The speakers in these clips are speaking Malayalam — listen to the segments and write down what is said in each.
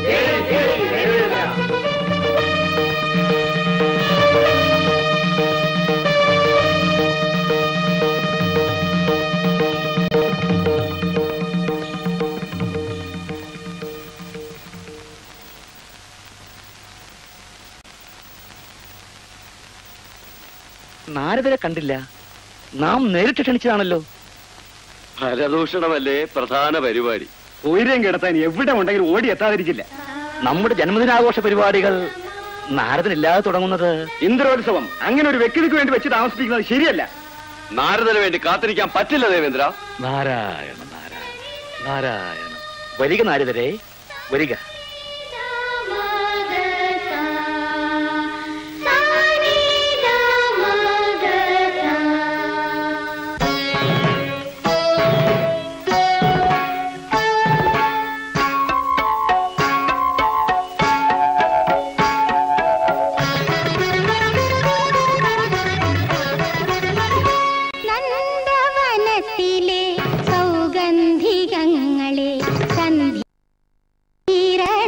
നാരദരെ കണ്ടില്ല നാം നേരിട്ട് ക്ഷണിച്ചതാണല്ലോ ഫലദൂഷണമല്ലേ പ്രധാന പരിപാടി ഉയരം കിടത്താൻ എവിടെ ഉണ്ടെങ്കിലും ഓടി എത്താതിരിക്കില്ല നമ്മുടെ ജന്മദിനാഘോഷ പരിപാടികൾ നാരദനില്ലാതെ തുടങ്ങുന്നത് ഇന്ദ്രോത്സവം അങ്ങനെ ഒരു വ്യക്തിക്ക് വേണ്ടി വെച്ച് താമസിപ്പിക്കുന്നത് ശരിയല്ല നാരദന് വേണ്ടി കാത്തിരിക്കാൻ പറ്റില്ല ദേവേന്ദ്ര നാരായണ നാരായണ നാരായണ വരിക നാരദരെ വരിക നന്ദവനത്തിലെ സൗഗന്ധികങ്ങളെ സന്ധിര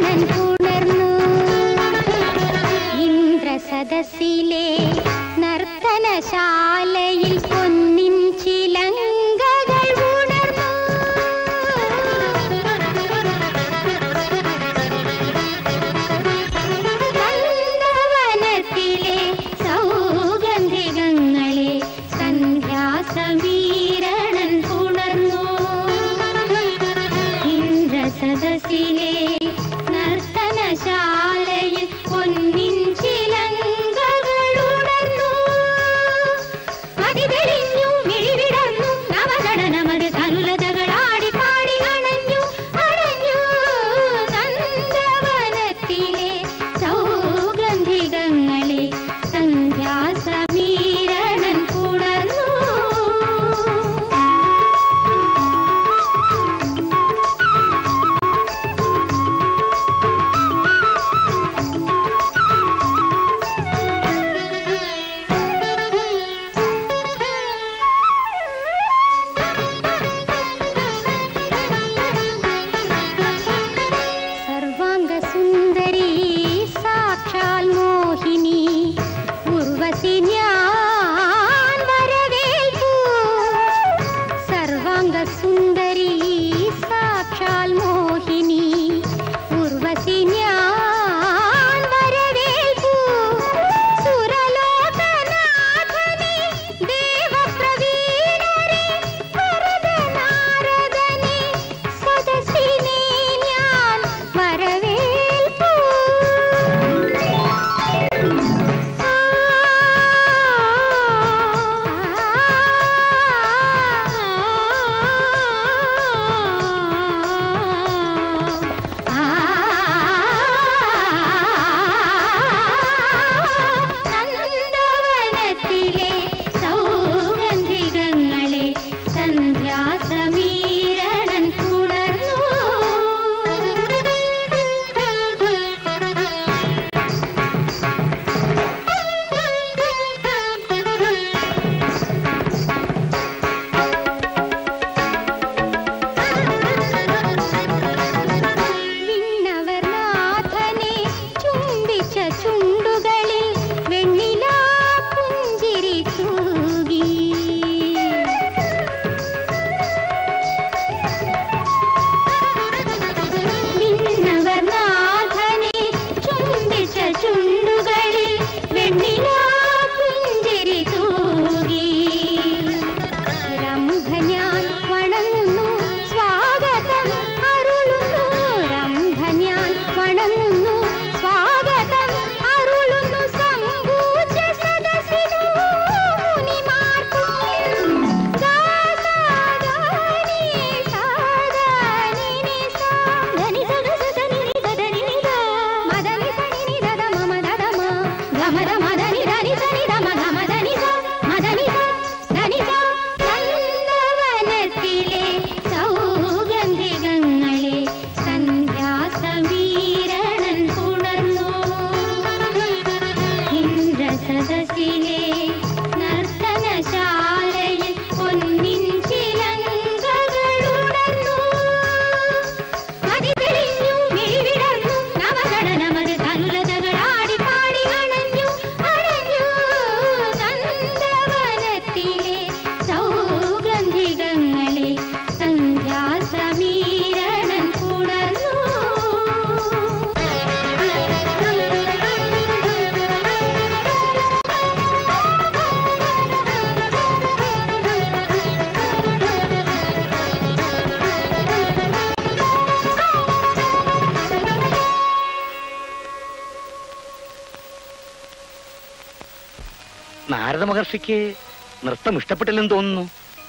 നാരദ മഹർഷിക്ക് നൃത്തം ഇഷ്ടപ്പെട്ടില്ലെന്ന് തോന്നുന്നു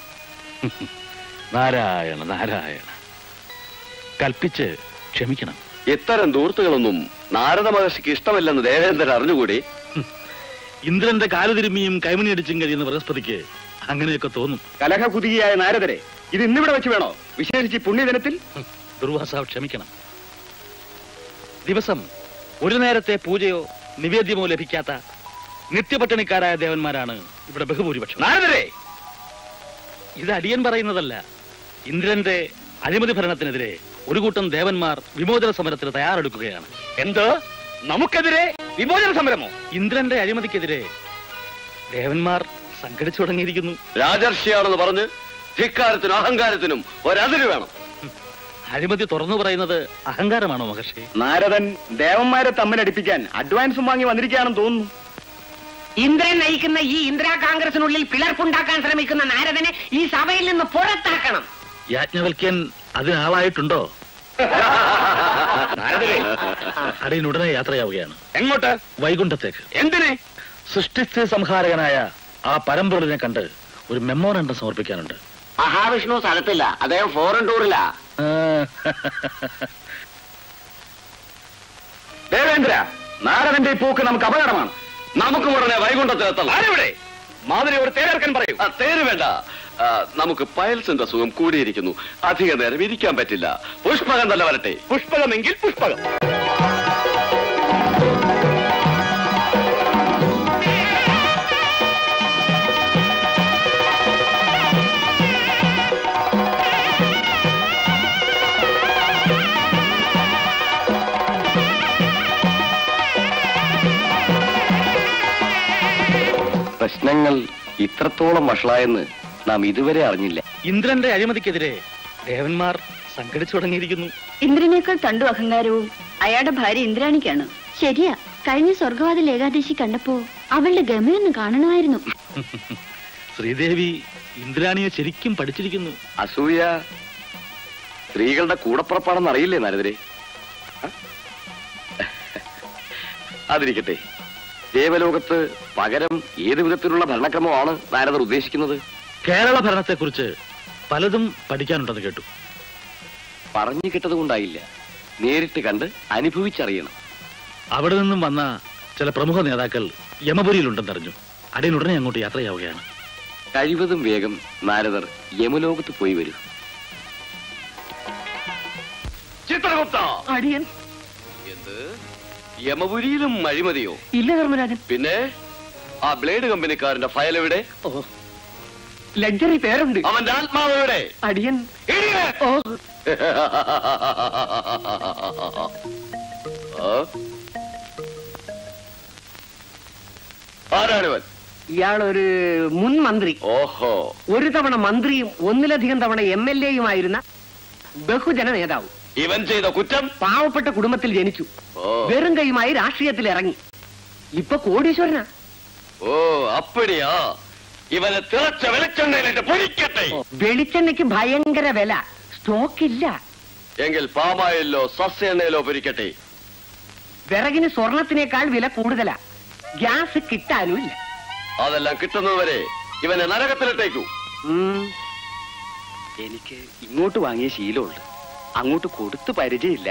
നാരായണ നാരായണ കൽപ്പിച്ച് ക്ഷമിക്കണം ഇത്തരം ദൂർത്തുകളൊന്നും നാരദ മഹർഷിക്ക് ഇഷ്ടമല്ലെന്ന് ദേവേന്ദ്രൻ അറിഞ്ഞുകൂടി ഇന്ദ്രന്റെ കാലുതിരുമ്മിയും കൈമണിയടിച്ചും കഴിയുന്ന ബൃഹസ്പതിക്ക് അങ്ങനെയൊക്കെ തോന്നും കലഹകുതിയായ നാരദരെ ഇത് ഇന്നിവിടെ വെച്ച് വേണോ വിശേഷിച്ച് ഈ പുണ്യദിനത്തിൽ ദുർവാസാവ് ക്ഷമിക്കണം ദിവസം ഒരു നേരത്തെ പൂജയോ നിവേദ്യമോ ലഭിക്കാത്ത നിത്യപട്ടിണിക്കാരായ ദേവന്മാരാണ് ഇവിടെ ബഹുഭൂരിപക്ഷം നാരദരെ ഇത് അടിയൻ പറയുന്നതല്ല ഇന്ദ്രന്റെ അഴിമതി ഭരണത്തിനെതിരെ ഒരു കൂട്ടം ദേവന്മാർ വിമോചന സമരത്തിന് തയ്യാറെടുക്കുകയാണ് എന്ത് നമുക്കെതിരെ വിമോചന സമരമോ ഇന്ദ്രന്റെ അഴിമതിക്കെതിരെ ദേവന്മാർ സംഘടിച്ചു തുടങ്ങിയിരിക്കുന്നു രാജർഷിയാണെന്ന് പറഞ്ഞ് ധിക്കാരത്തിനും അഹങ്കാരത്തിനും ഒരതിര് വേണം അഴിമതി തുറന്നു പറയുന്നത് അഹങ്കാരമാണോ മഹർഷി നാരദൻ ദേവന്മാരെ തമ്മിലടിപ്പിക്കാൻ അഡ്വാൻസും വാങ്ങി വന്നിരിക്കുകയാണെന്ന് തോന്നുന്നു ഇന്ദ്രൻ നയിക്കുന്ന ഈ ഇന്ദിരാ കോൺഗ്രസിനുള്ളിൽ പിളർപ്പുണ്ടാക്കാൻ ശ്രമിക്കുന്ന നാരദനെ ഈ സഭയിൽ നിന്ന് പുറത്താക്കണം യാജ്ഞവൽക്യൻ അതിനാളായിട്ടുണ്ടോ നാരദരെ അടിയൻ ഉടനെ യാത്രയാവുകയാണ് എങ്ങോട്ട് വൈകുണ്ഠത്തേക്ക് എന്തിനെ സൃഷ്ടിസ്ഥിതി സംഹാരകനായ ആ പരമ്പൊരുളിനെ കണ്ട് ഒരു മെമ്മോറണ്ടം സമർപ്പിക്കാനുണ്ട് മഹാവിഷ്ണു സ്ഥലത്തില്ല അദ്ദേഹം ഫോറിൻ ടൂറിലാ ആ, ദേവേന്ദ്ര നാരദന്റെ ഈ പോക്ക് നമുക്ക് അപകടമാണ് നമുക്ക് ഉടനെ വൈകുണ്ഠത്തിലെത്തണം ആരെവിടെ മാതിരിയോട് തേരെടുക്കാൻ പറയൂ ആ, തേര് വേണ്ട ആ, നമുക്ക് പയൽസിന്റെ സുഖം കൂടിയിരിക്കുന്നു അധിക നേരം ഇരിക്കാൻ പറ്റില്ല പുഷ്പകം തന്നെ വരട്ടെ പുഷ്പകമെങ്കിൽ പുഷ്പകം പ്രശ്നങ്ങൾ ഇത്രത്തോളം വഷളായെന്ന് നാം ഇതുവരെ അറിഞ്ഞില്ല ഇന്ദ്രന്റെ അഴിമതിക്കെതിരെ ദേവന്മാർ സംഘടിച്ചു തുടങ്ങിയിരിക്കുന്നു ഇന്ദ്രനേക്കാൾ തണ്ടു അഹങ്കാരവും അയാളുടെ ഭാര്യ ഇന്ദ്രാണിക്കാണ് ശരിയാ കഴിഞ്ഞ സ്വർഗവാതിൽ ഏകാദശി കണ്ടപ്പോ അവളുടെ ഗമയൊന്ന് കാണണമായിരുന്നു ശ്രീദേവി ഇന്ദ്രാണിയെ ശരിക്കും പഠിച്ചിരിക്കുന്നു അസൂയ സ്ത്രീകളുടെ കൂടപ്പുറപ്പാടെന്ന് അറിയില്ലേ നാരദരെ ആ? അതിരിക്കട്ടെ ദേവലോകത്ത് പകരം ഏത് വിധത്തിലുള്ള ഭരണക്രമമാണ് നാരദർ ഉദ്ദേശിക്കുന്നത് കേരള ഭരണത്തെക്കുറിച്ച് പലതും പഠിക്കാനുണ്ടെന്ന് കേട്ടു പറഞ്ഞു കിട്ടത് കൊണ്ടായില്ല നേരിട്ട് കണ്ട് അനുഭവിച്ചറിയണം അവിടെ നിന്നും വന്ന ചില പ്രമുഖ നേതാക്കൾ യമപുരിയിലുണ്ടെന്നറിഞ്ഞു അടിയൻ ഉടനെ അങ്ങോട്ട് യാത്രയാവുകയാണ് കഴിവതും വേഗം നാരദർ യമലോകത്ത് പോയി വരും ചിത്രഗുപ്ത അടിയൻ എന്ത് യമപുരിയിലും അഴിമതിയോ ഇല്ല ധർമ്മരാജൻ പിന്നെ ആ ബ്ലേഡ് കമ്പനിക്കാരന്റെ ഫയൽ എവിടെ ലഗ്ജറി പേരുണ്ട് അവന്റെ ആത്മാവ് എവിടെ അടിയൻ Idiot! ഓ ആ? ആരാണിവൻ ഇയാളൊരു മുൻ മന്ത്രി ഓഹോ ഒരു തവണ മന്ത്രിയും ഒന്നിലധികം തവണ എം എൽ എയുമായിരുന്ന ബഹുജന നേതാവ് ഇവൻ ചെയ്ത കുറ്റം പാവപ്പെട്ട കുടുംബത്തിൽ ജനിച്ചു ഓ വെറും കൈയുമായി രാഷ്ട്രീയത്തിൽ ഇറങ്ങി ഇപ്പൊ കോടീശ്വരനാ ഓ അപ്പടിയാ ഇവനെ തിളച്ച വെളിച്ചെണ്ണയിലിട്ട് പൊരിക്കട്ടെ വെളിച്ചെണ്ണയ്ക്ക് ഭയങ്കര വില സ്റ്റോക്ക് ഇല്ല എങ്കിൽ പാമായിലോ സസ്യ എണ്ണയിലോ പൊരിക്കട്ടെ വിറകിന് സ്വർണത്തിനേക്കാൾ വില കൂടുതലാ ഗ്യാസ് കിട്ടാനും ഇല്ല അതെല്ലാം കിട്ടുന്നതുവരെ ഇവനെ നരകത്തിലിട്ടേക്കൂ ഉം. എനിക്ക് ഇങ്ങോട്ട് വാങ്ങിയ ശീലമുണ്ട് അങ്ങോട്ട് കൊടുത്ത് പരിചയമില്ല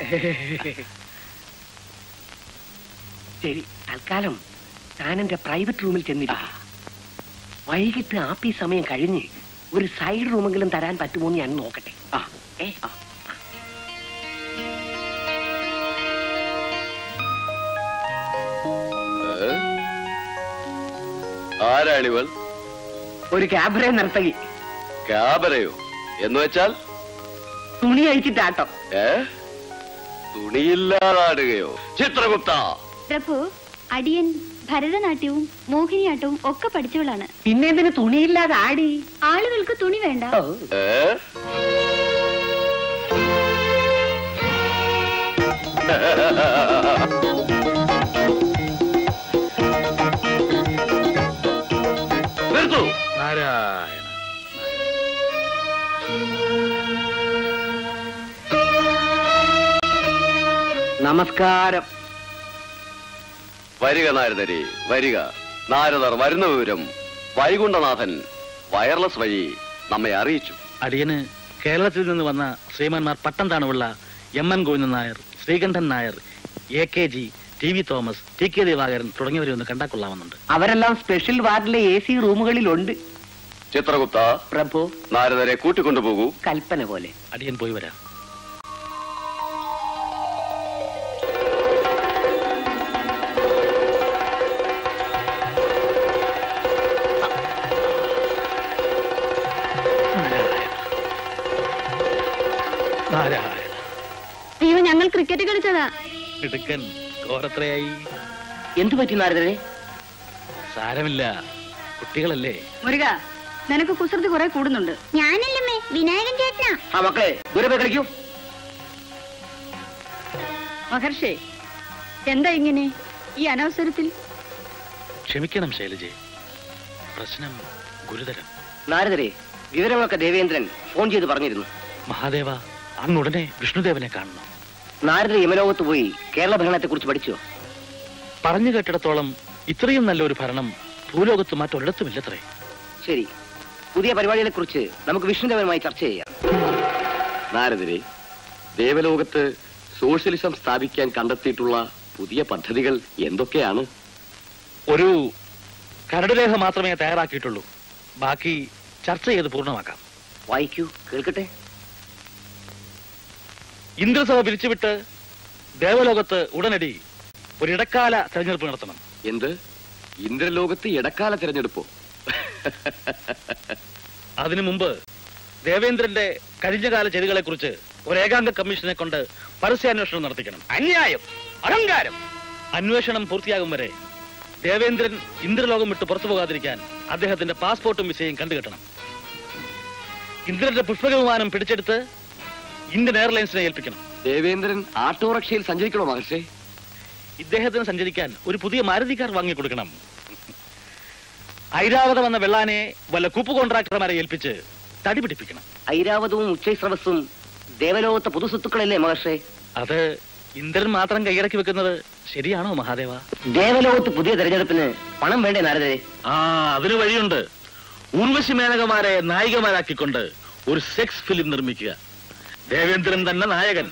ശരി തൽക്കാലം ഞാൻ എന്റെ പ്രൈവറ്റ് റൂമിൽ ചെന്നിരിക്കും വൈകിട്ട് ആപ്പി സമയം കഴിഞ്ഞ് ഒരു സൈഡ് റൂമെങ്കിലും തരാൻ പറ്റുമോ എന്ന് ഞാൻ നോക്കട്ടെ ആ ഏ ഏ? ആരാണിവൾ ഒരു ക്യാബറെ നിർത്തകി ക്യാബറയോ എന്ന് വെച്ചാൽ തുണി അഴിച്ചിട്ടാട്ടോ ഏ തുണിയില്ലാതാടുകയോ ചിത്രഗുപ്ത പ്രഭു അടിയൻ ഭരതനാട്യവും മോഹിനിയാട്ടവും ഒക്കെ പഠിച്ചവളാണ് പിന്നെ എന്തിന് തുണിയില്ലാതെ ആടി ആളുകൾക്ക് തുണി വേണ്ട ഓ, ഏ നിർത്തു നാരായണ നമസ്കാരം വരിക നാരദരെ വരിക നാരദർ വരുന്ന വിവരം വൈകുണ്ഠനാഥൻ വയർലെസ് വഴി നമ്മെ അറിയിച്ചു അടിയന് കേരളത്തിൽ നിന്ന് വന്ന ശ്രീമാന്മാർ പട്ടം താണുള്ള M N Govindan Nair Sreekantan Nair A K G T V Thomas T K Divakaran തുടങ്ങിയവരെ ഒന്ന് കണ്ടാ കൊള്ളാമെന്നുണ്ട് അവരെല്ലാം സ്പെഷ്യൽ വാർഡിലെ എ സി റൂമുകളിലുണ്ട് ചിത്രഗുപ്ത പ്രഭു നാരദരെ കൂട്ടിക്കൊണ്ടുപോകൂ കൽപ്പന പോലെ അടിയൻ പോയി വരാം നാരായണ അയ്യോ ഞങ്ങൾ ക്രിക്കറ്റ് കളിച്ചതാ മിടുക്കൻ സ്കോറത്രയായി എന്തു പറ്റി നാരദരെ സാരമില്ല കുട്ടികളല്ലേ മുരുക നിനക്ക് കുസൃതി കുറെ കൂടുന്നുണ്ട് ഞാനല്ലേ വിനായകൻ ചേട്ടനാ ആ മക്കളെ ദൂരെ പോയി കളിക്കൂ മഹർഷേ എന്താ ഇങ്ങനെ ഈ അനവസരത്തിൽ ക്ഷമിക്കണം ശൈലജെ പ്രശ്നം ഗുരുതരം നാരദരെ വിവരങ്ങളൊക്കെ ദേവേന്ദ്രൻ ഫോൺ ചെയ്ത് പറഞ്ഞിരുന്നു മഹാദേവ അങ്ങുടനെ വിഷ്ണുദേവനെ കാണണം നാരദർ യമലോകത്ത് പോയി കേരള ഭരണത്തെ കുറിച്ച് പഠിച്ചോ പറഞ്ഞു കേട്ടിടത്തോളം ഇത്രയും നല്ലൊരു ഭരണം ഭൂലോകത്ത് മറ്റൊരിടത്തുമില്ലത്രേ ശരി പുതിയ പരിപാടികളെ കുറിച്ച് നമുക്ക് വിഷ്ണുദേവനുമായി ചർച്ച ചെയ്യാം നാരദരെ ദേവലോകത്ത് സോഷ്യലിസം സ്ഥാപിക്കാൻ കണ്ടെത്തിയിട്ടുള്ള പുതിയ പദ്ധതികൾ എന്തൊക്കെയാണ് ഒരു കരടുരേഖ മാത്രമേ തയ്യാറാക്കിയിട്ടുള്ളൂ ബാക്കി ചർച്ച ചെയ്ത് പൂർണ്ണമാക്കാം വായിക്കൂ കേൾക്കട്ടെ ഇന്ദ്രസഭ പിരിച്ചുവിട്ട് ദേവലോകത്ത് ഉടനടി ഒരു ഇടക്കാല തെരഞ്ഞെടുപ്പ് നടത്തണം എന്ത് ഇന്ദ്രലോകത്ത് ഇടക്കാല തിരഞ്ഞെടുപ്പോ അതിനു മുമ്പ് ദേവേന്ദ്രന്റെ കഴിഞ്ഞകാല ചെയ്തികളെ കുറിച്ച് ഒരു ഏകാംഗ കമ്മീഷനെ കൊണ്ട് പരസ്യാന്വേഷണം നടത്തിക്കണം അന്യായം അഹങ്കാരം അന്വേഷണം പൂർത്തിയാകും വരെ ദേവേന്ദ്രൻ ഇന്ദ്രലോകം വിട്ട് പുറത്തു പോകാതിരിക്കാൻ അദ്ദേഹത്തിന്റെ പാസ്പോർട്ടും വിസയും കണ്ടുകെട്ടണം ഇന്ദ്രന്റെ പുഷ്പക വിമാനം പിടിച്ചെടുത്ത് ഇന്ത്യൻ എയർലൈൻസിനെ ഏൽപ്പിക്കണം ദേവേന്ദ്രൻ ആട്ടോറിക്ഷയിൽ സഞ്ചരിക്കണോ മഹർഷേ ഇദ്ദേഹത്തിന് സഞ്ചരിക്കാൻ ഒരു പുതിയ മാരുതി കാർ വാങ്ങിക്കൊടുക്കണം ഐരാവതം എന്ന വെള്ളാനെ വല്ല കൂപ്പ് കോൺട്രാക്ടർമാരെ ഏൽപ്പിച്ച് തടി പിടിപ്പിക്കണം ഐരാവതവും ഉച്ചൈസ്രവസ്സും ദേവലോകത്തെ പൊതുസ്വത്തുക്കളല്ലേ മഹർഷേ അത് ഇന്ദ്രൻ മാത്രം കൈയടക്കി വെക്കുന്നത് ശരിയാണോ മഹാദേവ ദേവലോകത്ത് പുതിയ തെരഞ്ഞെടുപ്പിന് പണം വേണ്ടേ നാരദരെ ആ അതിന് വഴിയുണ്ട് ഉർവശി മേനകമാരെ നായികമാരാക്കിക്കൊണ്ട് ഒരു സെക്സ് ഫിലിം നിർമ്മിക്കുക ദേവേന്ദ്രൻ തന്നെ നായകൻ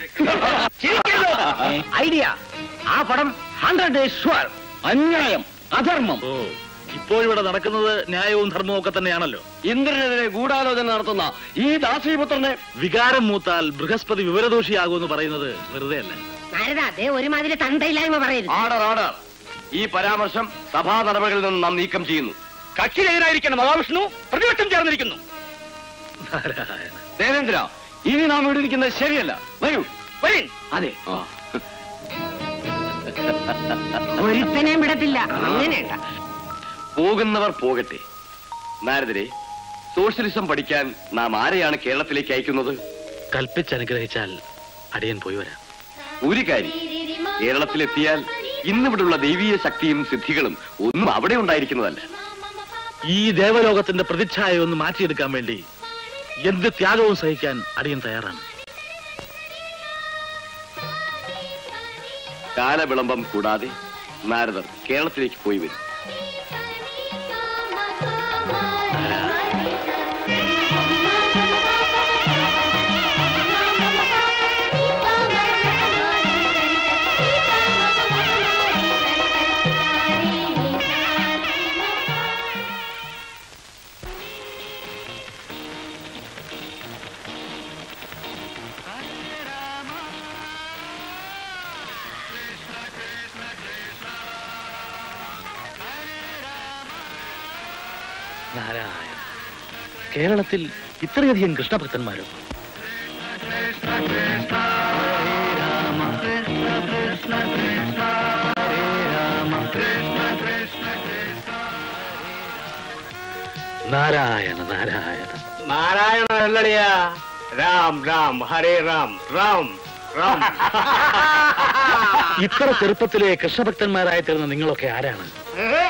ഐഡിയ ആ പടം ഹൺഡ്രഡ് ഡേയ്സ് ഷുവർ അന്യായം അധർമ്മം ഓ ഇപ്പോഴിവിടെ നടക്കുന്നത് ന്യായവും ധർമ്മവും ഒക്കെ തന്നെയാണല്ലോ ഇന്ദ്രനെതിരെ ഗൂഢാലോചന നടത്തുന്ന ഈ ദാസീപുത്രനെ വികാരം മൂത്താൽ ബൃഹസ്പതി വിവരദോഷിയാകുമെന്ന് പറയുന്നത് വെറുതെ അല്ല നാരദ അതേ ഒരുമാതിരി തന്തയില്ലായ്മ പറയരുത് ആർഡർ ആർഡർ ഈ പരാമർശം സഭാ നടപടികളിൽ നിന്ന് നാം നീക്കം ചെയ്യുന്നു കക്ഷിയെതിരായിരിക്കുന്ന മഹാവിഷ്ണു പ്രതിപക്ഷം ചേർന്നിരിക്കുന്നു നാരായണ ദേവേന്ദ്ര ഇനി നാം ഇവിടെ ഇരിക്കുന്നത് ശരിയല്ല വരൂ വരീൻ അതെ ആ. ഒരുത്തനെയും വിടത്തില്ല അങ്ങനെയല്ല പോകുന്നവർ പോകട്ടെ നാരദരെ സോഷ്യലിസം പഠിക്കാൻ നാം ആരെയാണ് കേരളത്തിലേക്ക് അയക്കുന്നത് കൽപ്പിച്ചനുഗ്രഹിച്ചാൽ അടിയൻ പോയി വരാം ഒരു കാര്യം കേരളത്തിലെത്തിയാൽ ഇന്നിവിടുള്ള ദൈവീയ ശക്തിയും സിദ്ധികളും ഒന്നും അവിടെ ഉണ്ടായിരിക്കുന്നതല്ല ഈ ദേവലോകത്തിന്റെ പ്രതിച്ഛായ ഒന്ന് മാറ്റിയെടുക്കാൻ വേണ്ടി എന്ത് ത്യാഗവും സഹിക്കാൻ അടിയൻ തയ്യാറാണ് കാലവിളംബം കൂടാതെ നാരദർ കേരളത്തിലേക്ക് പോയി വരും നാരായണ കേരളത്തിൽ ഇത്രയധികം കൃഷ്ണഭക്തന്മാരോ നാരായണ നാരായണ നാരായണ അല്ലടിയാ രാം രാം ഹരേ രാം രാം രാം ഇത്ര ചെറുപ്പത്തിലെ കൃഷ്ണഭക്തന്മാരായി തീർന്ന നിങ്ങളൊക്കെ ആരാണ് ഏ?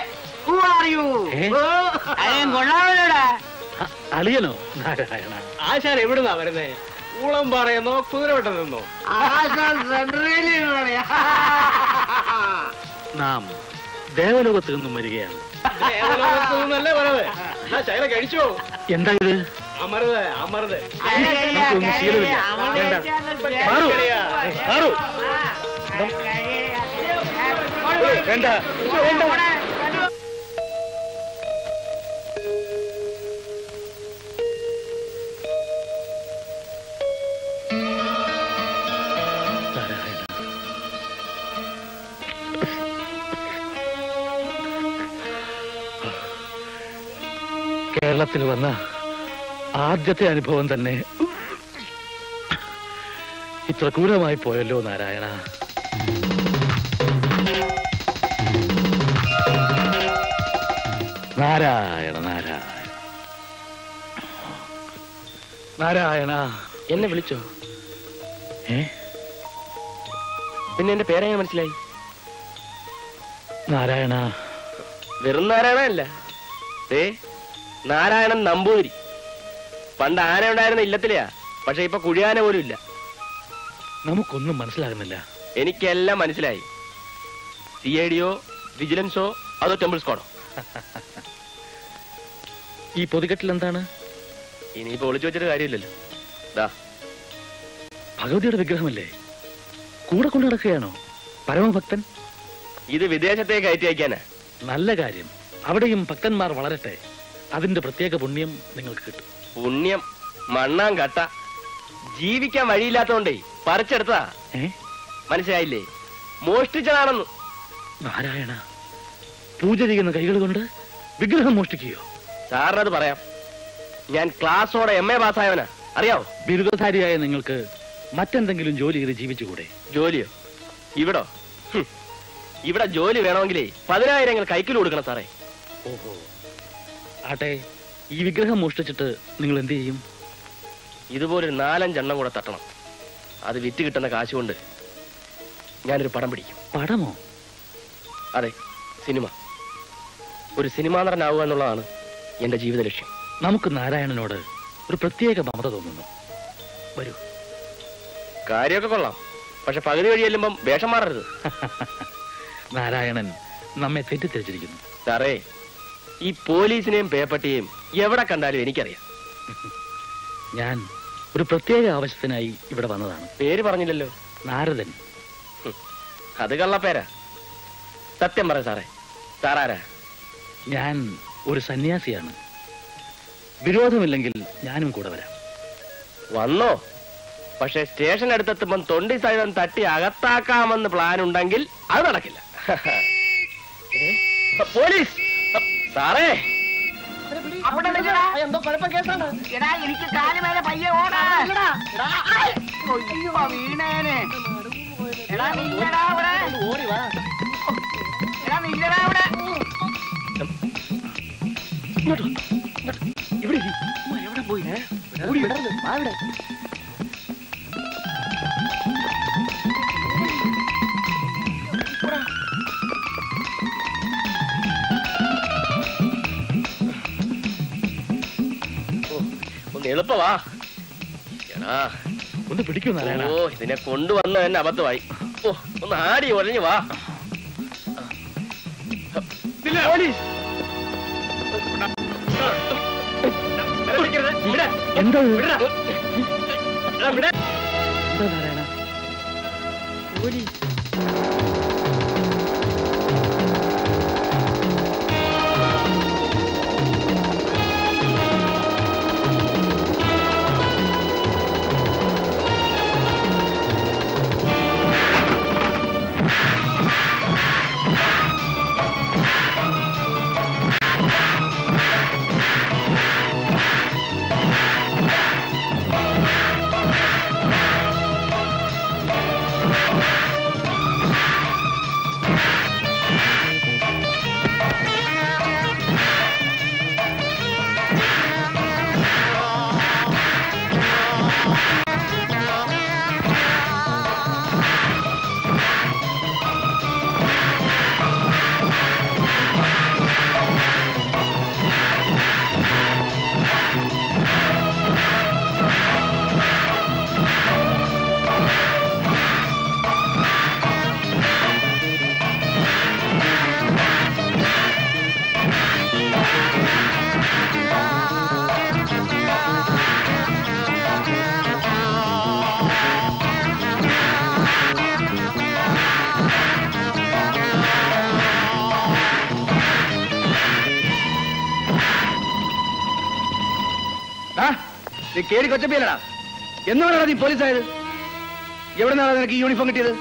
കൊള്ളാമല്ലോടാ അ- അളിയനോ നാരായണ ആശാൻ എവിടുന്നാ വരുന്നേ ഊളം പറയുന്നോ കുതിരവട്ടം നിന്നോ ആശാൻ സെൻട്രലിൽ നാം ദേവലോകത്ത് നിന്നും വരികയാണ് ഏതല്ലേ പറവ് എന്നാ ശകല കഴിച്ചോ എന്താ ഇത് അമർത് അമർത് നമുക്കൊന്നും ശീലമില്ല വേണ്ട മാറൂ മാറൂ വേണ്ട നാരായണ കേരളത്തിൽ വന്ന ആദ്യത്തെ അനുഭവം തന്നെ ഇത്ര ക്രൂരമായി പോയല്ലോ നാരായണ നാരായണ നാരായണ നാരായണ എന്നെ വിളിച്ചോ ഏ പിന്നെ എന്റെ പേരെങ്ങനെ മനസ്സിലായി നാരായണ വെറും നാരായണനല്ല ഏ നാരായണൻ നമ്പൂതിരി പണ്ട് ആന ഉണ്ടായിരുന്ന ഇല്ലത്തിലെയാ പക്ഷെ ഇപ്പൊ കുഴിയാന പോലും ഇല്ല നമുക്കൊന്നും മനസ്സിലാകുന്നില്ല എനിക്കെല്ലാം മനസ്സിലായി സി ഐ ഡിയോ വിജിലൻസോ അതോ ടെമ്പിൾ സ്ക്വാഡോ ഈ പൊതികെട്ടിൽ എന്താണ് ഇനിയിപ്പോ ഒളിച്ചു വെച്ചിട്ട് കാര്യമില്ലല്ലോ ദാ ഭഗവതിയുടെ വിഗ്രഹമല്ലേ കൂടെ കൊണ്ടു നടക്കുകയാണോ പരമഭക്തൻ ഇത് വിദേശത്തേക്ക് കയറ്റി അയക്കാനാ നല്ല കാര്യം അവിടെയും ഭക്തന്മാർ വളരട്ടെ അതിന്റെ പ്രത്യേക പുണ്യം നിങ്ങൾക്ക് കിട്ടും പുണ്യം മണ്ണാൻ കട്ട ജീവിക്കാൻ വഴിയില്ലാത്തോണ്ടേ പറിച്ചെടുത്തതാ ഏ മനസ്സിലായില്ലേ മോഷ്ടിച്ചതാണെന്ന് നാരായണ പൂജ ചെയ്യുന്ന കൈകൾ കൊണ്ട് വിഗ്രഹം മോഷ്ടിക്കുകയോ സാറിനത് പറയാം ഞാൻ ക്ലാസ്സോടെ എം എ പാസ്സായവനാ അറിയാവോ ബിരുദധാരിയായ നിങ്ങൾക്ക് മറ്റെന്തെങ്കിലും ജോലി ചെയ്ത് ജീവിച്ചുകൂടെ ജോലിയോ ഇവിടോ ഹും. ഇവിടെ ജോലി വേണമെങ്കിലേ പതിനായിരങ്ങൾ കൈക്കിൽ കൊടുക്കണം സാറേ ഓഹോ ആട്ടെ ഈ വിഗ്രഹം മോഷ്ടിച്ചിട്ട് നിങ്ങൾ എന്ത് ചെയ്യും ഇതുപോലൊരു നാലഞ്ചെണ്ണം കൂടെ തട്ടണം അത് വിറ്റ് കിട്ടുന്ന കാശ് കൊണ്ട് ഞാനൊരു പടം പിടിക്കും പടമോ അതെ സിനിമ ഒരു സിനിമാ നടനാവുക എന്നുള്ളതാണ് എന്റെ ജീവിത ലക്ഷ്യം നമുക്ക് നാരായണനോട് ഒരു പ്രത്യേക മമത തോന്നുന്നു വരൂ കാര്യമൊക്കെ കൊള്ളാം പക്ഷെ പകുതി വഴി ചെല്ലുമ്പം വേഷം മാറരുത് നാരായണൻ നമ്മെ തെറ്റിദ്ധരിച്ചിരിക്കുന്നു സാറേ ഈ പോലീസിനെയും പേപ്പട്ടിയെയും എവിടെ കണ്ടാലും എനിക്കറിയാം ഞാൻ ഒരു പ്രത്യേക ആവശ്യത്തിനായി ഇവിടെ വന്നതാണ് പേര് പറഞ്ഞില്ലല്ലോ നാരദൻ അത് കള്ളപ്പേരാ സത്യം പറ സാറേ സാറാരാ ഞാൻ ഒരു സന്യാസിയാണ് വിരോധമില്ലെങ്കിൽ ഞാനും കൂടെ വരാം വന്നോ പക്ഷെ സ്റ്റേഷൻ അടുത്തെത്തുമ്പം തൊണ്ടി സഹിതം തട്ടി അകത്താക്കാമെന്ന് പ്ലാൻ ഉണ്ടെങ്കിൽ അത് നടക്കില്ല ഏ? പോലീസ് സാറേ എടാ എനിക്ക് കാല് മേലെ പയ്യെ ഓടാ അയ്യോ വീണേനെ എടാ നില്ലടാ അവിടെ എടാ നില്ലടാ അവിടെ ഒന്ന് എളുപ്പവാ എടാ ഒന്ന് പിടിക്കൂ നാരായണ ഓ ഇതിനെ കൊണ്ടുവന്ന തന്നെ അബദ്ധമായി ഓ ഒന്ന് ആടി ഒഴഞ്ഞു വാ പോലീസ് എന്താ ഇത്? വിടടാ. എടാ, വിടാ. എന്താ നാരായണ ആ നീ കേറി കൊച്ചപ്പിയല്ലടാ എന്നാണ് നീ പോലീസായത് എവിടെ നിന്നാണ് നിനക്ക് ഈ യൂണിഫോം കിട്ടിയത്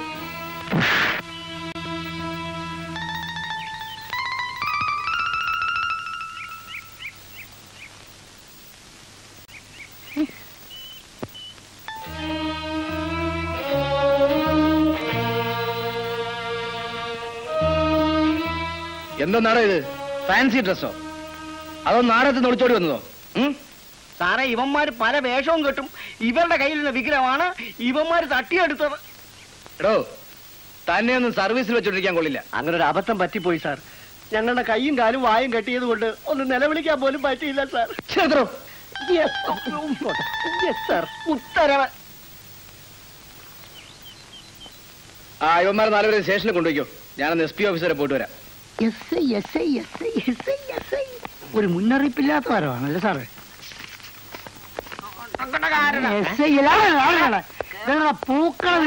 എന്തോ നാടോ ഇത് ഫാൻസി ഡ്രസ്സോ അതോ നാടകത്തിൽ നിന്ന് ഒളിച്ചോടി വന്നതോ ഉം? സാറേ ഇവന്മാര് പല വേഷവും കെട്ടും ഇവരുടെ കയ്യിലുള്ള വിഗ്രഹമാണ് ഇവന്മാര് തട്ടിയെടുത്തത് എടോ തന്നെ ഒന്നും സർവീസിൽ വെച്ചോണ്ടിരിക്കാൻ കൊള്ളില്ല അങ്ങനെ ഒരു അബദ്ധം പറ്റിപ്പോയി സാർ ഞങ്ങളുടെ കൈയും കാലും വായും കെട്ടിയത് കൊണ്ട് ഒന്ന് നിലവിളിക്കാൻ പോലും പറ്റിയില്ല സാർ ചേർത്തോ സാർ ഉത്തരവ് ആ ഇവന്മാർ നാലുപേരെ സ്റ്റേഷനിൽ കൊണ്ടുപോയിക്കോ ഞാനൊന്ന് എസ് പി ഓഫീസറെ പോയിട്ട് വരാം S I S I S I S I S I ഒരു മുന്നറിയിപ്പില്ലാത്ത വരവാണല്ലേ സാറേ എസ് ഐ പൂക്കള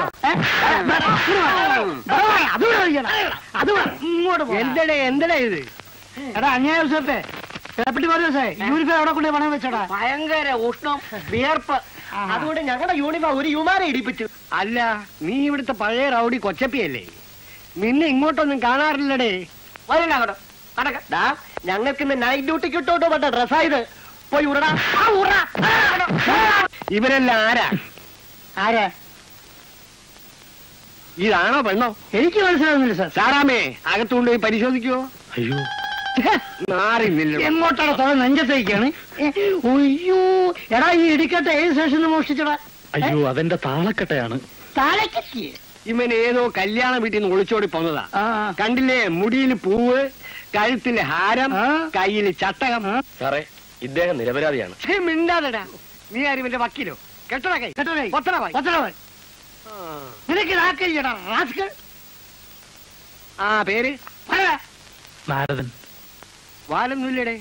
എന്തടേ എന്തടേ ഇത് എടാ അന്യായ ദിവസത്തെ പേപ്പട്ടി പറയൂ സാർ യൂണിഫോം എവിടെ കൊണ്ട് പണം വെച്ചടാ ഭയങ്കര ഉഷ്ണം വിയർപ്പ് അതുകൊണ്ട് ഞങ്ങളുടെ യൂണിഫോം ഒരു യുമാരെ ഇടിപ്പിച്ചു അല്ല നീ ഇവിടുത്തെ പഴയ റൗഡി കൊച്ചപ്പിയല്ലേ നിന്നെ ഇങ്ങോട്ടൊന്നും കാണാറില്ലടേ വരണ്ട അങ്ങോട്ട് കടക്ക ഡാ ഞങ്ങൾക്ക് ഇന്ന് നൈറ്റ് ഡ്യൂട്ടിക്ക് ഇട്ടോട്ടോ പറ്റ ഡ്രസ്സായത് പോയി ഉറടാ ആ, ഉറ. ഇവരെല്ലാം ആരാ ആരാ ഇതാണോ പെണ്ണോ എനിക്ക് മനസ്സിലാവുന്നില്ല സാർ സാറാമേ അകത്തുകൊണ്ട് പോയി പരിശോധിക്കുവോ അയ്യോ മാറിന്നില്ല എങ്ങോട്ടാണ് തല നെഞ്ചത്തേക്കാണ് ഒയ്യോ എടാ ഈ ഇടിക്കട്ടെ ഏത് സ്റ്റേഷനിൽ മോഷ്ടിച്ചടാ അയ്യോ അതെന്റെ താളക്കട്ടയാണ് താഴേക്കെത്തിയേ ഇവൻ ഏതോ കല്യാണ വീട്ടിൽ നിന്ന് ഒളിച്ചോടി പോന്നതാ കണ്ടില്ലേ മുടിയിൽ പൂവ് കഴുത്തില് ഹാരം കയ്യില് ചട്ടകം സാറേ ഇദ്ദേഹം നിരപരാധിയാണ് ഛേ, മിണ്ടാതെടാ നീ ആരും ഇവന്റെ വക്കീലോ കെട്ടടാ കൈ ഒത്തടവായി ഒത്തടവായി നിനക്ക് നാക്കയ്യടാ റാസ്കൽ ആ പേര് പറ. നാരദൻ വാലൊന്നുമില്ലടേ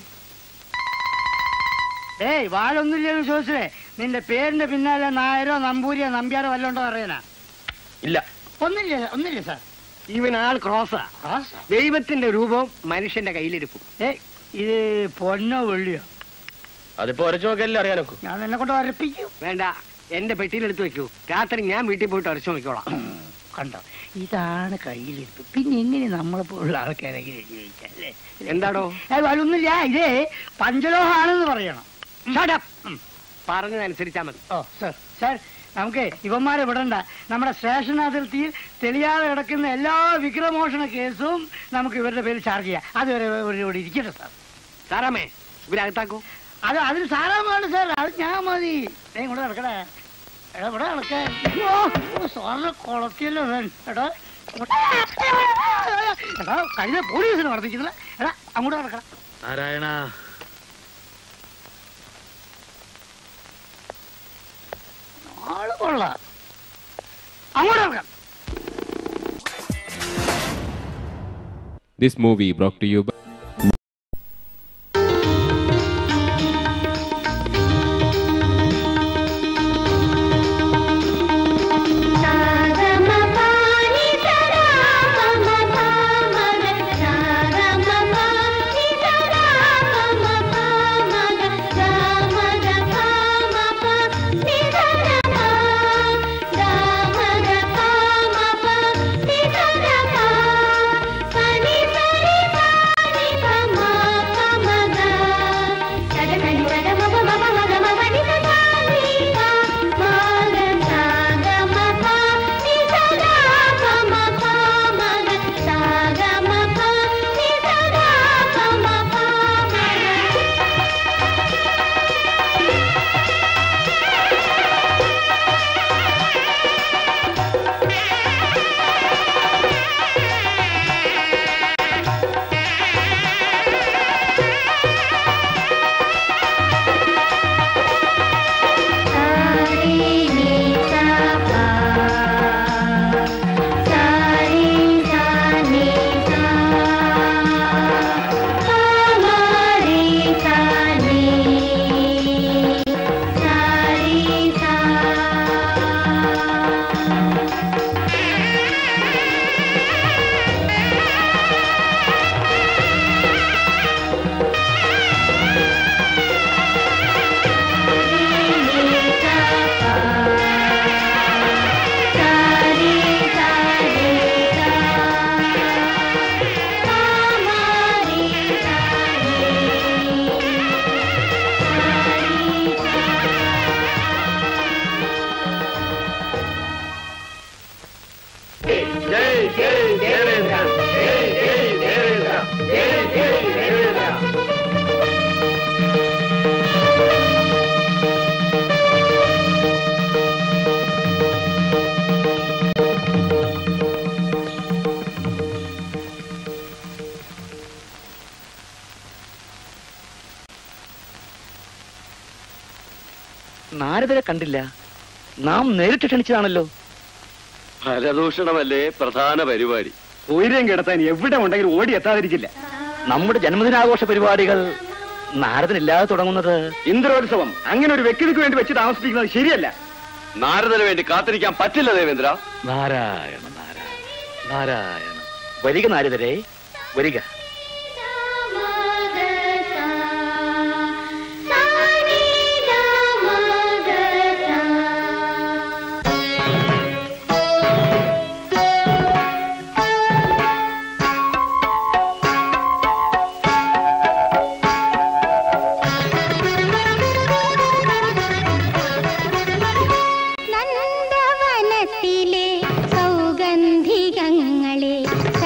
ഏയ് വാലൊന്നുമില്ലെന്ന് ചോദിച്ചേ നിന്റെ പേരിന്റെ പിന്നാലെ നായരോ നമ്പൂരിയോ നമ്പ്യാരോ വല്ലതും ഉണ്ടോ അറിയാനാ ഇല്ല ഒന്നില്ല ഒന്നില്ല സാർ ഇവൻ ആൾ ക്രോസാ ദൈവത്തിന്റെ രൂപം മനുഷ്യന്റെ കയ്യിലിരിക്കും ഏ ഇത് പൊന്നോ വെള്ളിയോ അതിപ്പോ ഒരച്ചു നോക്കിയല്ലേ അറിയാനൊക്കെ ഞാൻ നിന്നെ കൊണ്ട് വരപ്പിക്കൂ വേണ്ട എന്റെ പെട്ടിയിലെടുത്ത് വെക്കൂ രാത്രി ഞാൻ വീട്ടിൽ പോയിട്ട് അരച്ചു നോക്കിക്കോളാം കണ്ടോ ഇതാണ് കയ്യിലിരിപ്പ് പിന്നെ എങ്ങനെ നമ്മളെ പോലുള്ള ആൾക്കാരെങ്കിലും ജീവിക്കല്ലേ എന്താടോ അതൊന്നുമില്ല ഇതേ പഞ്ചലോഹാണെന്ന് പറയണം Shut up. ഉം. പറഞ്ഞതനുസരിച്ചാ മതി ഓ സർ സാർ നമുക്ക് ഇവന്മാരെ വിടണ്ട നമ്മുടെ സ്റ്റേഷൻ അതിർത്തിയിൽ തെളിയാതെ കിടക്കുന്ന എല്ലാ വിഗ്രഹമോഷണ കേസും നമുക്ക് ഇവരുടെ പേരിൽ ചാർജ് ചെയ്യാം അതുവരെ ഇവർ ഇവിടെ ഇരിക്കട്ടെ സാർ സാറാമേ ഇവരകത്താക്കൂ അത് അതിന് സാറാമാണ് സാർ അത് ഞാൻ മതി ദേ ഇങ്ങോട്ട് നടക്കണേ എടാ ഇവിടെ നടക്കാൻ സാറിനെ കുളത്തിയല്ലോ ഞാൻ എടാ ഇങ്ങോട്ട്. എടാ കഴിഞ്ഞ പോലീസിന് വർദ്ധിക്കുന്നില്ല എടാ അങ്ങോട്ട് നടക്കണം നാരായണ ആള് കൊള്ളാം അങ്ങോട്ട് നടക്കാം This movie brought to you by Thank you. നാരദരെ കണ്ടില്ല നാം നേരിട്ട് ക്ഷണിച്ചതാണല്ലോ ഫലദൂഷണമല്ലേ പ്രധാന പരിപാടി ഉയരം കിടത്താൻ എവിടെ ഉണ്ടെങ്കിലും ഓടി എത്താതിരിക്കില്ല നമ്മുടെ ജന്മദിനാഘോഷ പരിപാടികൾ നാരദനില്ലാതെ തുടങ്ങുന്നത് ഇന്ദ്രോത്സവം അങ്ങനെ ഒരു വ്യക്തിക്ക് വേണ്ടി വെച്ച് താമസിപ്പിക്കുന്നത് ശരിയല്ല നാരദന് വേണ്ടി കാത്തിരിക്കാൻ പറ്റില്ല ദേവേന്ദ്ര നാരായണ നാരായണ നാരായണ വരിക നാരദരെ വരിക നന്ദവനത്തിലെ സൗഗന്ധികങ്ങളെ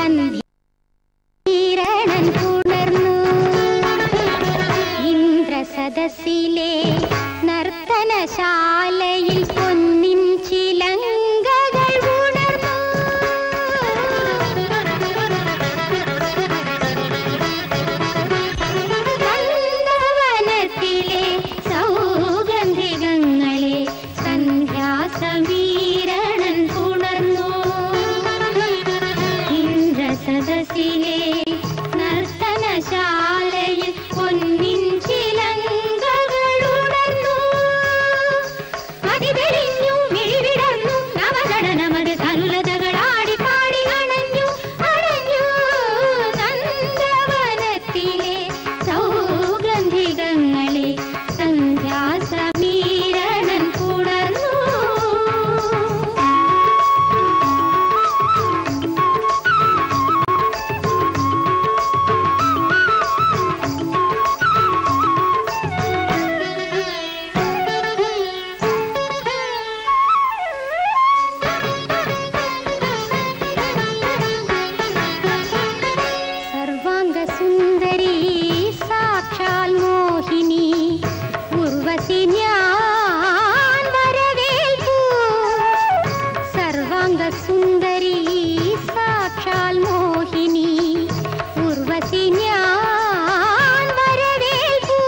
സന്ധിരണൻ പുണർന്നു ഇന്ദ്രസദസ്സിലെ നർത്തനശാലയിൽ പൊന്നിൻ ചിലങ്കകൾ ഉണർന്നു നന്ദവനത്തിലെ സൗഗന്ധികങ്ങളെ സന്ധ്യാസമീരണൻ പുണർന്നു ഇന്ദ്രസദസ്സിലെ നർത്തനശാലയിൽ പൊന്നിൻ ചിലങ്കകൾ ഉണർന്നു അതിതെളിഞ്ഞു മിഴിവിടർന്നു നവഗണനമത് തനുലതകളാടി പാടി അണഞ്ഞു അണഞ്ഞു നന്ദവനത്തിലെ സൗഗന്ധികങ്ങളെ സന്ധ്യാസമീരണൻ പുണർന്നു സർവാംഗസുന്ദരി സാക്ഷാൽ മോഹിനി ഉർവശി ഞാൻ വരവേൽപ്പൂ സർവാംഗസുന്ദരി സാക്ഷാൽ മോഹിനി ഉർവശി ഞാൻ വരവേൽപ്പൂ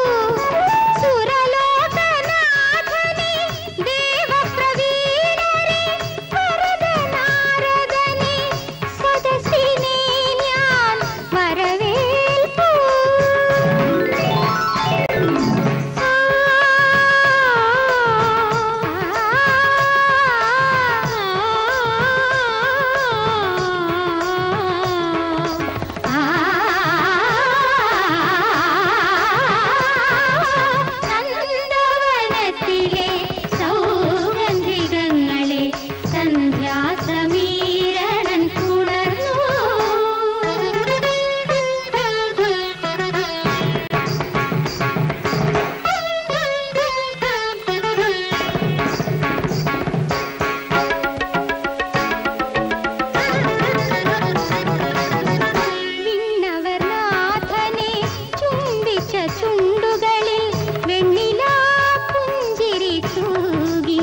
സുരലോകനാഥനെ ദേവപ്രവീണരെ വരദനാരദനെ സദസ്സിനെ ഞാൻ വരവേൽപ്പൂ നന്ദവനത്തിലെ സൗഗന്ധികങ്ങളെ സന്ധ്യാസമീരണൻ പുണർന്നു വിണ്ണവർനാഥനെ ചുംബിച്ച ചുണ്ടുകളിൽ വെണ്ണിലാ പുഞ്ചിരി തൂകി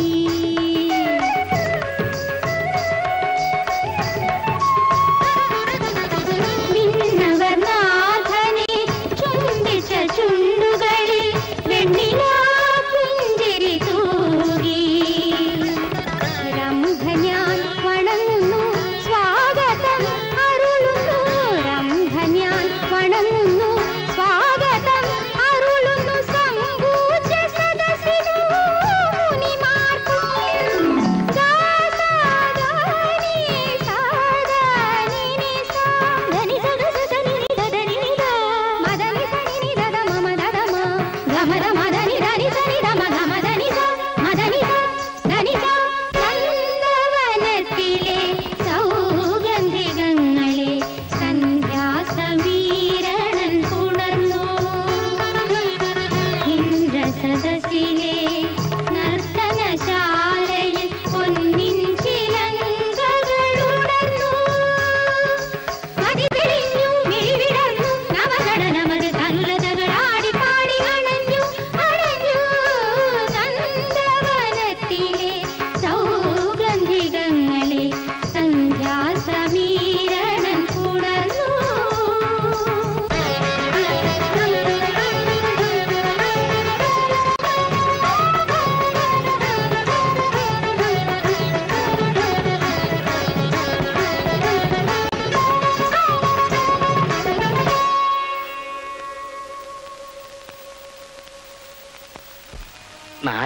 വിണ്ണവർനാഥനെ ചുംബിച്ച ചുണ്ടുകളിൽ വെണ്ണിലാ പുഞ്ചിരി തൂകി രംഭ ഞാൻ വണങ്ങുന്നു സ്വാഗതം അരുളുന്നു രംഭ ഞാൻ വണങ്ങുന്നു സ്വാഗതം അരുളുന്നു സംഭൂജ സദസ്സിനു മുനിമാർക്കും ഗാസാദാനി സാദാനി സാദനി സദസനി ദദനി നിദ മദനി സനി ദദ മമ ദദ മ ഗമദ മദനി ദനി സനി ദമ ഗമദനി സ മദനി സ ധനി സ നന്ദവനത്തിലെ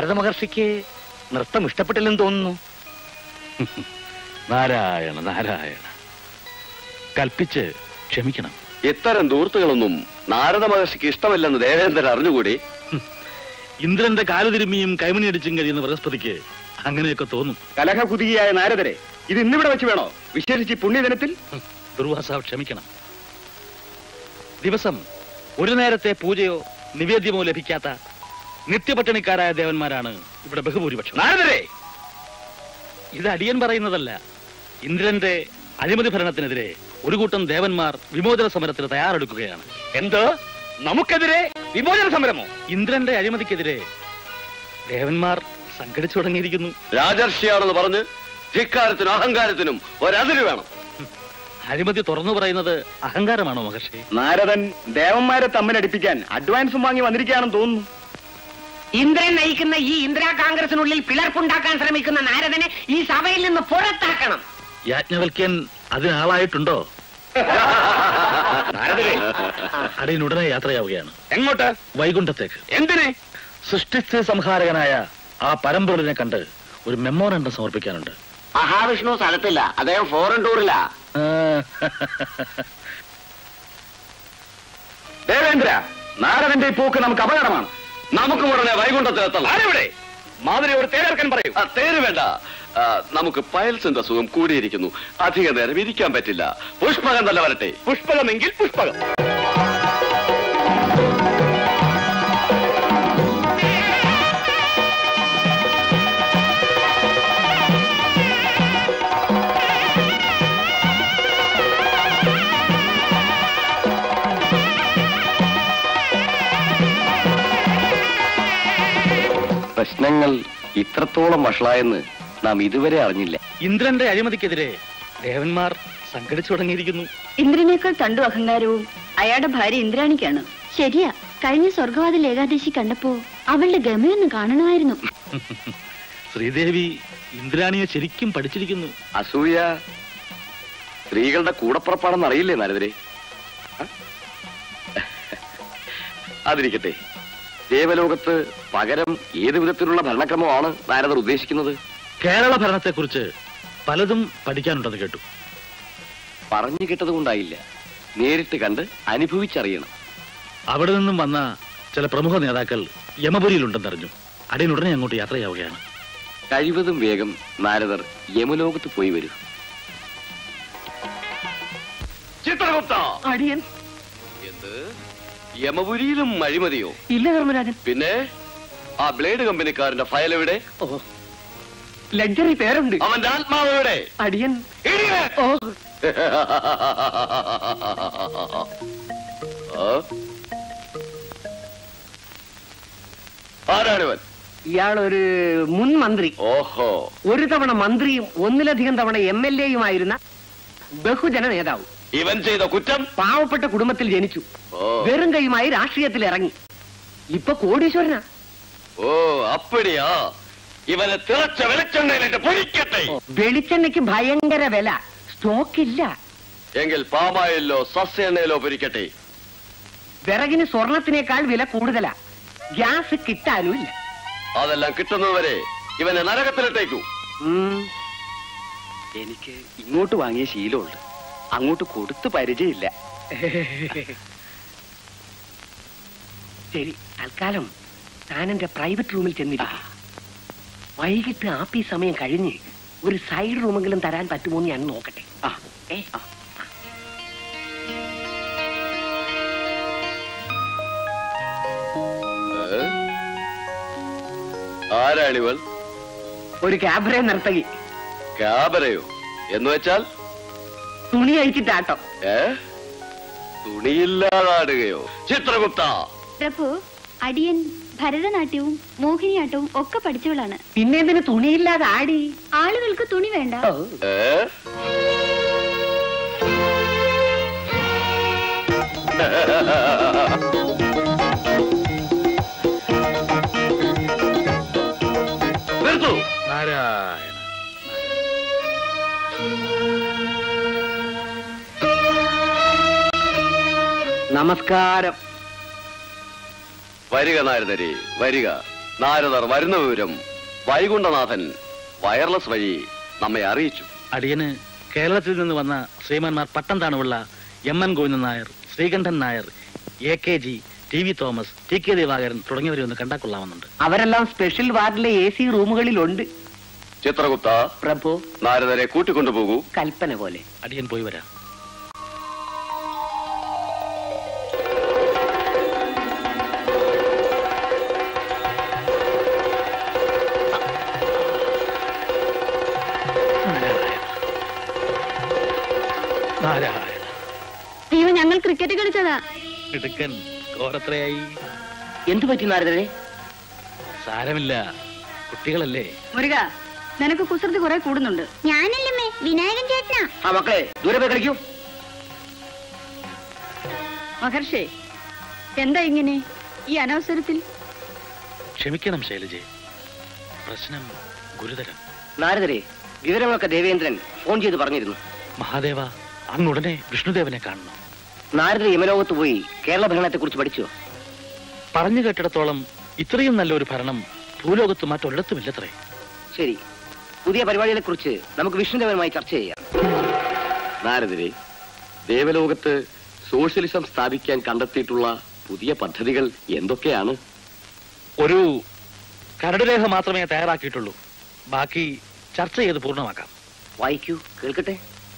നാരദ മഹർഷിക്ക് നൃത്തം ഇഷ്ടപ്പെട്ടില്ലെന്ന് തോന്നുന്നു നാരായണ നാരായണ കൽപ്പിച്ച് ക്ഷമിക്കണം ഇത്തരം ദൂർത്തുകളൊന്നും നാരദ മഹർഷിക്ക് ഇഷ്ടമല്ലെന്ന് ദേവേന്ദ്രൻ അറിഞ്ഞുകൂടി ഇന്ദ്രന്റെ കാലുതിരുമ്മിയും കൈമണിയടിച്ചും കഴിയുന്ന ബൃഹസ്പതിക്ക് അങ്ങനെയൊക്കെ തോന്നും കലഹകുതിയായ നാരദരെ ഇത് ഇന്നിവിടെ വെച്ച് വേണോ വിശേഷിച്ച് ഈ പുണ്യദിനത്തിൽ ദുർവാസ ക്ഷമിക്കണം ദിവസം ഒരു നേരത്തെ പൂജയോ നിവേദ്യമോ ലഭിക്കാത്ത നിത്യപട്ടിണിക്കാരായ ദേവന്മാരാണ് ഇവിടെ ബഹുഭൂരിപക്ഷം നാരദരെ ഇത് അടിയൻ പറയുന്നതല്ല ഇന്ദ്രന്റെ അഴിമതി ഭരണത്തിനെതിരെ ഒരു കൂട്ടം ദേവന്മാർ വിമോചന സമരത്തിന് തയ്യാറെടുക്കുകയാണ് എന്ത് നമുക്കെതിരെ വിമോചന സമരമോ ഇന്ദ്രന്റെ അഴിമതിക്കെതിരെ ദേവന്മാർ സംഘടിച്ചു തുടങ്ങിയിരിക്കുന്നു രാജർഷിയാണെന്ന് പറഞ്ഞ് ധിക്കാരത്തിനും അഹങ്കാരത്തിനും ഒരതിര് വേണം അഴിമതി തുറന്നു പറയുന്നത് അഹങ്കാരമാണോ മഹർഷി നാരദൻ ദേവന്മാരെ തമ്മിലടിപ്പിക്കാൻ അഡ്വാൻസും വാങ്ങി വന്നിരിക്കുകയാണെന്ന് തോന്നുന്നു ഇന്ദ്രൻ നയിക്കുന്ന ഈ ഇന്ദിരാ കോൺഗ്രസിനുള്ളിൽ പിളർപ്പുണ്ടാക്കാൻ ശ്രമിക്കുന്ന നാരദനെ ഈ സഭയിൽ നിന്ന് പുറത്താക്കണം യാജ്ഞവൽക്യൻ അതിനാളായിട്ടുണ്ടോ നാരദരെ അടിയൻ ഉടനെ യാത്രയാവുകയാണ് എങ്ങോട്ട് വൈകുണ്ഠത്തേക്ക് എന്തിനെ സൃഷ്ടിസ്ഥിതി സംഹാരകനായ ആ പരമ്പൊരുളിനെ കണ്ട് ഒരു മെമ്മോറണ്ടം സമർപ്പിക്കാനുണ്ട് മഹാവിഷ്ണു സ്ഥലത്തില്ല അദ്ദേഹം ഫോറിൻ ടൂറിലാ ആ, ദേവേന്ദ്ര നാരദന്റെ ഈ പോക്ക് നമുക്ക് അപകടമാണ് നമുക്ക് ഉടനെ വൈകുണ്ഠത്തിലെത്തണം ആരെവിടെ മാതിരി ഒരു തേരർക്കൻ പറയൂ ആ, തേര് വേണ്ട ആ, നമുക്ക് പയൽസിന്റെ അസുഖം കൂടിയിരിക്കുന്നു അധിക നേരം ഇരിക്കാൻ പറ്റില്ല പുഷ്പകം തന്നെ വരട്ടെ പുഷ്പകമെങ്കിൽ പുഷ്പകം പ്രശ്നങ്ങൾ ഇത്രത്തോളം വഷളായെന്ന് നാം ഇതുവരെ അറിഞ്ഞില്ല ഇന്ദ്രന്റെ അഴിമതിക്കെതിരെ ദേവന്മാർ സംഘടിച്ചു തുടങ്ങിയിരിക്കുന്നു ഇന്ദ്രനേക്കാൾ തണ്ടു അഹങ്കാരവും അയാളുടെ ഭാര്യ ഇന്ദ്രാണിക്കാണ് ശരിയാ കഴിഞ്ഞ സ്വർഗവാതിൽ ഏകാദശി കണ്ടപ്പോ അവളുടെ ഗമയൊന്ന് കാണണമായിരുന്നു ശ്രീദേവി ഇന്ദ്രാണിയെ ശരിക്കും പഠിച്ചിരിക്കുന്നു അസൂയ സ്ത്രീകളുടെ കൂടപ്പുറപ്പാണെന്ന് അറിയില്ലേ നാരദരെ ആ? അതിരിക്കട്ടെ ദേവലോകത്ത് പകരം ഏത് വിധത്തിലുള്ള ഭരണക്രമമാണ് നാരദർ ഉദ്ദേശിക്കുന്നത് കേരള ഭരണത്തെക്കുറിച്ച് പലതും പഠിക്കാനുണ്ടെന്ന് കേട്ടു പറഞ്ഞു കേട്ടത് കൊണ്ടായില്ല നേരിട്ട് കണ്ട് അനുഭവിച്ചറിയണം അവിടെ നിന്നും വന്ന ചില പ്രമുഖ നേതാക്കൾ യമപുരിയിലുണ്ടെന്നറിഞ്ഞു അടിയൻ ഉടനെ അങ്ങോട്ട് യാത്രയാവുകയാണ് കഴിവതും വേഗം നാരദർ യമലോകത്ത് പോയി വരൂ ചിത്രഗുപ്ത അടിയൻ എന്ത് യമപുരിയിലും അഴിമതിയോ ഇല്ല ധർമ്മരാജൻ പിന്നെ ആ ബ്ലേഡ് കമ്പനിക്കാരന്റെ ഫയൽ എവിടെ ലഗ്ജറി പേരുണ്ട് അവന്റെ ആത്മാവ് എവിടെ അടിയൻ ഇടിയേ! ഓ ആ? ആരാണിവൻ ഇയാളൊരു മുൻ മന്ത്രി ഓഹോ ഒരു തവണ മന്ത്രിയും ഒന്നിലധികം തവണ എം എൽ എയുമായിരുന്ന ബഹുജന നേതാവ് ഇവൻ ചെയ്ത കുറ്റം പാവപ്പെട്ട കുടുംബത്തിൽ ജനിച്ചു ഓ വെറും കൈയുമായി രാഷ്ട്രീയത്തിൽ ഇറങ്ങി ഇപ്പൊ കോടീശ്വരനാ ഓ അപ്പടിയാ ഇവനെ തിളച്ച വെളിച്ചെണ്ണയിലിട്ട് പൊഴിക്കട്ടെ വെളിച്ചെണ്ണയ്ക്ക് ഭയങ്കര വില സ്റ്റോക്ക് ഇല്ല എങ്കിൽ പാമായിലോ സസ്യ പൊരിക്കട്ടെ വിറകിന് സ്വർണത്തിനേക്കാൾ വില കൂടുതലാ ഗ്യാസ് കിട്ടാനും ഇല്ല അതെല്ലാം കിട്ടുന്നതുവരെ ഇവനെ നരകത്തിലിട്ടേക്കൂ ഉം. എനിക്ക് ഇങ്ങോട്ട് വാങ്ങിയ ശീലമുണ്ട് അങ്ങോട്ട് കൊടുത്ത് പരിചയമില്ല ശരി തൽക്കാലം താൻ എന്റെ പ്രൈവറ്റ് റൂമിൽ ചെന്നിരിക്കും വൈകിട്ട് ആപ്പി സമയം കഴിഞ്ഞ് ഒരു സൈഡ് റൂമെങ്കിലും തരാൻ പറ്റുമോ എന്ന് ഞാൻ നോക്കട്ടെ ആ ഏ ഏ? ആരാണിവൾ ഒരു ക്യാബറെ നിർത്തകി ക്യാബറയോ എന്ന് വെച്ചാൽ തുണി അഴിച്ചിട്ടാട്ടോ ഏ തുണിയില്ലാതാടുകയോ ചിത്രഗുപ്ത പ്രഭു അടിയൻ ഭരതനാട്യവും മോഹിനിയാട്ടവും ഒക്കെ പഠിച്ചവളാണ് പിന്നെ എന്തിന് തുണിയില്ലാതെ ആടി ആളുകൾക്ക് തുണി വേണ്ട ഓ, ഏ നിർത്തു നാരായണ നമസ്കാരം വരിക നാരദരെ വരിക നാരദർ വരുന്ന വിവരം വൈകുണ്ഠനാഥൻ വയർലെസ് വഴി നമ്മെ അറിയിച്ചു അടിയന് കേരളത്തിൽ നിന്ന് വന്ന ശ്രീമാന്മാർ പട്ടം താണുള്ള M N Govindan Nair Sreekantan Nair A K G T V Thomas T K Divakaran തുടങ്ങിയവരെ ഒന്ന് കണ്ടാ കൊള്ളാമെന്നുണ്ട് അവരെല്ലാം സ്പെഷ്യൽ വാർഡിലെ എ സി റൂമുകളിലുണ്ട് ചിത്രഗുപ്ത പ്രഭു നാരദരെ കൂട്ടിക്കൊണ്ടുപോകൂ കൽപ്പന പോലെ അടിയൻ പോയി വരാം നാരായണ അയ്യോ ഞങ്ങൾ ക്രിക്കറ്റ് കളിച്ചതാ ഇടുക്കൻ സ്കോറത്രയായി എന്തു പറ്റി നാരദരെ സാരമില്ല കുട്ടികളല്ലേ മുരുക നിനക്ക് കുസൃതി കുറെ കൂടുന്നുണ്ട് ഞാനല്ലേ വിനായകൻ ചേട്ടനാ ആ മക്കളെ ദൂരെ പോയി കളിക്കൂ മഹർഷേ എന്താ ഇങ്ങനെ ഈ അനവസരത്തിൽ ക്ഷമിക്കണം ശൈലജെ പ്രശ്നം ഗുരുതരം നാരദരെ വിവരങ്ങളൊക്കെ ദേവേന്ദ്രൻ ഫോൺ ചെയ്ത് പറഞ്ഞിരുന്നു മഹാദേവ അങ്ങുടനെ വിഷ്ണുദേവനെ കാണണം നാരദർ യമലോകത്ത് പോയി കേരള ഭരണത്തെ കുറിച്ച് പഠിച്ചു പറഞ്ഞു കേട്ടിടത്തോളം ഇത്രയും നല്ലൊരു ഭരണം ഭൂലോകത്ത് മറ്റൊരിടത്തുമില്ലത്രേ ശരി പുതിയ പരിപാടികളെ കുറിച്ച് നമുക്ക് വിഷ്ണുദേവനുമായി ചർച്ച ചെയ്യാം നാരദരെ ദേവലോകത്ത് സോഷ്യലിസം സ്ഥാപിക്കാൻ കണ്ടെത്തിയിട്ടുള്ള പുതിയ പദ്ധതികൾ എന്തൊക്കെയാണ് ഒരു കരടുരേഖ മാത്രമേ തയ്യാറാക്കിയിട്ടുള്ളൂ ബാക്കി ചർച്ച ചെയ്ത് പൂർണ്ണമാക്കാം വായിക്കൂ കേൾക്കട്ടെ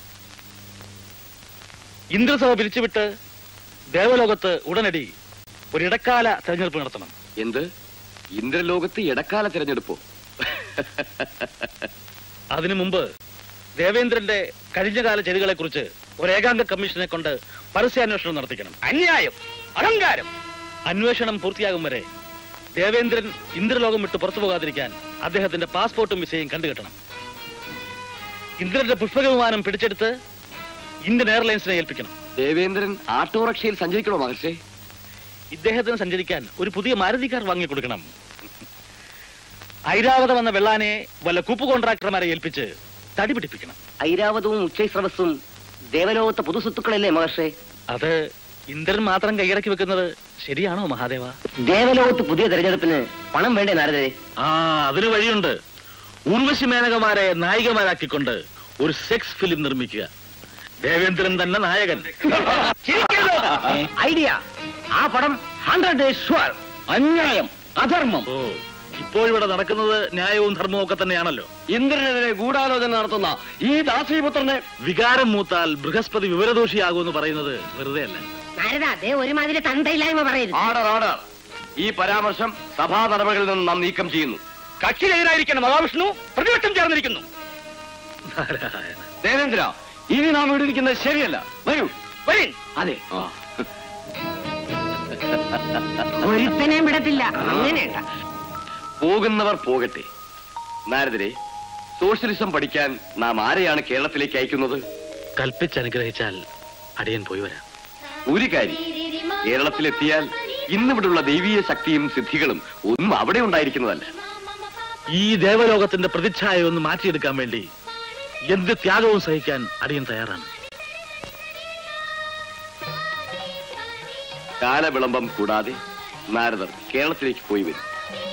ഇന്ദ്രസഭ പിരിച്ചുവിട്ട് ദേവലോകത്ത് ഉടനടി ഒരു ഇടക്കാല തെരഞ്ഞെടുപ്പ് നടത്തണം എന്ത് ഇന്ദ്രലോകത്ത് ഇടക്കാല തിരഞ്ഞെടുപ്പോ അതിനു മുമ്പ് ദേവേന്ദ്രന്റെ കഴിഞ്ഞകാല ചെയ്തികളെ കുറിച്ച് ഒരു ഏകാംഗ കമ്മീഷനെ കൊണ്ട് പരസ്യാന്വേഷണം നടത്തിക്കണം അന്യായം അഹങ്കാരം അന്വേഷണം പൂർത്തിയാകും വരെ ദേവേന്ദ്രൻ ഇന്ദ്രലോകം വിട്ട് പുറത്തു പോകാതിരിക്കാൻ അദ്ദേഹത്തിന്റെ പാസ്പോർട്ടും വിസയും കണ്ടുകെട്ടണം ഇന്ദ്രന്റെ പുഷ്പക വിമാനം പിടിച്ചെടുത്ത് ഇന്ത്യൻ എയർലൈൻസിനെ ഏൽപ്പിക്കണം ദേവേന്ദ്രൻ ആട്ടോറിക്ഷയിൽ സഞ്ചരിക്കണോ മഹർഷേ ഇദ്ദേഹത്തിന് സഞ്ചരിക്കാൻ ഒരു പുതിയ മാരുതി കാർ വാങ്ങിക്കൊടുക്കണം ഐരാവതം എന്ന വെള്ളാനെ വല്ല കൂപ്പ് കോൺട്രാക്ടർമാരെ ഏൽപ്പിച്ച് തടി പിടിപ്പിക്കണം ഐരാവതവും ഉച്ചൈസ്രവസ്സും ദേവലോകത്തെ പൊതുസ്വത്തുക്കളല്ലേ മഹർഷേ അത് ഇന്ദ്രൻ മാത്രം കൈയടക്കി വെക്കുന്നത് ശരിയാണോ മഹാദേവ ദേവലോകത്ത് പുതിയ തെരഞ്ഞെടുപ്പിന് പണം വേണ്ടേ നാരദരെ ആ അതിന് വഴിയുണ്ട് ഉർവശി മേനകമാരെ നായികമാരാക്കിക്കൊണ്ട് ഒരു സെക്സ് ഫിലിം നിർമ്മിക്കുക ദേവേന്ദ്രൻ തന്നെ നായകൻ ഐഡിയ ആ പടം ഹൺഡ്രഡ് ഡേയ്സ് ഷുവർ അന്യായം അധർമ്മം ഓ ഇപ്പോഴിവിടെ നടക്കുന്നത് ന്യായവും ധർമ്മവും ഒക്കെ തന്നെയാണല്ലോ ഇന്ദ്രനെതിരെ ഗൂഢാലോചന നടത്തുന്ന ഈ ദാസീപുത്രനെ വികാരം മൂത്താൽ ബൃഹസ്പതി വിവരദോഷിയാകുമെന്ന് പറയുന്നത് വെറുതെ അല്ല നാരദ അതേ ഒരുമാതിരി തന്തയില്ലായ്മ പറയരുത് ആർഡർ ആർഡർ ഈ പരാമർശം സഭാ നടപടികളിൽ നിന്ന് നാം നീക്കം ചെയ്യുന്നു കക്ഷിയിലെതിരായിരിക്കുന്ന മഹാവിഷ്ണു പ്രതിപക്ഷം ചേർന്നിരിക്കുന്നു നാരായണ ദേവേന്ദ്ര ഇനി നാം ഇവിടെ ഇരിക്കുന്നത് ശരിയല്ല വരൂ വരീൻ അതെ ഒരുത്തനെയും വിടത്തില്ല അങ്ങനെയല്ല പോകുന്നവർ പോകട്ടെ നാരദരെ സോഷ്യലിസം പഠിക്കാൻ നാം ആരെയാണ് കേരളത്തിലേക്ക് അയക്കുന്നത് കൽപ്പിച്ചനുഗ്രഹിച്ചാൽ അടിയൻ പോയി വരാം ഒരു കാര്യം കേരളത്തിലെത്തിയാൽ ഇന്നിവിടുള്ള ദൈവീയ ശക്തിയും സിദ്ധികളും ഒന്നും അവിടെ ഉണ്ടായിരിക്കുന്നതല്ല ഈ ദേവലോകത്തിന്റെ പ്രതിച്ഛായ ഒന്ന് മാറ്റിയെടുക്കാൻ വേണ്ടി എന്ത് ത്യാഗവും സഹിക്കാൻ അടിയൻ തയ്യാറാണ് കാലവിളംബം കൂടാതെ നാരദർ കേരളത്തിലേക്ക് പോയി വരും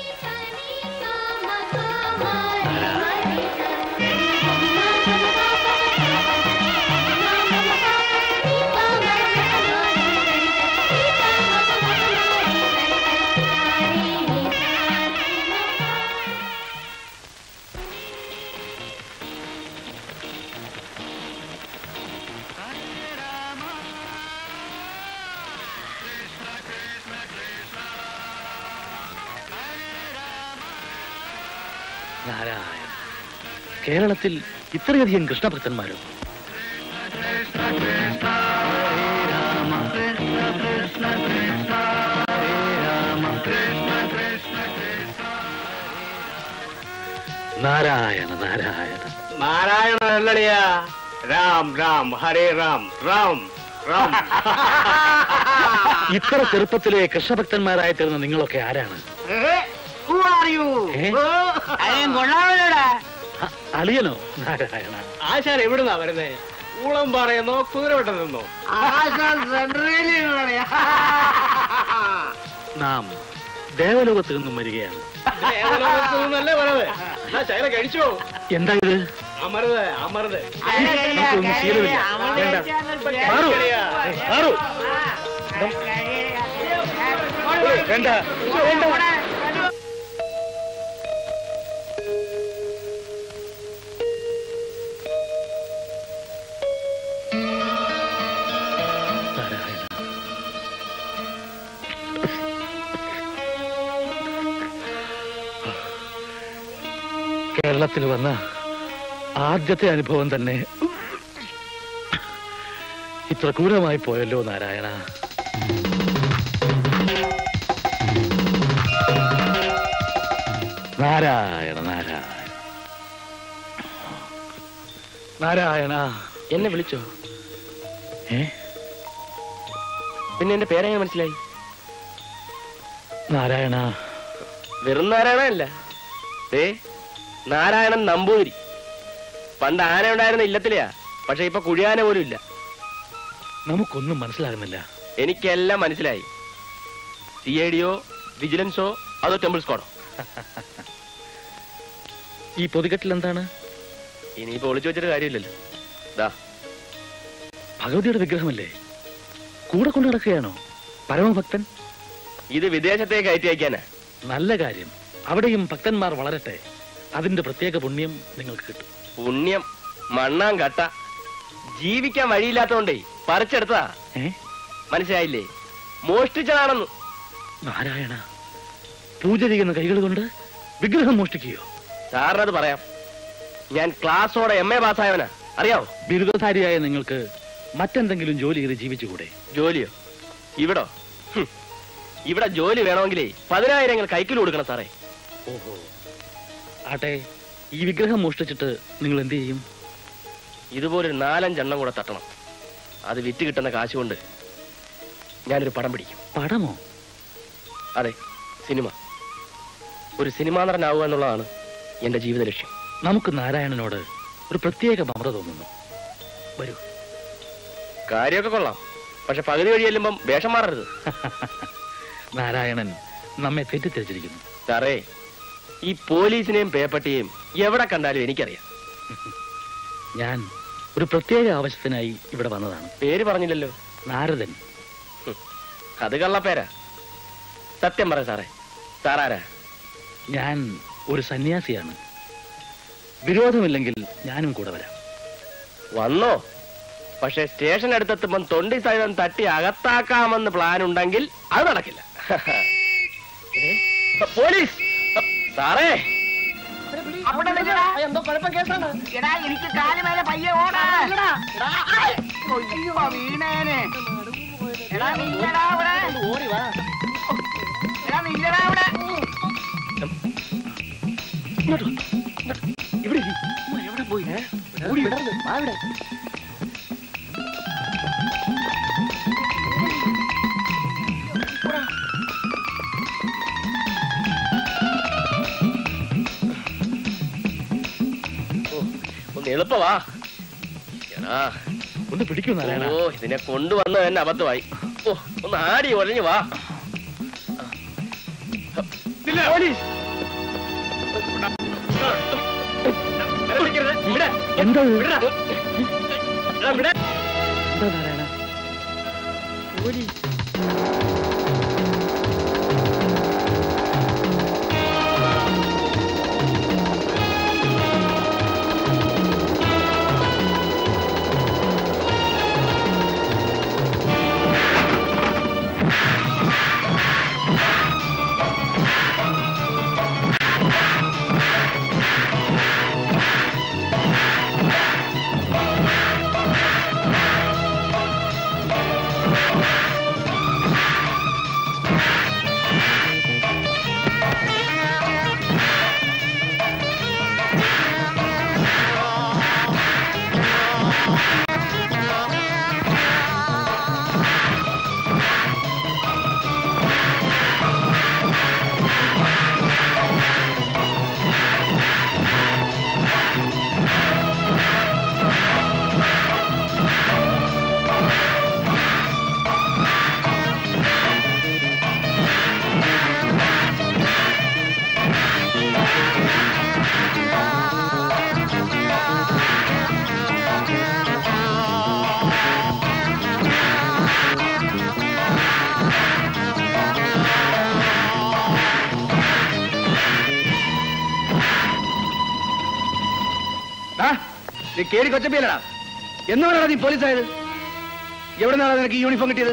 നാരായണ കേരളത്തിൽ ഇത്രയധികം കൃഷ്ണഭക്തന്മാരോ നാരായണ നാരായണ നാരായണ അല്ലടിയാ രാം രാം ഹരേ രാം രാം രാം ഇത്ര ചെറുപ്പത്തിലെ കൃഷ്ണഭക്തന്മാരായി തീർന്ന നിങ്ങളൊക്കെ ആരാണ് ഏ? കൊള്ളാമല്ലോടാ അ- അളിയനോ നാരായണ ആശാൻ എവിടുന്നാ വരുന്നേ ഊളം പറയുന്നോ കുതിരവട്ടം നിന്നോ ആശാൻ സെൻട്രലിൽ നാം ദേവലോകത്ത് നിന്നും വരികയാണ് ഏതല്ലേ പറയത് എന്നാ ശൈല കഴിച്ചോ എന്താ ഇത് അമൃത് അമൃത് നമുക്കൊന്നും ശീലമില്ല വേണ്ട മാറൂ മാറൂ വേണ്ട നാരായണ കേരളത്തിൽ വന്ന ആദ്യത്തെ അനുഭവം തന്നെ ഇത്ര ക്രൂരമായി പോയല്ലോ നാരായണ നാരായണ നാരായണ നാരായണ എന്നെ വിളിച്ചോ ഏ പിന്നെ എന്റെ പേരെങ്ങനെ മനസ്സിലായി നാരായണ വെറും നാരായണനല്ല ഏ നാരായണൻ നമ്പൂതിരി പണ്ട് ആന ഉണ്ടായിരുന്ന ഇല്ലത്തിലെയാ പക്ഷെ ഇപ്പൊ കുഴിയാന പോലും ഇല്ല നമുക്കൊന്നും മനസ്സിലാകുന്നില്ല എനിക്കെല്ലാം മനസ്സിലായി സി ഐ ഡിയോ വിജിലൻസോ അതോ ടെമ്പിൾ സ്ക്വാഡോ ഈ പൊതികെട്ടിൽ എന്താണ് ഇനിയിപ്പോ ഒളിച്ചു വെച്ചിട്ട് കാര്യമില്ലല്ലോ ദാ ഭഗവതിയുടെ വിഗ്രഹമല്ലേ കൂടെ കൊണ്ടു നടക്കുകയാണോ പരമഭക്തൻ ഇത് വിദേശത്തേക്ക് കയറ്റി അയക്കാനാ നല്ല കാര്യം അവിടെയും ഭക്തന്മാർ വളരട്ടെ അതിന്റെ പ്രത്യേക പുണ്യം നിങ്ങൾക്ക് കിട്ടും പുണ്യം മണ്ണാൻ കട്ട ജീവിക്കാൻ വഴിയില്ലാത്തോണ്ടേ പറിച്ചെടുത്തതാ ഏ മനസ്സിലായില്ലേ മോഷ്ടിച്ചതാണെന്ന് നാരായണ പൂജ ചെയ്യുന്ന കൈകൾ കൊണ്ട് വിഗ്രഹം മോഷ്ടിക്കുകയോ സാറിനത് പറയാം ഞാൻ ക്ലാസ്സോടെ എം എ പാസ്സായവനാ അറിയാവോ ബിരുദധാരിയായ നിങ്ങൾക്ക് മറ്റെന്തെങ്കിലും ജോലി ചെയ്ത് ജീവിച്ചുകൂടെ ജോലിയോ ഇവിടോ ഹും. ഇവിടെ ജോലി വേണമെങ്കിലേ പതിനായിരങ്ങൾ കൈക്കിൽ കൊടുക്കണം സാറേ ഓഹോ ആട്ടെ ഈ വിഗ്രഹം മോഷ്ടിച്ചിട്ട് നിങ്ങൾ എന്ത് ചെയ്യും ഇതുപോലൊരു നാലഞ്ചെണ്ണം കൂടെ തട്ടണം അത് വിറ്റ് കിട്ടുന്ന കാശ് കൊണ്ട് ഞാനൊരു പടം പിടിക്കും പടമോ അതെ സിനിമ ഒരു സിനിമാ നടനാവുക എന്നുള്ളതാണ് എന്റെ ജീവിത ലക്ഷ്യം നമുക്ക് നാരായണനോട് ഒരു പ്രത്യേക മമത തോന്നുന്നു വരൂ കാര്യമൊക്കെ കൊള്ളാം പക്ഷെ പകുതി വഴി ചെല്ലുമ്പം വേഷം മാറരുത് നാരായണൻ നമ്മെ തെറ്റിദ്ധരിച്ചിരിക്കുന്നു സാറേ ഈ പോലീസിനെയും പേപ്പട്ടിയെയും എവിടെ കണ്ടാലും എനിക്കറിയാം ഞാൻ ഒരു പ്രത്യേക ആവശ്യത്തിനായി ഇവിടെ വന്നതാണ് പേര് പറഞ്ഞില്ലല്ലോ നാരദൻ അത് കള്ളപ്പേരാ സത്യം പറ സാറേ സാറാരാ ഞാൻ ഒരു സന്യാസിയാണ് വിരോധമില്ലെങ്കിൽ ഞാനും കൂടെ വരാം വന്നോ പക്ഷെ സ്റ്റേഷൻ അടുത്തെത്തുമ്പം തൊണ്ടി സഹിതം തട്ടി അകത്താക്കാമെന്ന് പ്ലാൻ ഉണ്ടെങ്കിൽ അത് നടക്കില്ല ഏ? പോലീസ് സാറേ എന്തോ കുഴപ്പം കേസാണ് എടാ എനിക്ക് കാല് മേലെ പയ്യെ ഓടാ അയ്യോ വീണേനെ എടാ നില്ലടാ അവിടെ ഓടി വാ എടാ നില്ലടാ അവിടെ ഇവിടെ ഇരി. എവിടെ പോയി ഓടി വിടരുത് വാ ഇവിടെ ഒന്ന് എളുപ്പവാ എടാ ഒന്ന് പിടിക്കൂ നാരായണ ഓ ഇതിനെ കൊണ്ടുവന്ന തന്നെ അബദ്ധമായി ഓ ഒന്ന് ആടി ഒഴഞ്ഞു വാ പോലീസ് ഇവിടെ എന്താ ഇത്? ഇവിടെ ഇവിടെ എന്താ നാരായണ ആ നീ കേറി കൊച്ചപ്പിയല്ലടാ എന്നാണ് നീ പോലീസായത് എവിടെ നിന്നാണ് നിനക്ക് ഈ യൂണിഫോം കിട്ടിയത്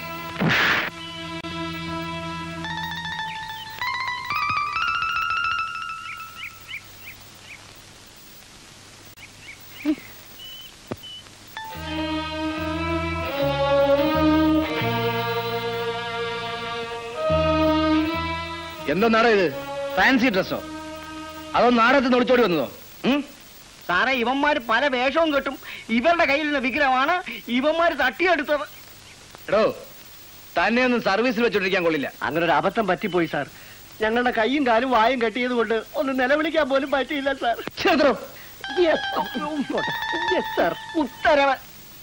എന്തോ നാടോ ഇത് ഫാൻസി ഡ്രസ്സോ അതോ നാടകത്തിൽ നിന്ന് ഒളിച്ചോടി വന്നതോ ഉം? സാറേ ഇവന്മാര് പല വേഷവും കെട്ടും ഇവരുടെ കയ്യിലുള്ള വിഗ്രഹമാണ് ഇവന്മാര് തട്ടിയെടുത്തത് എടോ തന്നെ ഒന്നും സർവീസിൽ വെച്ചോണ്ടിരിക്കാൻ കൊള്ളില്ല അങ്ങനെ ഒരു അബദ്ധം പറ്റിപ്പോയി സാർ ഞങ്ങളുടെ കൈയും കാലും വായും കെട്ടിയത് കൊണ്ട് ഒന്ന് നിലവിളിക്കാൻ പോലും പറ്റിയില്ല സാർ ചേർത്തോ സാർ ഉത്തരവ്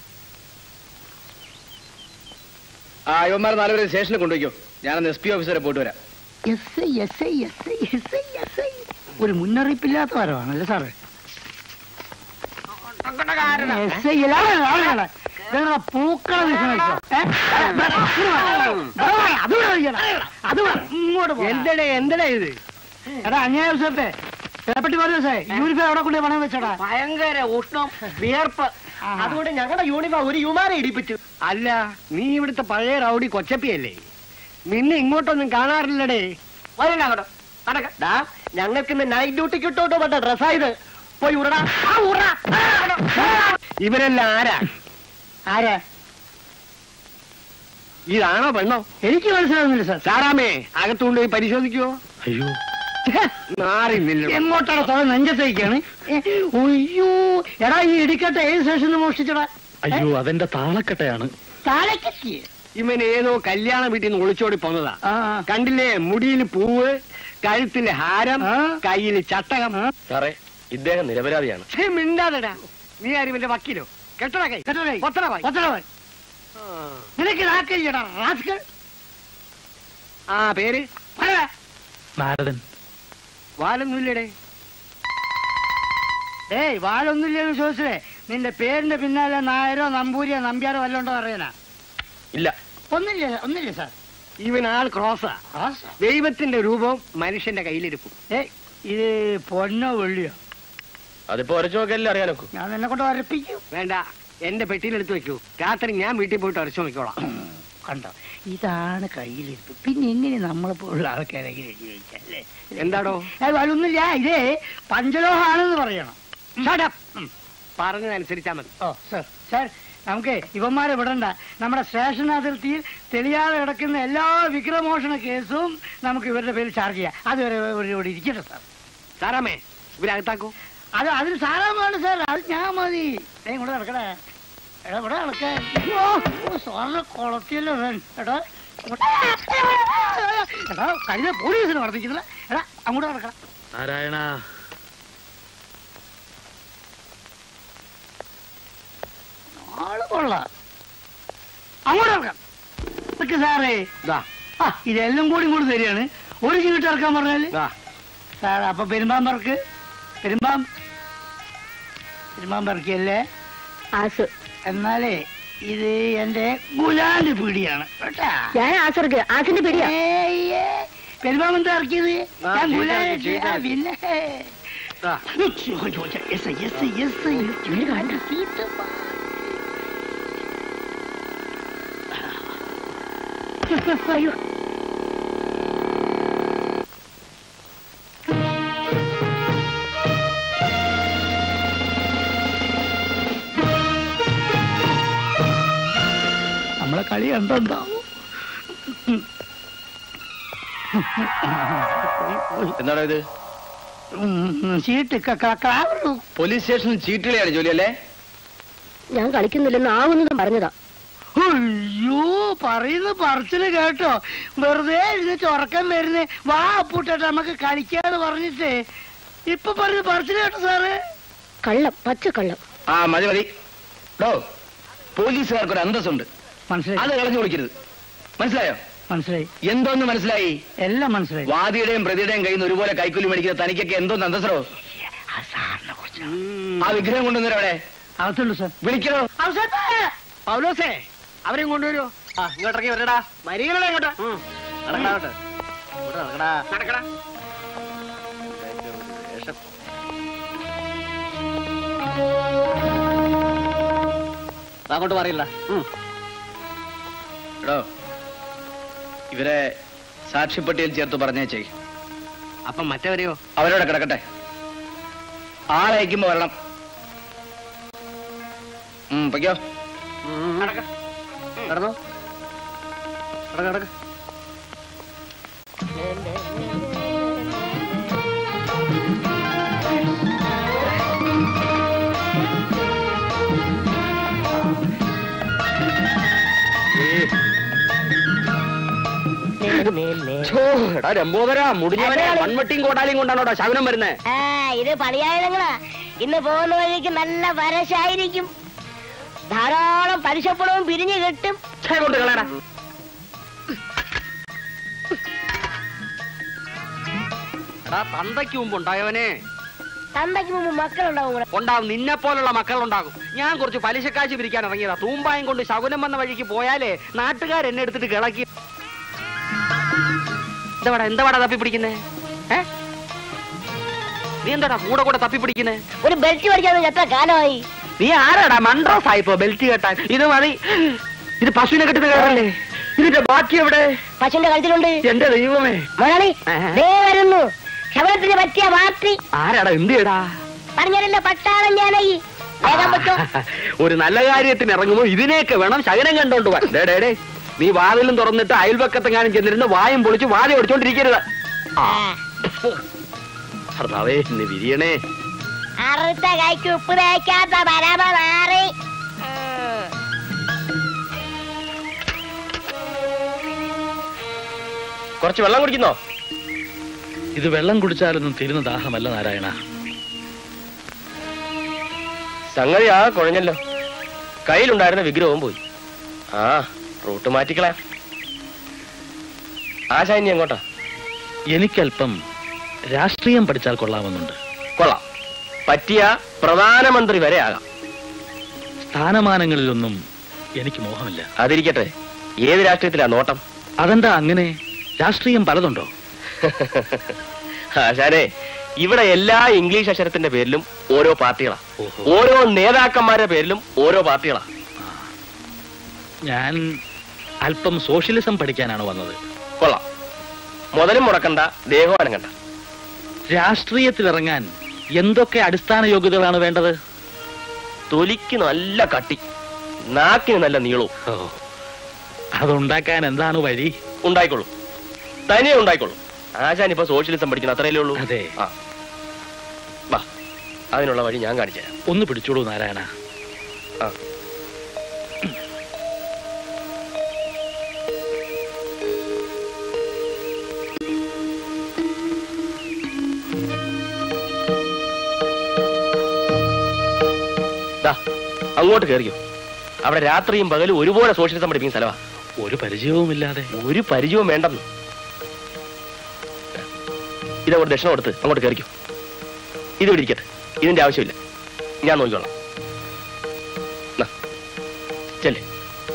ആ ഇവന്മാരെ നാലുപേരെ സ്റ്റേഷനിൽ കൊണ്ടുപോയിക്കോ ഞാനന്ന് എസ് പി ഓഫീസറെ പോയിട്ട് വരാം S I S I S I S I S I ഒരു മുന്നറിയിപ്പില്ലാത്ത വരവാണല്ലേ സാറേ എസ് ഐ പൂക്കള എന്തടേ എന്തടേ ഇത് എടാ അന്യായ ദിവസത്തെ പേപ്പട്ടി പോലെ ദിവസേ യൂണിഫോം എവിടെ കൊണ്ട് പണം വെച്ചടാ ഭയങ്കര ഉഷ്ണം വിയർപ്പ് അതുകൊണ്ട് ഞങ്ങളുടെ യൂണിഫോം ഒരു യുമാരെ ഇടിപ്പിച്ചു അല്ല നീ ഇവിടുത്തെ പഴയ റൗഡി കൊച്ചപ്പിയല്ലേ നിന്നെ ഇങ്ങോട്ടൊന്നും കാണാറില്ലടേ വരണ്ട അങ്ങോട്ട് നടക്ക. ദാ, ഞങ്ങൾക്ക് ഇന്ന് നൈറ്റ് ഡ്യൂട്ടിക്ക് ഇട്ടോട്ടോ പറ്റ ഡ്രസ്സായത് പോയി ഉറടാ ആ, ഉറ. ആ, ഇവരെല്ലാം ആരാ ആരാ ഇതാണോ പെണ്ണോ എനിക്ക് മനസ്സിലാവുന്നില്ല സാർ സാറാമേ അകത്തുകൊണ്ട് പോയി പരിശോധിക്കുവോ അയ്യോ മാറിന്നില്ല എങ്ങോട്ടാണ് സാർ നെഞ്ചത്തേക്കാണ് ഒയ്യോ എടാ ഈ ഇടിക്കട്ടെ ഏത് സ്റ്റേഷനിൽ മോഷ്ടിച്ചടാ അയ്യോ അതെന്റെ താളക്കട്ടയാണ് താഴേക്കെത്തി ഇവൻ ഏതോ കല്യാണ വീട്ടിൽ നിന്ന് ഒളിച്ചോടി പോന്നതാ കണ്ടില്ലേ മുടിയിൽ പൂവ് കഴുത്തില് ഹാരം കയ്യില് ചട്ടകം സാറേ ഇദ്ദേഹം നിരപരാധിയാണ് ഛേ, മിണ്ടാതെടാ നീ ആരും ഇവന്റെ വക്കീലോ കെട്ടടാ കൈ ഒത്തടവായി ഒത്തടവായി നിനക്ക് ഇതാക്കില്ലടാ റാസ്കൾ ആ പേര് പറ. നാരദൻ വാലൊന്നുമില്ലടേ ഏയ് വാലൊന്നുമില്ലെന്ന് ചോദിച്ചേ നിന്റെ പേരിന്റെ പിന്നാലെ നായരോ നമ്പൂരിയോ നമ്പ്യാരോ വല്ലോണ്ടോ അറിയാനാ ഇല്ല ഒന്നില്ല ഒന്നില്ല സാർ ഇവൻ ആൾ ക്രോസാ ദൈവത്തിന്റെ രൂപവും മനുഷ്യന്റെ കയ്യിലിരിപ്പും ഏ ഇത് പൊന്നോ വെള്ളിയോ അതിപ്പോ ഒരച്ചു നോക്കല്ലേ അറിയാനൊക്കെ ഞാൻ നിന്നെ കൊണ്ട് വരപ്പിക്കൂ വേണ്ട എന്റെ പെട്ടിയിലെടുത്ത് വെക്കൂ രാത്രി ഞാൻ വീട്ടിൽ പോയിട്ട് അരച്ചു നോക്കിക്കോളാം കണ്ടോ ഇതാണ് കയ്യിലിരിപ്പ് പിന്നെ എങ്ങനെ നമ്മളെ പോലുള്ള ആൾക്കാരെങ്കിലും ജീവിക്കല്ലേ എന്താടോ അതൊന്നുമില്ല ഇതേ പഞ്ചലോഹാണെന്ന് പറയണം Shut up. ഉം. പറഞ്ഞതനുസരിച്ചാ മതി ഓ സർ സാർ നമുക്ക് ഇവന്മാരെ വിടണ്ട നമ്മുടെ സ്റ്റേഷൻ അതിർത്തിയിൽ തെളിയാതെ കിടക്കുന്ന എല്ലാ വിക്രമോഷണ കേസും നമുക്ക് ഇവരുടെ പേരിൽ ചാർജ് ചെയ്യാം അതുവരെ ഇവരോട് ഇരിക്കട്ടെ സാർ സാറാമേ ഇവരകത്താക്കൂ അത് അതിന് സാറാമാണ് സാർ അത് ഞാൻ മതി ഏ ഇങ്ങോട്ട് നടക്കണേ എടാ ഇവിടെ നടക്കാൻ ഓ ഓ, സാറിനെ കൊളത്തിയല്ലോ ഇവൻ. എടാ ഇങ്ങോട്ട്. എടാ കഴിഞ്ഞ പോലീസിന് വർദ്ധിക്കുന്നില്ല എടാ അങ്ങോട്ട് നടക്കണം നാരായണ ആള് കൊള്ളാം അങ്ങോട്ട് ഇറക്കാം ഇതൊക്കെ സാറേ ആ ഇതെല്ലാം കൂടി ഇങ്ങോട്ട് തരികയാണ് ഒരു ചീട്ട് ഇറക്കാൻ പറഞ്ഞാല് സാർ അപ്പൊ പെരുമ്പാമ്പർക്ക് പെരുമ്പാം പെരുമ്പാമ്പറക്കല്ലേ ആസ് എന്നാലേ ഇത് എന്റെ ഗുലാന്റെ പീടിയാണ് കേട്ടാ ഞാൻ ആസർക്ക് ആസിന്റെ പിടിയാ പെരുമ്പാമ്പ് എന്താ ഇറക്കിയത് ഞാൻ ഗുലാൻ ആ, പിന്നെ യെസ് യെസ് യെസ് അയ്യോ നമ്മളെ കളി കണ്ടുണ്ടാവും എന്താണോ ഇത് ചീട്ട് ക്ലാവറു പോലീസ് സ്റ്റേഷനിൽ ചീട്ടുകളിയാണ് ജോലി അല്ലേ ഞാൻ കളിക്കുന്നില്ലെന്ന് ആവുന്നതും പറഞ്ഞതാ അയ്യോ പറയുന്ന പറച്ചില് കേട്ടോ വെറുതെ എഴുന്നേറ്റ് ഉറക്കം വരുന്നേ വാ അപ്പൂട്ടേട്ടാ നമുക്ക് കളിക്കാന്ന് പറഞ്ഞിട്ട് ഇപ്പൊ പറഞ്ഞ പറച്ചില് കേട്ടോ സാറ് കള്ളം പച്ച കള്ളം ആ മതി മതി ഡോ പോലീസുകാർക്ക് ഒരു അന്തസ്സുണ്ട് മനസ്സിലായി അത് കളഞ്ഞു വിളിക്കരുത് മനസ്സിലായോ മനസ്സിലായി എന്തോന്ന് മനസ്സിലായി എല്ലാം മനസ്സിലായി വാദിയുടെയും പ്രതിയുടെയും കയ്യിൽ നിന്ന് ഒരുപോലെ കൈക്കൂലി മേടിക്കുന്ന തനിക്കൊക്കെ എന്തോന്ന് അന്തസ്സറോ ആ സാറിനെ കുറിച്ച് ആ വിഗ്രഹം കൊണ്ടുവന്നേരം അവിടെ അകത്തുള്ളൂ സാർ വിളിക്കണോ പൗലോസേ അവരെയും കൊണ്ടുവരുമോ ആ ഇങ്ങോട്ടേക്ക് വരടാ മരികളെ ഇങ്ങോട്ട് നടക്കടാ നടക്കടാ നടക്കടാ വേഷം അങ്ങോട്ട് പറയില്ല എടോ ഇവരെ സാക്ഷിപ്പട്ടിയിൽ ചേർത്ത് പറഞ്ഞേച്ചേ അപ്പം മറ്റവരെയോ അവരോടെ കിടക്കട്ടെ ആളയക്കുമ്പോ വരണം ഉം, പൊയ്ക്കോ കിടന്നോ കിടക്ക കിടക്ക രംബോദരാ മുടിഞ്ഞവനെ മൺവട്ടിയും കോടാലിയും കൊണ്ടാണോടാ ശകുനം വരുന്നേ ആ ഇത് പണിയായുധങ്ങളാ ഇന്ന് പോകുന്ന വഴിക്ക് നല്ല വരശായിരിക്കും ധാരാളം പലിശപ്പണവും പിരിഞ്ഞു കിട്ടും കൊണ്ട് കളയടാ എടാ തന്തയ്ക്ക് മുമ്പ് ഉണ്ടായവനെ തന്തയ്ക്ക് മുമ്പ് മക്കളുണ്ടാവും കൂടെ ഉണ്ടാവും നിന്നെ പോലുള്ള മക്കളുണ്ടാകും ഞാൻ കുറച്ച് പലിശക്കാശ് പിരിക്കാൻ ഇറങ്ങിയതാ തൂമ്പായം കൊണ്ട് ശകുനം വന്ന വഴിക്ക് പോയാലേ നാട്ടുകാർ എന്നെ എടുത്തിട്ട് കിളക്കി എന്താടാ എന്താടാ തപ്പി പിടിക്കുന്നേ ഏ നീ എന്താടാ കൂടെ കൂടെ തപ്പി പിടിക്കുന്നേ ഒരു ബെൽറ്റ് പഠിക്കാൻ എത്ര കാലമായി നീ ആരാടാ മൺട്രോസ് ആയിപ്പോ ബെൽറ്റ് കെട്ടാൻ ഇത് മതി ഇത് പശുവിനെ കെട്ടുന്ന കയറല്ലേ ഇതിന്റെ ബാക്കി എവിടെ പശുവിന്റെ കഴുത്തിലുണ്ട് എന്റെ ദൈവമേ മുതലാളി ആഹാ. ദേ വരുന്നു ശബരത്തിന് പറ്റിയ പാർട്ടി ആരാടാ എന്ത് ചെയ്യടാ പറഞ്ഞല്ലോ പട്ടാളം ഞാനായി വേഗം വെച്ചോ ഒരു നല്ല കാര്യത്തിന് ഇറങ്ങുമ്പോ ഇതിനെയൊക്കെ വേണം ശകനം കണ്ടോണ്ട് പോവാൻ ഡേ, ഡേ, ഡേ. നീ വാതിലും തുറന്നിട്ട് അയൽപക്കത്തെങ്ങാനും ചെന്നിരുന്ന് വായും പൊളിച്ച് വാതി ഓടിച്ചോണ്ടിരിക്കരുത് ആ. ഭർത്താവേ ഇന്ന് വിരിയണേ അറുത്ത കൈക്ക് ഉപ്പ് തേക്കാത്ത പരമ മാറി കുറച്ച് വെള്ളം കുടിക്കുന്നോ ഇത് വെള്ളം കുടിച്ചാലൊന്നും തീരുന്ന ദാഹമല്ല നാരായണ സംഗതി ആ കുഴഞ്ഞല്ലോ കയ്യിലുണ്ടായിരുന്ന വിഗ്രഹവും പോയി ആ റൂട്ട് മാറ്റിക്കളാ ആശാ ഇനി എങ്ങോട്ടാ എനിക്കല്പം രാഷ്ട്രീയം പഠിച്ചാൽ കൊള്ളാമെന്നുണ്ട് കൊള്ളാം പറ്റിയ പ്രധാനമന്ത്രി വരെ ആകാം സ്ഥാനമാനങ്ങളിലൊന്നും എനിക്ക് മോഹമില്ല അതിരിക്കട്ടെ ഏത് രാഷ്ട്രീയത്തിലാ നോട്ടം അതെന്താ അങ്ങനെ രാഷ്ട്രീയം പലതുണ്ടോ ആശാനെ ഇവിടെ എല്ലാ ഇംഗ്ലീഷ് അക്ഷരത്തിന്റെ പേരിലും ഓരോ പാർട്ടികളാ ഓഹോ. ഓരോ നേതാക്കന്മാരുടെ പേരിലും ഓരോ പാർട്ടികളാ ഞാൻ അല്പം സോഷ്യലിസം പഠിക്കാനാണ് വന്നത് കൊള്ളാം മുതലും മുടക്കണ്ട ദേഹവും അനങ്ങണ്ട രാഷ്ട്രീയത്തിലിറങ്ങാൻ എന്തൊക്കെ അടിസ്ഥാന യോഗ്യതകളാണ് വേണ്ടത് തൊലിക്ക് നല്ല കട്ടി നാക്കിന് നല്ല നീളവും ഓ അതുണ്ടാക്കാൻ എന്താണ് വഴി ഉണ്ടായിക്കോളൂ തനിയെ ഉണ്ടായിക്കോളൂ ആശാൻ ഇപ്പൊ സോഷ്യലിസം പഠിക്കണം അത്രയല്ലേ ഉള്ളൂ അതെ. ആ വാ അതിനുള്ള വഴി ഞാൻ കാണിച്ചു തരാം ഒന്ന് പിടിച്ചോളൂ നാരായണ ആ. ദാ, അങ്ങോട്ട് കയറിയോ അവിടെ രാത്രിയും പകലും ഒരുപോലെ സോഷ്യലിസം പഠിപ്പിക്കുന്ന സ്ഥലമാ ഒരു പരിചയവുമില്ലാതെ ഒരു പരിചയവും വേണ്ടെന്ന് ഇതങ്ങോട്ട് ദക്ഷിണ കൊടുത്ത് അങ്ങോട്ട് കയറിക്കോ ഇത് ഇവിടെ ഇരിക്കട്ടെ ഇതിന്റെ ആവശ്യമില്ല ഞാൻ നോക്കിക്കോളാം നാ, ചെല്ല്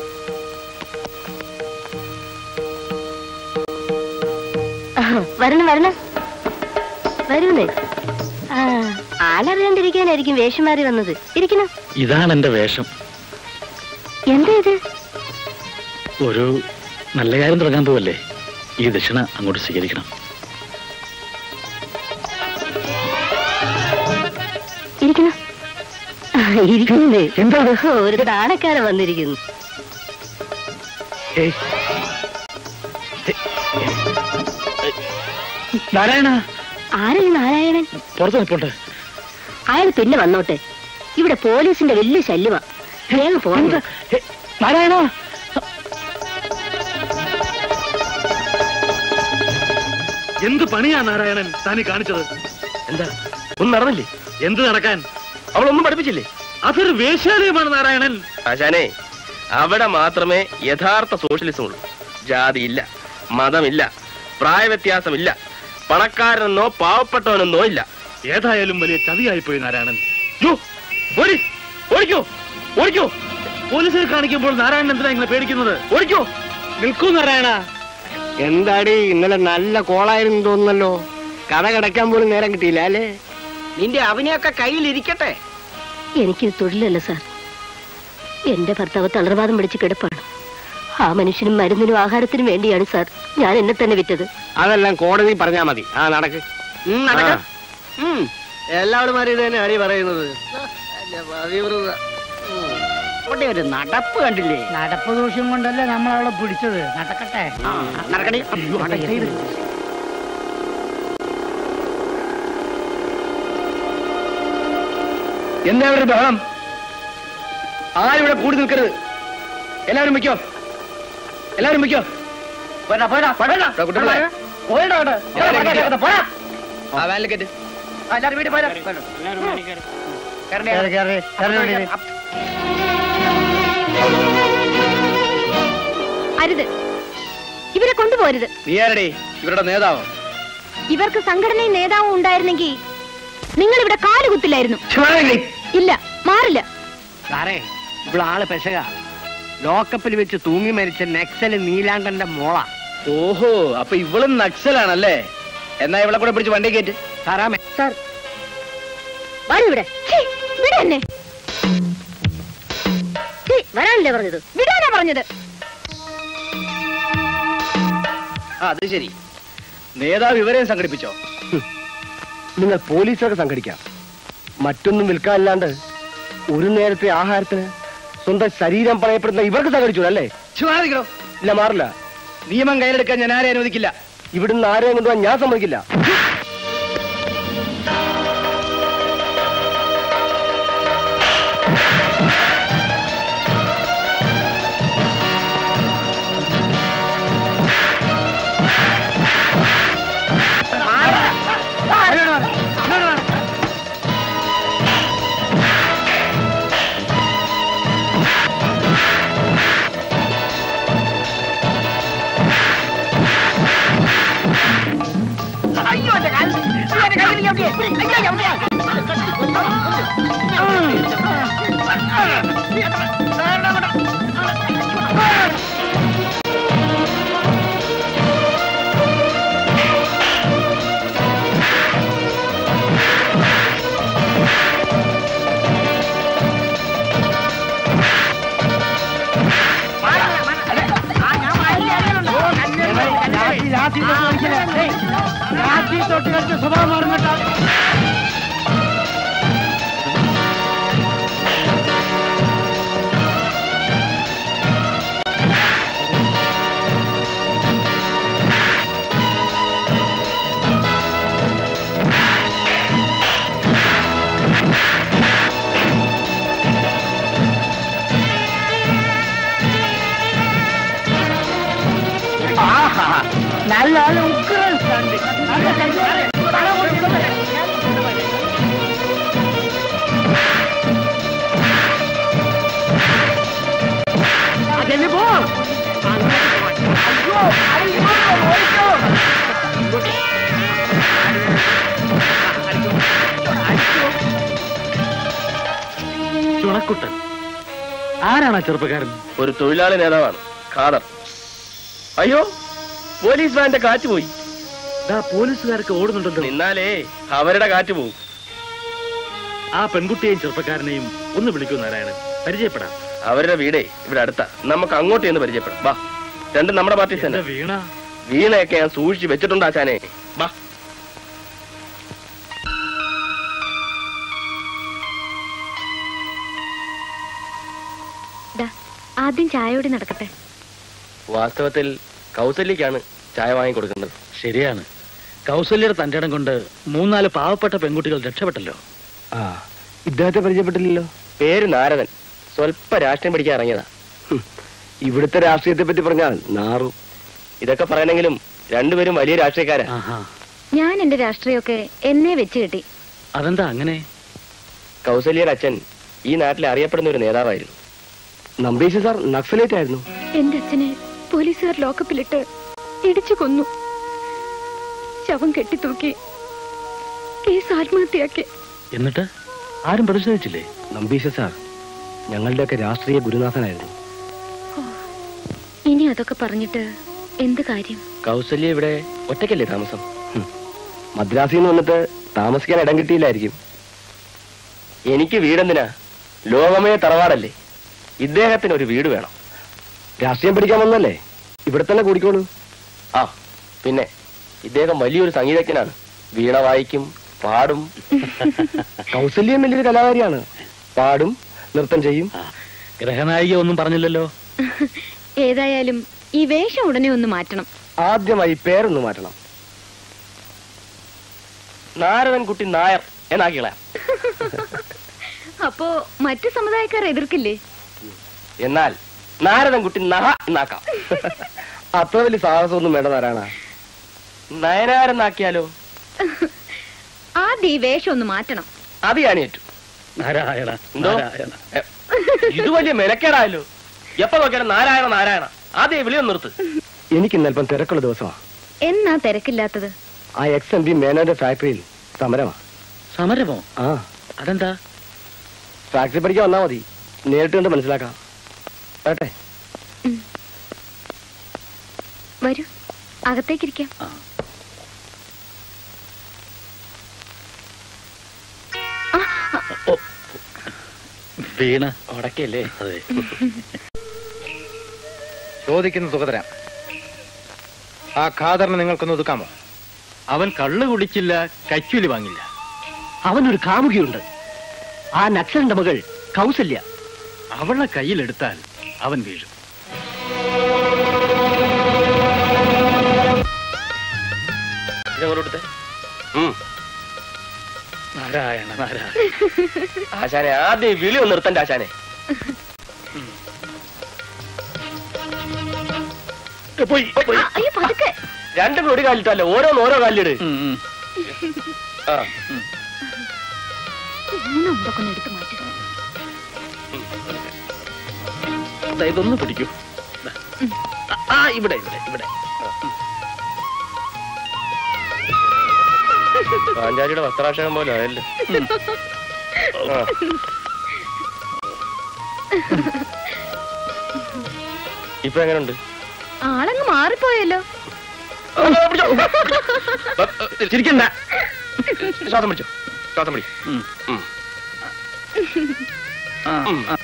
വരണം വരണം വരൂന്നേ ആ ആളറിയാണ്ടിരിക്കാനായിരിക്കും വേഷം മാറി വന്നത് ഇരിക്കണം ഇതാണ് എന്റെ വേഷം എന്താ ഇത് ഒരു നല്ല കാര്യം തുടങ്ങാൻ പോവല്ലേ ഈ ദക്ഷിണ അങ്ങോട്ട് സ്വീകരിക്കണം ഇരിക്കണം ആ, ഇരിക്കുന്നേ എന്താ ഒരു താണക്കാരൻ വന്നിരിക്കുന്നു ഏയ്. ഏയ്. നാരായണ ആരാ ഈ നാരായണൻ പുറത്ത് നിൽപ്പുണ്ട് അയാൾ പിന്നെ വന്നോട്ടെ ഇവിടെ പോലീസിന്റെ വലിയ ശല്യമാ വേഗം പോകണ്ട ഏയ്, നാരായണ എന്ത് പണിയാ നാരായണൻ താനി കാണിച്ചത് എന്താ ഒന്നും നടന്നില്ലേ എന്ത് നടക്കാൻ അവളൊന്നും പഠിപ്പിച്ചില്ലേ അതൊരു വേശ്യാലയമാണ് നാരായണൻ ആശാനെ അവിടെ മാത്രമേ യഥാർത്ഥ സോഷ്യലിസം ഉള്ളൂ ജാതിയില്ല മതമില്ല പ്രായവ്യത്യാസമില്ല പണക്കാരനെന്നോ പാവപ്പെട്ടവനെന്നോ ഇല്ല ഏതായാലും വലിയ ചതിയായിപ്പോയി നാരായണൻ യ്യോ, ഓടി, ഓടിക്കോ ഓടിക്കോ പോലീസിനെ കാണിക്കുമ്പോൾ നാരായണൻ എന്തിനാ ഇങ്ങനെ പേടിക്കുന്നത് ഓടിക്കോ നിൽക്കൂ നാരായണ എന്താടി ഇന്നലെ നല്ല കോളായിരുന്നു തോന്നുന്നല്ലോ കഥ കിടക്കാൻ പോലും നേരം കിട്ടിയില്ല അല്ലേ നിന്റെ അവനെയൊക്കെ കയ്യിലിരിക്കട്ടെ എനിക്കിത് തൊഴിലല്ല സാർ എന്റെ ഭർത്താവ് തളർവാദം പിടിച്ച് കിടപ്പാണ് ആ മനുഷ്യനും മരുന്നിനും ആഹാരത്തിനും വേണ്ടിയാണ് സാർ ഞാൻ എന്നെ തന്നെ വിറ്റത് അതെല്ലാം കോടതി പറഞ്ഞാ മതി ആ നടക്ക് നടക്ക. ആ. എല്ലാവരുമാരും ഇത് തന്നെ അടി പറയുന്നത് ഇവിടെ ഒരു നടപ്പ് കണ്ടില്ലേ നടപ്പ് ദോഷം കൊണ്ടല്ലേ നമ്മളവളെ പിടിച്ചത് നടക്കട്ടെ നടക്കണേ ചെയ്ത് എന്താ ഇവിടെ ഒരു ബഹളം ആരും ഇവിടെ കൂടി നിൽക്കരുത് എല്ലാവരും വയ്ക്കോ എല്ലാവരും വയ്ക്കോ പോരാ പോരാ പോരാ കുട്ടികളെ പോയിട്ടോ പോരാ ആ വാനിലേക്കറ്റ് എല്ലാവരും വീട്ടിൽ പോരാ കേറി, കേറി, കേറി വെളിയിൽ. അരുത് ഇവരെ കൊണ്ടുപോരുത് നീ ആരടി ഇവരുടെ നേതാവ് ഇവർക്ക് സംഘടനയും നേതാവും ഉണ്ടായിരുന്നെങ്കിൽ നിങ്ങൾ ഇവിടെ കാലുകുത്തില്ലായിരുന്നു ഇല്ല മാറില്ല സാറേ ഇവിടെ ആള് പെശക ലോക്കപ്പിൽ വെച്ച് തൂങ്ങി മരിച്ച നെക്സല് നീലാണ്ടന്റെ മോള ഓഹോ അപ്പൊ ഇവളും നക്സലാണല്ലേ എന്നാ ഇവളെ കൂടെ പിടിച്ച് വണ്ടി കയറ്റ് സാറാമേ സാർ വരൂ ഇവിടെ ഛീ, വിട് എന്നെ ഛീ, വരാനല്ലേ പറഞ്ഞത് വിടാനാ പറഞ്ഞത് ആ അത് ശരി നേതാവ് ഇവരെയും സംഘടിപ്പിച്ചോ നിങ്ങൾ പോലീസൊക്കെ സംഘടിക്കാം മറ്റൊന്നും വിൽക്കാനില്ലാണ്ട് ഒരു നേരത്തെ ആഹാരത്തിന് സ്വന്തം ശരീരം പണയപ്പെടുന്ന ഇവർക്ക് സംഘടിച്ചു അല്ലേ ചുമ്മാതിക്കണോ ഇല്ല മാറില്ല നിയമം കയ്യിലെടുക്കാൻ ഞാൻ ആരെയും അനുവദിക്കില്ല ഇവിടുന്ന് ആരെയും കൊണ്ടുപോകാൻ ഞാൻ സമ്മതിക്കില്ല സ്വഭാവം മാറുന്നിട്ടാ നല്ല നല്ല ഉഗ്രൻ stand. നല്ല stand. തല കൊണ്ടിടുന്നത്. അതെന്നെ പോ അയ്യോ അയ്യോ ഓടിക്കോ ചുണക്കുട്ടൻ ആരാണ് ആ ചെറുപ്പക്കാരൻ ഒരു തൊഴിലാളി നേതാവാണ് ഖാദർ അയ്യോ പോലീസ് വാന്റെ കാറ്റ് പോയി ദാ പോലീസുകാർക്ക് ഓടുന്നുണ്ടല്ലോ നിന്നാലേ അവരുടെ കാറ്റ് പോകും ആ പെൺകുട്ടിയെയും ചെറുപ്പക്കാരനെയും ഒന്ന് വിളിക്കൂ നാരായണൻ പരിചയപ്പെടാം അവരുടെ വീടേ ഇവിടെ അടുത്താ നമുക്ക് അങ്ങോട്ട് ചെന്ന് പരിചയപ്പെടാം വാ രണ്ടും നമ്മുടെ പാർട്ടി എന്റെ തന്നെ വീണ വീണയൊക്കെ ഞാൻ സൂക്ഷിച്ച് വെച്ചിട്ടുണ്ട് ആശാനെ വാ ദാ, ആദ്യം ചായയോടെ നടക്കട്ടെ വാസ്തവത്തിൽ കൗസല്യക്കാണ് ചായ വാങ്ങി കൊടുക്കുന്നത് ശരിയാണ് കൗസല്യയുടെ തന്റെ ഇടം കൊണ്ട് മൂന്നാല് പാവപ്പെട്ട പെൺകുട്ടികൾ രക്ഷപ്പെട്ടല്ലോ ആ ഇദ്ദേഹത്തെ പരിചയപ്പെട്ടില്ലല്ലോ പേര് നാരദൻ സ്വല്പ രാഷ്ട്രീയം പഠിക്കാൻ ഇറങ്ങിയതാ ഹും, ഇവിടുത്തെ രാഷ്ട്രീയത്തെ പറ്റി പറഞ്ഞാൽ നാറു ഇതൊക്കെ പറയണെങ്കിലും രണ്ടുപേരും വലിയ രാഷ്ട്രീയക്കാരാ ആഹാ ഞാൻ എന്റെ രാഷ്ട്രീയമൊക്കെ എന്നെ വെച്ച് കിട്ടി അതെന്താ അങ്ങനെ കൗസല്യയുടെ അച്ഛൻ ഈ നാട്ടിൽ അറിയപ്പെടുന്ന ഒരു നേതാവായിരുന്നു നമ്പീശൻ സാർ നക്സലേറ്റ് ആയിരുന്നു എന്റെ അച്ഛനെ പോലീസുകാർ ലോക്കപ്പിലിട്ട് ഇടിച്ചു കൊന്നു ശവം കെട്ടിത്തൂക്കി കേസ് ആത്മഹത്യയാക്കി എന്നിട്ട് ആരും പ്രതിഷേധിച്ചില്ലേ നമ്പീശൻ സാർ ഞങ്ങളുടെയൊക്കെ രാഷ്ട്രീയ ഗുരുനാഥനായിരുന്നു ഇനി അതൊക്കെ പറഞ്ഞിട്ട് എന്ത് കാര്യം കൗസല്യ ഇവിടെ ഒറ്റയ്ക്കല്ലേ താമസം ഹും. മദ്രാസിൽ നിന്ന് വന്നിട്ട് താമസിക്കാൻ ഇടം കിട്ടിയില്ലായിരിക്കും എനിക്ക് വീടെന്തിനാ ലോകമേ തറവാടല്ലേ ഇദ്ദേഹത്തിന് ഒരു വീട് വേണം രാഷ്ട്രീയം പഠിക്കാൻ വന്നല്ലേ ഇവിടെ തന്നെ കൂടിക്കോളൂ ആ പിന്നെ ഇദ്ദേഹം വലിയൊരു സംഗീതജ്ഞനാണ് വീണ വായിക്കും പാടും കൗസല്യം വലിയൊരു കലാകാരിയാണ് പാടും നൃത്തം ചെയ്യും ഗ്രഹനായിക ഒന്നും പറഞ്ഞില്ലല്ലോ ഏതായാലും ഈ വേഷം ഉടനെ ഒന്ന് മാറ്റണം ആദ്യമായി പേരൊന്ന് മാറ്റണം നാരദൻ കുട്ടി നായർ എന്നാക്കിള അപ്പോ മറ്റു സമുദായക്കാർ എതിർക്കില്ലേ എന്നാൽ നാരദൻ കുട്ടി നഹ എന്നാക്കാം അത്ര വലിയ സാഹസമൊന്നും വേണ്ട നാരായണ നയനാരെന്നാക്കിയാലോ ആദ്യം ഈ വേഷം ഒന്ന് മാറ്റണം അത് ഞാൻ ഏറ്റു നാരായണ എന്തോ? നാരായണ എ, ഇത് വലിയ മെനക്കേടായല്ലോ എപ്പോ നോക്കിയാലും നാരായണ നാരായണ ആദ്യം വിളിയൊന്ന് നിർത്ത് എനിക്ക് ഇന്ന് അല്പം തിരക്കുള്ള ദിവസമാണ് എന്നാ തിരക്കില്ലാത്തത് ആ എക്സ് എം പി മേനോന്റെ ഫാക്ടറിയിൽ സമരമാ സമരമോ ആ അതെന്താ ഫാക്ടറി പഠിക്കാൻ വന്നാ മതി നേരിട്ട് കണ്ട് മനസ്സിലാക്കാം കേട്ടെ വരൂ അകത്തേക്കിരിക്കാം വീണ ഉടക്കല്ലേ അതെ ചോദിക്കുന്ന തുക തരാം ആ ഖാദറിനെ നിങ്ങൾക്കൊന്ന് ഒതുക്കാമോ അവൻ കള്ള് കുടിച്ചില്ല കൈക്കൂലി വാങ്ങില്ല അവനൊരു കാമുകിയുണ്ട് ആ നക്സലിന്റെ മകൾ കൗസല്യ അവളെ കയ്യിലെടുത്താൽ അവൻ വീഴും ഇതങ്ങോട്ട് കൊടുത്തേ ഉം. നാരായണ നാരായണ ആശാനെ ആദ്യം ഈ വിളി ഒന്ന് നിർത്തണ്ട ആശാനെ പോയി പോയി അയ്യോ പതുക്കെ രണ്ടും കൂടി ഒരു കാലിട്ടല്ലേ ഓരോന്ന് ഓരോ കാലിലിട് ഉം, ഉം. ആ മൂന്നും ഇതൊക്കെ ഒന്ന് എടുത്ത് മാറ്റുക ദാ ഇതൊന്ന് പിടിക്കൂ ദാ. ആ, ആ ഇവിടെ ഇവിടെ ഇവിടെ പാഞ്ചാലിയുടെ വസ്ത്രാക്ഷരം പോലെ ആയല്ലേ ആ. ഇപ്പൊ എങ്ങനെയുണ്ട് ആളങ്ങ് മാറിപ്പോയല്ലോ ചിരിക്കണ്ട ശ്വാസം പിടിച്ചോ ശ്വാസം പിടി ഉം. ഉം. ആ, ഉം. ആ.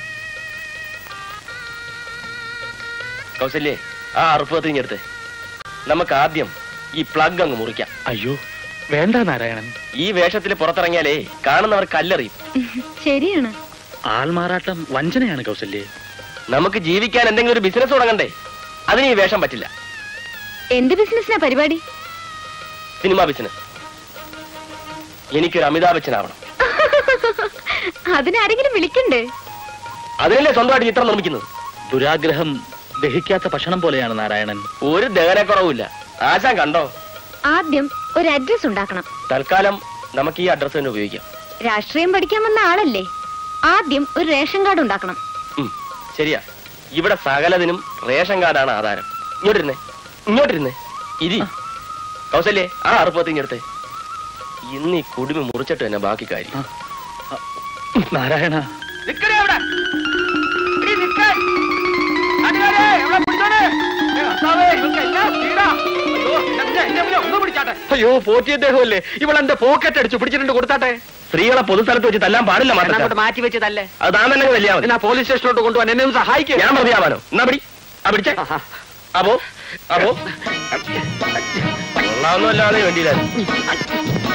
കൗസല്യേ ആ അറുപ്പ് കത്തിഞ്ഞെടുത്ത് നമുക്ക് ആദ്യം ഈ പ്ലഗ് അങ്ങ് മുറിക്കാം അയ്യോ വേണ്ട നാരായണൻ ഈ വേഷത്തിൽ പുറത്തിറങ്ങിയാലേ കാണുന്നവർ കല്ലെറിയും ശരിയാണ് ആൾമാറാട്ടം വഞ്ചനയാണ് കൗസല്യേ നമുക്ക് ജീവിക്കാൻ എന്തെങ്കിലും ഒരു ബിസിനസ് തുടങ്ങണ്ടേ അതിന് ഈ വേഷം പറ്റില്ല എന്ത് ബിസിനസ്സിനാ പരിപാടി സിനിമ ബിസിനസ് എനിക്കൊരു അമിതാഭ് ബച്ചൻ ആവണം അതിനാരെങ്കിലും വിളിക്കണ്ടേ അതിനല്ലേ സ്വന്തമായിട്ട് ചിത്രം നിർമ്മിക്കുന്നത് ദുരാഗ്രഹം ദഹിക്കാത്ത ഭക്ഷണം പോലെയാണ് നാരായണൻ ഒരു ദഹനക്കുറവുമില്ല ആശാൻ കണ്ടോ ആദ്യം ഒരു അഡ്രസ് ഉണ്ടാക്കണം തൽക്കാലം നമുക്ക് ഈ അഡ്രസ് തന്നെ ഉപയോഗിക്കാം രാഷ്ട്രീയം പഠിക്കാൻ വന്ന ആളല്ലേ ആദ്യം ഒരു റേഷൻ കാർഡ് ഉണ്ടാക്കണം ഉം, ശരിയാ ഇവിടെ സകലതിനും റേഷൻ കാർഡാണ് ആധാരം ഇങ്ങോട്ടിരുന്നേ ഇങ്ങോട്ടിരുന്നേ ഇരി കൗസല്യേ ആ അറുപ്പത്തിങ്ങെടുത്തേ ഇന്ന് ഈ കുടുമി മുറിച്ചിട്ട് തന്നെ ബാക്കി കാര്യം നാരായണ നിക്കണേ അവിടെ. ഇടി നിക്കാൻ. നാട്ടുകാരെ, ഇവിടെ പിടിച്ചോണേ. ഏ, കർത്താവേ, ഇവർക്ക് എന്നാ സ്പീഡാ. അയ്യോ, എന്നെ, എന്നെ മുന്നിൽ ഒന്ന് പിടിച്ചാട്ടെ. അയ്യോ പോറ്റി അദ്ദേഹമല്ലേ ഇവൾ എന്റെ പോക്കറ്റ് അടിച്ചു പിടിച്ചിട്ടുണ്ട് കൊടുത്താട്ടെ സ്ത്രീകളെ പൊതുസ്ഥലത്ത് വെച്ച് തല്ലാൻ പാടില്ല മാത്രം മാറ്റി വെച്ചതല്ലേ അത് താൻ തന്നെ വലിയ മതി എന്നാ പോലീസ് സ്റ്റേഷനിലോട്ട് കൊണ്ടുപോകാൻ എന്നെ ഒന്ന് സഹായിക്കുക ഞാൻ പ്രതിയാവാനോ എന്നാ പിടി ആ പിടിച്ചേ അപ്പോ അപ്പോ കൊള്ളാവുന്ന അല്ലാതെ വേണ്ടിയില്ലായിരുന്നു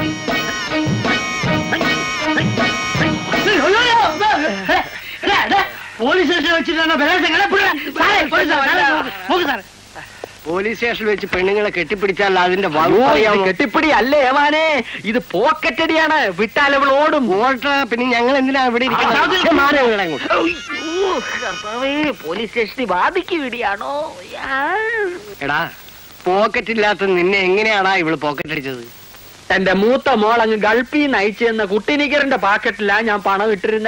പോലീസ് സ്റ്റേഷനിൽ വെച്ചിട്ടാണ് ബലാത്സംഗം പോലീസ് സ്റ്റേഷനിൽ വെച്ച് പെണ്ണുങ്ങളെ കെട്ടിപ്പിടിച്ചാൽ അതിന്റെ കെട്ടിപ്പിടി അല്ലേ ഏവാനെ ഇത് പോക്കറ്റടിയാണ് വിട്ടാൽ അവൾ ഓടും ഓട്ട പിന്നെ ഞങ്ങൾ എന്തിനാ ഇവിടെ പോലീസ് സ്റ്റേഷനിൽ വാദിക്ക് വിടിയാണോ എടാ പോക്കറ്റ് ഇല്ലാത്ത നിന്നെ എങ്ങനെയാടാ ഇവള് പോക്കറ്റ് അടിച്ചത് എന്റെ മൂത്ത മോൾ അങ്ങ് ഗൾഫിൽ നിന്ന് അയച്ചു തന്ന കുട്ടിനിക്കറിന്റെ പാക്കറ്റിലാ ഞാൻ പണം ഇട്ടിരുന്നേ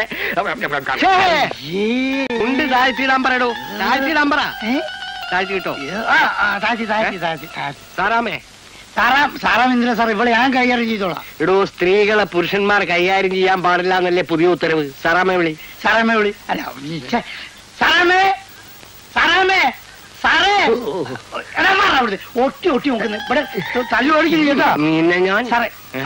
ഉണ്ട് താഴ്ത്തിയിടാൻ പറയടോ താഴ്ത്തിയിടാൻ പറ താഴ്ത്തി കിട്ടോ താഴ്ത്തി താഴ്ത്തി താഴ്ത്തി താഴ്ത്തി സാറാമേ സാറാം സാറാം എന്തിനാ സാർ ഇവിടെ ഞാൻ കൈകാര്യം ചെയ്തോളാം എടോ സ്ത്രീകളെ പുരുഷന്മാർ കൈകാര്യം ചെയ്യാൻ പാടില്ല എന്നല്ലേ പുതിയ ഉത്തരവ് സാറാമേ വിളി സാറാമ്മ വിളി അല്ല ഈ ഛെ, സാറാമ്മേ സാറാമ്മേ സാറേ എടാ മാറാ അവിടുത്തെ ഒട്ടി ഒട്ടി നോക്കുന്നത് ഇവിടെ തല്ലു ഓടിക്കുന്നു കേട്ടോ നിന്നെ ഞാൻ സാറേ സാറേ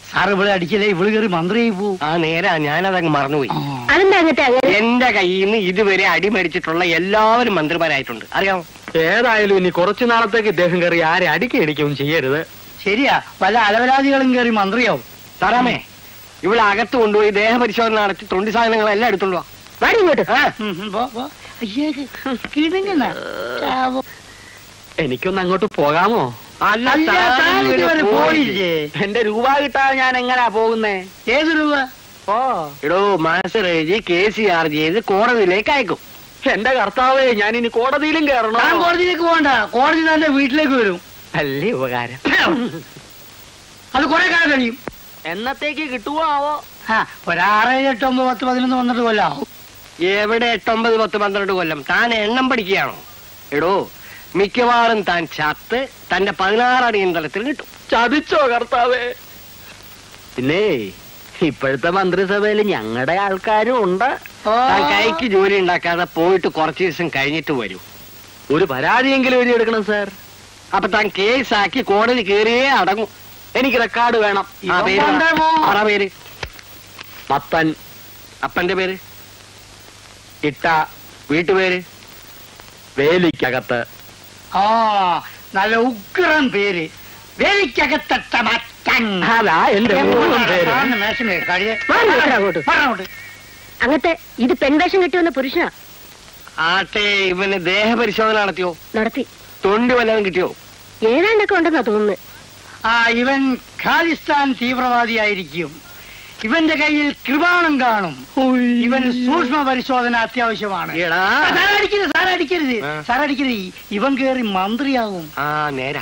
സാർ ഇവിടെ അടിക്കലേ ഇവള് കയറി മന്ത്രിയായി പോവും ആ നേരാ ഞാനതങ്ങ് മറന്നുപോയി അതെന്താ അങ്ങനത്തെ അങ്ങനെ എന്റെ കയ്യിൽ നിന്ന് ഇതുവരെ അടിമേടിച്ചിട്ടുള്ള എല്ലാവരും മന്ത്രിമാരായിട്ടുണ്ട് അറിയാമോ ഏതായാലും ഇനി കുറച്ചു നാളത്തേക്ക് ഇദ്ദേഹം കയറി ആരെ അടിക്കടിക്കും ചെയ്യരുത് ശരിയാ പല അലവലാദികളും കയറി മന്ത്രിയാവും സാറാമേ ഇവിടെ അകത്ത് കൊണ്ടുപോയി ദേഹപരിശോധന നടത്തി തൊണ്ടി സാധനങ്ങളെല്ലാം എടുത്തോണ്ട് വാ വാടി ഇങ്ങോട്ട് ഉം, ഉം, പോ, പോ. അയ്യേ കിടുങ്ങുന്ന ചാവോ. എനിക്കൊന്ന് അങ്ങോട്ട് പോകാമോ അല്ല അല്ല, താൻ ഇതുവരെ പോയില്ലേ എന്റെ രൂപ കിട്ടാതെ ഞാൻ എങ്ങനാ പോകുന്നേ ഏത് രൂപ ഓ എടോ മനസ്സ് എഴുതി കേസ് ചാർജ് ചെയ്ത് കോടതിയിലേക്ക് അയക്കും എന്റെ കർത്താവേ ഞാൻ ഇനി കോടതിയിലും കയറണോ താൻ കോടതിയിലേക്ക് പോകണ്ട കോടതി തന്റെ വീട്ടിലേക്ക് വരും അല്ലേ ഉപകാരം അത് കുറെ കാലം കഴിയും എന്നത്തേക്ക് കിട്ടുവോ ആവോ ആ ഒരാറ് ഏഴ് എട്ട് ഒമ്പത് പത്ത് പതിനൊന്ന് പന്ത്രണ്ട് കൊല്ലാവും എവിടെ എട്ടൊമ്പത് പത്ത് പന്ത്രണ്ട് കൊല്ലം താൻ എണ്ണം പഠിക്കുകയാണോ എടോ മിക്കവാറും താൻ ചത്ത് തന്റെ പതിനാറടി ഇന്ധനത്തിൽ കിട്ടും ചതിച്ചോ കർത്താവേ പിന്നെ ഇപ്പോഴത്തെ മന്ത്രിസഭയിൽ ഞങ്ങളുടെ ആൾക്കാരും ഉണ്ട് താൻ കൈക്ക് ജോലി ഉണ്ടാക്കാതെ പോയിട്ട് കുറച്ച് ദിവസം കഴിഞ്ഞിട്ട് വരൂ ഒരു പരാതിയെങ്കിലും എഴുതിയെടുക്കണം സാർ അപ്പൊ താൻ കേസാക്കി കോടതി കയറിയേ അടങ്ങും എനിക്ക് റെക്കോർഡ് വേണം ആ പേര് പറ. ആറാ പേര് മത്തൻ അപ്പന്റെ പേര് ഇട്ട വീട്ടുപേര് വേലിക്കകത്ത് ആ നല്ല ഉഗ്രൻ പേര് വേലിക്കകത്തട്ട മത്തൻ അതാ എന്റെ മുഴുവൻ പേര്. ആ, മേശമേ, കഴിയെ. വാ ഇങ്ങോട്ട് അങ്ങോട്ട്. പറ അങ്ങോട്ട്. അങ്ങത്തെ ഇത് പെൺവേഷം കെട്ടിവന്ന പുരുഷനാ ആട്ടെ ഇവന് ദേഹപരിശോധന നടത്തിയോ നടത്തി തൊണ്ടി വല്ലതും കിട്ടിയോ ഏതാണ്ടൊക്കെ ഉണ്ടെന്നാ തോന്നുന്നത് ആ ഇവൻ ഖാലിസ്ഥാൻ തീവ്രവാദിയായിരിക്കും ഇവന്റെ കയ്യിൽ കൃപാണം കാണും ഇവന് സൂക്ഷ്മ പരിശോധന അത്യാവശ്യമാണ് എടാ. സാറടിക്കരുത് സാറടിക്കരുത് ആ. സാറടിക്കരുത് ഇവൻ കേറി മന്ത്രിയാകും ആ നേരാ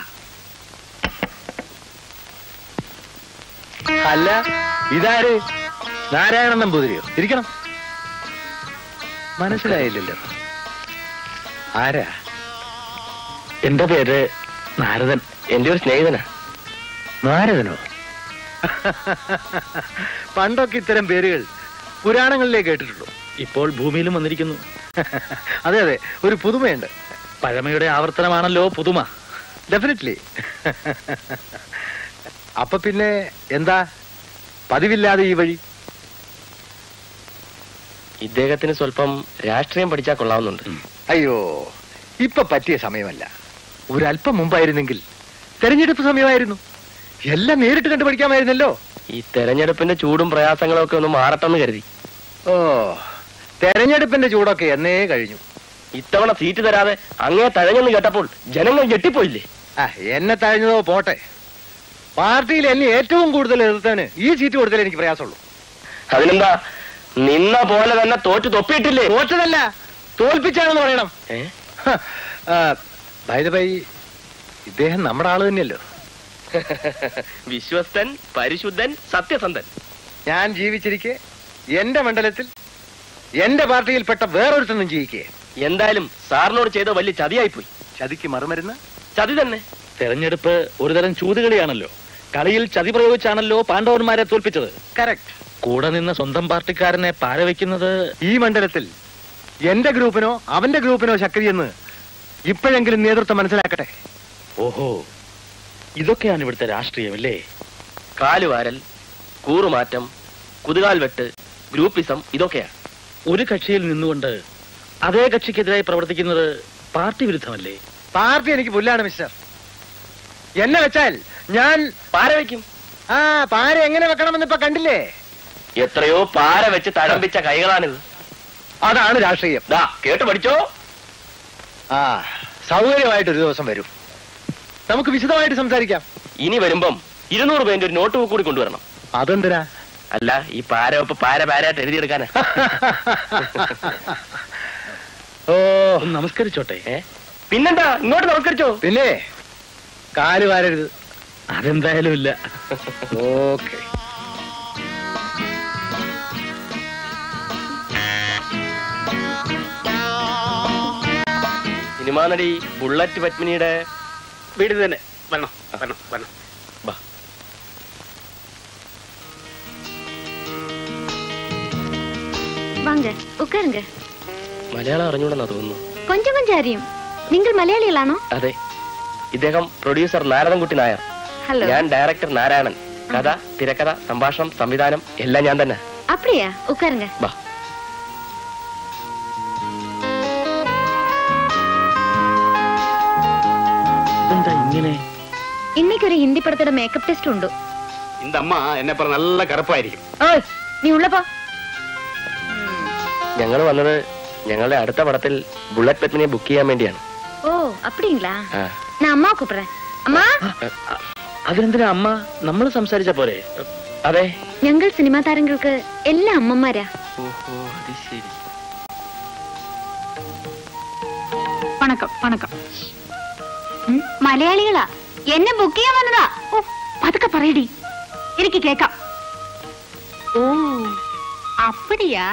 അല്ല ഇതാര് നാരായണൻ നമ്പൂതിരിയോ ഇരിക്കണം മനസ്സിലായില്ലല്ലോ ആരാ എന്റെ പേര് നാരദൻ എന്റെ ഒരു സ്നേഹിതനാ നാരദനോ പണ്ടൊക്കെ ഇത്തരം പേരുകൾ പുരാണങ്ങളിലേ കേട്ടിട്ടുള്ളൂ ഇപ്പോൾ ഭൂമിയിലും വന്നിരിക്കുന്നു അതെ അതെ ഒരു പുതുമയുണ്ട് പഴമയുടെ ആവർത്തനമാണല്ലോ പുതുമ ഡെഫിനറ്റ്ലി അപ്പൊ പിന്നെ എന്താ പതിവില്ലാതെ ഈ വഴി ഇദ്ദേഹത്തിന് സ്വല്പം രാഷ്ട്രീയം പഠിച്ചാൽ കൊള്ളാവുന്നുണ്ട് അയ്യോ ഇപ്പൊ പറ്റിയ സമയമല്ല ഒരല്പം മുമ്പായിരുന്നെങ്കിൽ തെരഞ്ഞെടുപ്പ് സമയമായിരുന്നു എല്ലാം നേരിട്ട് കണ്ടു പഠിക്കാമായിരുന്നല്ലോ ഈ തെരഞ്ഞെടുപ്പിന്റെ ചൂടും പ്രയാസങ്ങളും ഒക്കെ ഒന്ന് മാറട്ടെന്ന് കരുതി ഓ തെരഞ്ഞെടുപ്പിന്റെ ചൂടൊക്കെ എന്നേ കഴിഞ്ഞു ഇത്തവണ സീറ്റ് തരാതെ അങ്ങേ തഴഞ്ഞെന്ന് കേട്ടപ്പോൾ ജനങ്ങൾ ഞെട്ടിപ്പോയില്ലേ ആ എന്നെ തഴഞ്ഞതോ പോട്ടെ പാർട്ടിയിൽ എന്നെ ഏറ്റവും കൂടുതൽ എതിർത്തതിന് ഈ സീറ്റ് കൊടുത്താലേ എനിക്ക് പ്രയാസമുള്ളൂ അതിനെന്താ നിന്ന പോലെ തന്നെ തോറ്റു തൊപ്പിയിട്ടില്ലേ തോറ്റതല്ല തോൽപ്പിച്ചാണെന്ന് പറയണം ഏ? ബൈ ഇദ്ദേഹം നമ്മുടെ ആള് തന്നെയല്ലോ വിശ്വസ്തൻ പരിശുദ്ധൻ സത്യസന്ധൻ ഞാൻ ജീവിച്ചിരിക്കെ എന്റെ മണ്ഡലത്തിൽ എന്റെ പാർട്ടിയിൽപ്പെട്ട വേറൊരുത്തൊന്നും ജീവിക്കേ എന്തായാലും സാറിനോട് ചെയ്ത വലിയ ചതിയായിപ്പോയി ചതിക്ക് മറുമരുന്ന് ചതി തന്നെ തെരഞ്ഞെടുപ്പ് ഒരുതരം ചൂതുകളിയാണല്ലോ കളിയിൽ ചതി പ്രയോഗിച്ചാണല്ലോ പാണ്ഡവന്മാരെ തോൽപ്പിച്ചത് കറക്റ്റ് കൂടെ നിന്ന് സ്വന്തം പാർട്ടിക്കാരനെ പാരവെക്കുന്നത് ഈ മണ്ഡലത്തിൽ എന്റെ ഗ്രൂപ്പിനോ അവന്റെ ഗ്രൂപ്പിനോ ശക്തിയെന്ന് ഇപ്പോഴെങ്കിലും നേതൃത്വം മനസ്സിലാക്കട്ടെ ഓഹോ ഇതൊക്കെയാണ് ഇവിടുത്തെ രാഷ്ട്രീയമല്ലേ കാലുവാരൽ കൂറുമാറ്റം കുതുകാൽ വെട്ട് ഗ്രൂപ്പിസം ഇതൊക്കെയാ ഒരു കക്ഷിയിൽ നിന്നുകൊണ്ട് അതേ കക്ഷിക്കെതിരായി പ്രവർത്തിക്കുന്നത് പാർട്ടി വിരുദ്ധമല്ലേ പാർട്ടി എനിക്ക് പുല്ലാണ് മിസ്റ്റർ എന്നെ വെച്ചാൽ ഞാൻ പാര വയ്ക്കും ആ പാര എങ്ങനെ വെക്കണമെന്ന് ഇപ്പൊ കണ്ടില്ലേ എത്രയോ പാര വെച്ച് തഴമ്പിച്ച കൈകളാണിത് അതാണ് രാഷ്ട്രീയം ദാ കേട്ട് പഠിച്ചോ ആ സൗകര്യമായിട്ട് ഒരു ദിവസം വരും നമുക്ക് വിശദമായിട്ട് സംസാരിക്കാം ഇനി വരുമ്പം ഇരുന്നൂറ് പേന്റെ ഒരു നോട്ട് ബുക്ക് കൂടി കൊണ്ടുവരണം അതെന്തിനാ അല്ല ഈ പാര വെപ്പ് പാര പാരായിട്ട് എഴുതിയെടുക്കാനാ ഓ ഒന്ന് നമസ്കരിച്ചോട്ടെ ഏ? പിന്നെന്താ ഇങ്ങോട്ട് നമസ്കരിച്ചോ പിന്നെ കാല് വാരരുത് അതെന്തായാലും ഇല്ല ഓക്കെ സിനിമാ നടി ബുള്ളറ്റ് പത്മിനിയുടെ വീട് തന്നെ വരണം വരണം വരണം ബാ. வாங்க உட்காருங்க മലയാളം അറിഞ്ഞൂടെന്നാ തോന്നുന്നു கொஞ்சம் கொஞ்சம் அறியும் நீங்கள் மலையாளிகளாണോ അതെ ഇദ്ദേഹം പ്രൊഡ്യൂസർ നാരദൻകുട്ടി നായർ ഹലോ ഞാൻ ഡയറക്ടർ നാരായണൻ കഥ തിരക്കഥ സംഭാഷണം സംവിധാനം എല്ലാം ഞാൻ തന്നെ அப்படியா உட்காருங்க വാ എന്താ ഇങ്ങനെ இன்னைக்கு ஒரு ஹிந்தி படத்தோட மேக்கப் டெஸ்ட் உண்டு இந்த அம்மா என்ன பண்ண நல்ல கருப்பாയിരിക്കും ஓய் நீ உள்ள போ ഞങ്ങൾ വന്നത് ഞങ്ങളുടെ അടുത്ത പടത്തിൽ ബുള്ളറ്റ് പെറ്റിനെ ബുക്ക് ചെയ്യാൻ വേണ്ടിയാണ് ஓ அப்படிங்களா ആ. நான் அம்மா கூப்பிடுறேன் அம்மா അതിനെന്തിനാ അമ്മ നമ്മൾ സംസാരിച്ച പോരെ അതെ ഞങ്ങൾ സിനിമാ താരങ്ങൾക്ക് എല്ലാ അമ്മമാരാ வணக்கம் வணக்கம் ம், മലയാളികളാ എന്നെ ബുക്ക് ചെയ്യാൻ വന്നതാ ഓ പതുക്കെ പറയടി എനിക്ക് കേക്കാം ഓ അപ്പടിയാ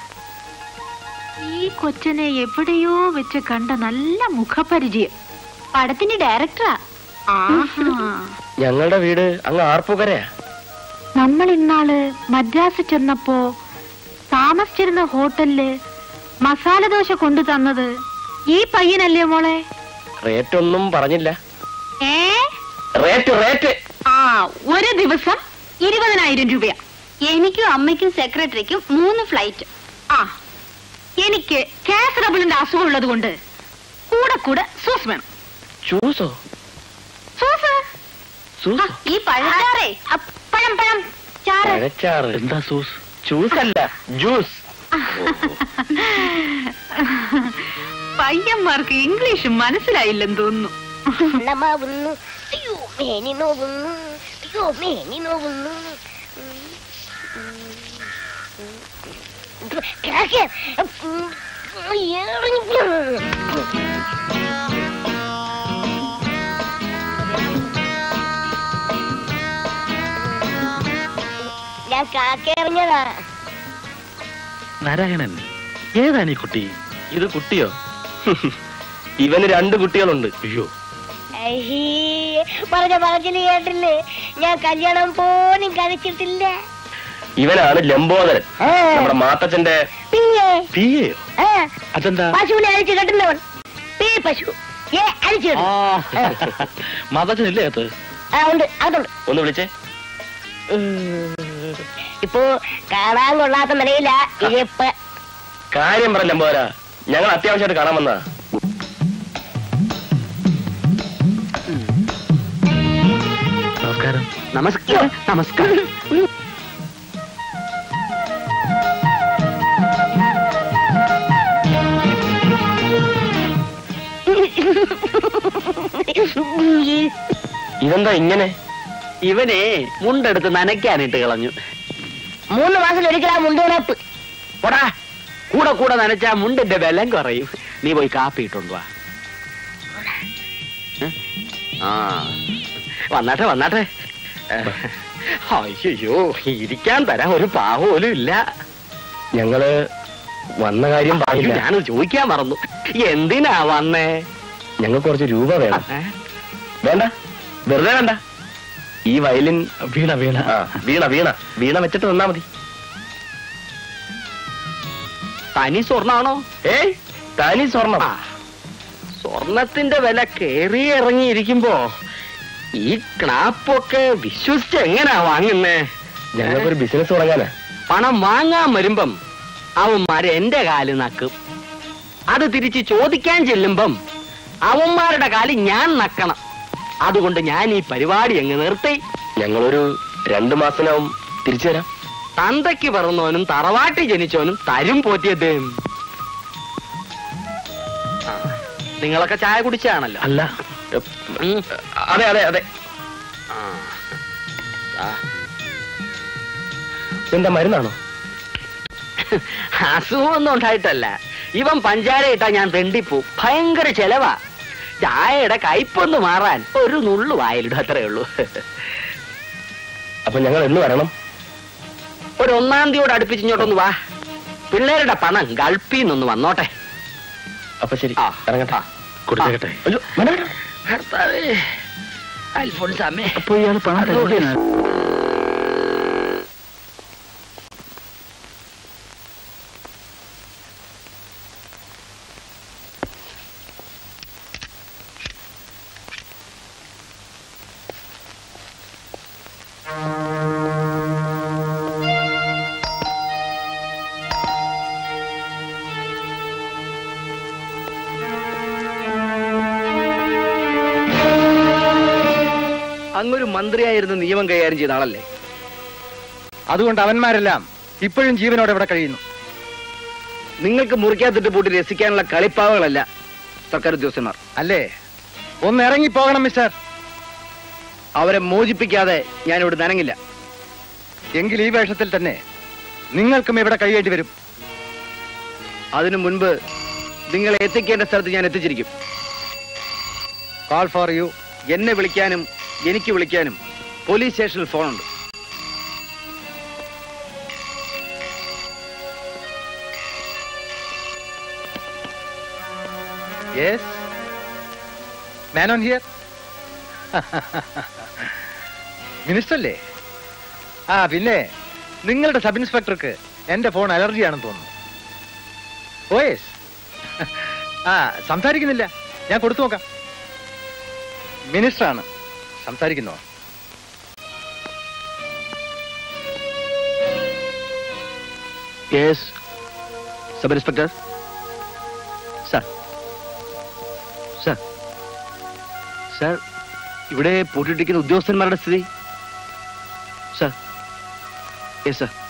ഈ കൊച്ചനെ എവിടെയോ വെച്ച് കണ്ട നല്ല മുഖപരിചയം പടത്തിന്റെ ഡയറക്ടറാ ആഹാ ഞങ്ങളുടെ വീട് അങ്ങ് ആർപ്പുകരയാ നമ്മൾ ഇന്നാള് മദ്രാസ് ചെന്നപ്പോ താമസിച്ചിരുന്ന ഹോട്ടലില് മസാല ദോശ കൊണ്ടു തന്നത് ഈ പയ്യനല്ലേ മോളെ റേറ്റ് ഒന്നും പറഞ്ഞില്ല ഏ റേറ്റ് റേറ്റ് ആ ഒരു ദിവസം ഇരുപതിനായിരം രൂപയാ എനിക്കും അമ്മയ്ക്കും സെക്രട്ടറിക്കും മൂന്ന് ഫ്ലൈറ്റ് ആ എനിക്ക് കാസറബിളിന്റെ അസുഖം ഉള്ളത് കൊണ്ട് കൂടെ കൂടെ സൂസ് വേണം ചൂസോ സൂസ് സൂസ് ഈ പഴച്ചാറേ പഴം പഴം ചാറ് പഴച്ചാറ് എന്താ സൂസ് ജ്യൂസ് അല്ല ജ്യൂസ് പയ്യന്മാർക്ക് ഇംഗ്ലീഷ് മനസ്സിലായില്ലെന്ന് തോന്നുന്നു നമാവുന്നു അയ്യോ മേനി നോവുന്നു അയ്യോ മേനി നോവുന്നു കിടക്ക്. ഉം, ഇറങ്ങി. ഞാൻ കാക്കറിഞ്ഞതാ നാരായണൻ ഏതാണ് ഈ കുട്ടി ഇത് കുട്ടിയോ ഇവന് രണ്ട് കുട്ടികളുണ്ട് അയ്യോ അയ്യേ, പറഞ്ഞ പറച്ചില് കേട്ടില്ലേ ഞാൻ കല്യാണം പോലും കഴിച്ചിട്ടില്ല ഇവനാണ് ലംബോദരൻ നമ്മുടെ മാത്തച്ഛന്റെ പിന്നെ പിയെയോ ആ, അതെന്താ പശുവിനെ അഴിച്ചു കെട്ടുന്നവൻ പേ പശു ഏ അഴിച്ചു ആ മതച്ചനില്ലേ അത് ആ ഉണ്ട് അതുണ്ട് ഒന്ന് വിളിച്ചേ ഇപ്പോ കാണാൻ കൊള്ളാത്ത നിലയില ഇരിപ്പ് കാര്യം പറ ലംബോദര ഞങ്ങൾ അത്യാവശ്യമായിട്ട് കാണാൻ വന്നതാ നമസ്കാരം നമസ്കാരം നമസ്കാരം ഇതെന്താ ഇങ്ങനെ ഇവനെ മുണ്ടെടുത്ത് നനയ്ക്കാനിട്ട് കളഞ്ഞു മൂന്ന് മാസം ഒരിക്കലാ മുണ്ടുണപ്പ് പോടാ കൂടെ കൂടെ നനച്ചാ മുണ്ടിന്റെ ബലം കുറയും നീ പോയി കാപ്പി ഇട്ടോണ്ട് വാ ഏ? ആ വന്നാട്ടെ വന്നാട്ടെ അയ്യോ ഇരിക്കാൻ തരാൻ ഒരു പാവോലും ഇല്ല ഞങ്ങള് വന്ന കാര്യം അയ്യോ, പറഞ്ഞില്ല ഞാനത് ചോദിക്കാൻ മറന്നു എന്തിനാ വന്നേ ഞങ്ങൾക്ക് കുറച്ച് രൂപ വേണം ഏ? വേണ്ട വെറുതെ വേണ്ട ഈ വയലിൻ വീണ വീണ ആ വീണ വീണ വീണ വെച്ചിട്ട് തന്നാ മതി തനി സ്വർണ്ണാണോ ഏയ് തനി സ്വർണം ആ, സ്വർണത്തിന്റെ വില കേറി ഇറങ്ങിയിരിക്കുമ്പോ ഈ ക്ലാപ്പൊക്കെ വിശ്വസിച്ച് എങ്ങനാ വാങ്ങുന്നേ ഞങ്ങൾക്കൊരു ബിസിനസ് തുടങ്ങാനാ പണം വാങ്ങാൻ വരുമ്പം അവന്മാര് എന്റെ കാല് നക്കും അത് തിരിച്ച് ചോദിക്കാൻ ചെല്ലുമ്പം അവന്മാരുടെ കാല് ഞാൻ നക്കണം അതുകൊണ്ട് ഞാൻ ഈ പരിപാടി അങ്ങ് നിർത്തി ഞങ്ങളൊരു രണ്ടു മാസത്തിനാവും തിരിച്ചു തരാം തന്തയ്ക്ക് പിറന്നവനും തറവാട്ടി ജനിച്ചവനും തരും പോറ്റിയത് ആ, നിങ്ങളൊക്കെ ചായ കുടിച്ചാണല്ലോ അല്ല ഉം. അതെ അതെ അതെ ആ. ആ. എന്താ മരുന്നാണോ അസുഖമൊന്നും ഉണ്ടായിട്ടല്ല ഇവൻ പഞ്ചാര ഇട്ടാ ഞാൻ തെണ്ടിപ്പോ ഭയങ്കര ചെലവാ ചായയുടെ കയ്പൊന്ന് മാറാൻ ഒരു നുള്ളു വായിലിടും അത്രേ ഉള്ളൂ അപ്പൊ ഞങ്ങൾ എന്ന് വരണം ഒരു ഒന്നാം തീയോട് അടുപ്പിച്ച് ഇങ്ങോട്ടൊന്ന് വാ പിള്ളേരുടെ പണം ഗൾഫിൽ നിന്നൊന്ന് വന്നോട്ടെ അപ്പൊ ശരി ആ. ഇറങ്ങട്ടെ കൊടുത്തേക്കട്ടെ അയ്യോ വേണ്ട, വേണ്ട. ഭർത്താവേ, അൽഫോൺസാമ്മേ അപ്പൊ ഇയാള് പണം തരൂല ആ അങ്ങൊരു മന്ത്രിയായിരുന്ന നിയമം കൈകാര്യം ചെയ്ത ആളല്ലേ അതുകൊണ്ട് അവന്മാരെല്ലാം ഇപ്പോഴും ജീവനോടെ ഇവിടെ കഴിയുന്നു നിങ്ങൾക്ക് മുറിക്കാത്തിട്ട് പൂട്ടി രസിക്കാനുള്ള കളിപ്പാവകളല്ല സർക്കാർ ഉദ്യോഗസ്ഥന്മാർ അല്ലേ ഒന്ന് ഇറങ്ങിപ്പോകണം മിസ്റ്റർ അവരെ മോചിപ്പിക്കാതെ ഞാൻ ഇവിടെ നനങ്ങില്ല എങ്കിൽ ഈ വേഷത്തിൽ തന്നെ നിങ്ങൾക്കും ഇവിടെ കഴിയേണ്ടി വരും അതിനു മുൻപ് നിങ്ങളെ എത്തിക്കേണ്ട സ്ഥലത്ത് ഞാൻ എത്തിച്ചിരിക്കും കോൾ ഫോർ യു എന്നെ വിളിക്കാനും എനിക്ക് വിളിക്കാനും പോലീസ് സ്റ്റേഷനിൽ ഫോണുണ്ട് yes man on here minister അല്ലേ ആ പിന്നെ നിങ്ങളുടെ സബ് ഇൻസ്പെക്ടർക്ക് എന്റെ ഫോൺ അലർജിയാണെന്ന് തോന്നുന്നു ഓ യെസ് ആ സംസാരിക്കുന്നില്ല ഞാൻ കൊടുത്തു നോക്കാം മിനിസ്റ്ററാണ് സംസാരിക്കുന്നോ yes sub inspector sir sir sir ഇവിടെ പൂട്ടിട്ടിരിക്കുന്ന ഉദ്യോഗസ്ഥന്മാരുടെ സ്ഥിതി സാർ യെസ് സാർ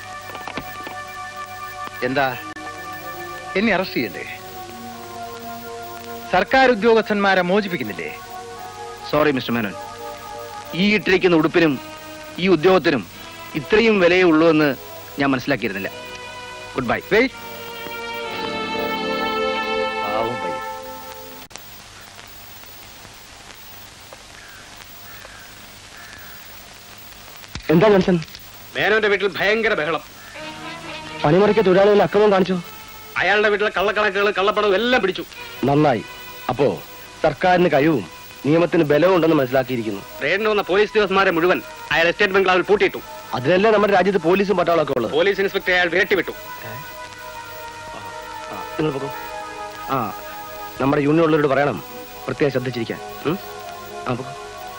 എന്താ എന്നെ അറസ്റ്റ് ചെയ്യണ്ടേ സർക്കാർ ഉദ്യോഗസ്ഥന്മാരെ മോചിപ്പിക്കുന്നില്ലേ സോറി മിസ്റ്റർ മേനോൻ ഈ ഇട്ടിരിക്കുന്ന ഉടുപ്പിനും ഈ ഉദ്യോഗത്തിനും ഇത്രയും വിലയേ ഉള്ളൂ എന്ന് ഞാൻ മനസ്സിലാക്കിയിരുന്നില്ല ഗുഡ് ബൈ വെയിറ്റ് പാവം പയ്യൻ. എന്താ ജോൺസൺ മേനോന്റെ വീട്ടിൽ ഭയങ്കര ബഹളം പണിമുറയ്ക്ക് തൊഴിലാളികൾ അക്രമം കാണിച്ചു അയാളുടെ വീട്ടിലെ കള്ളക്കണക്കുകൾ കള്ളപ്പണവും എല്ലാം പിടിച്ചു നന്നായി അപ്പോ സർക്കാരിന് കഴിവും നിയമത്തിന് ബലവും ഉണ്ടെന്ന് മനസ്സിലാക്കിയിരിക്കുന്നു റെയ്ഡിന് വന്ന പോലീസ് ഉദ്യോഗസ്ഥന്മാരെ മുഴുവൻ അയാൾ എസ്റ്റേറ്റ് ബംഗ്ലാവിൽ പൂട്ടിയിട്ടു അതിനല്ലേ നമ്മുടെ രാജ്യത്ത് പോലീസും പട്ടാളമൊക്കെ ഉള്ളത് പോലീസ് ഇൻസ്പെക്ടറെ അയാൾ വിരട്ടിവിട്ടു നിങ്ങൾ പോകൂ ആ നമ്മുടെ യൂണിയൻ ഉള്ളവരോട് പറയണം പ്രത്യേകം ശ്രദ്ധിച്ചിരിക്കാൻ ഉം? ആ പോകൂ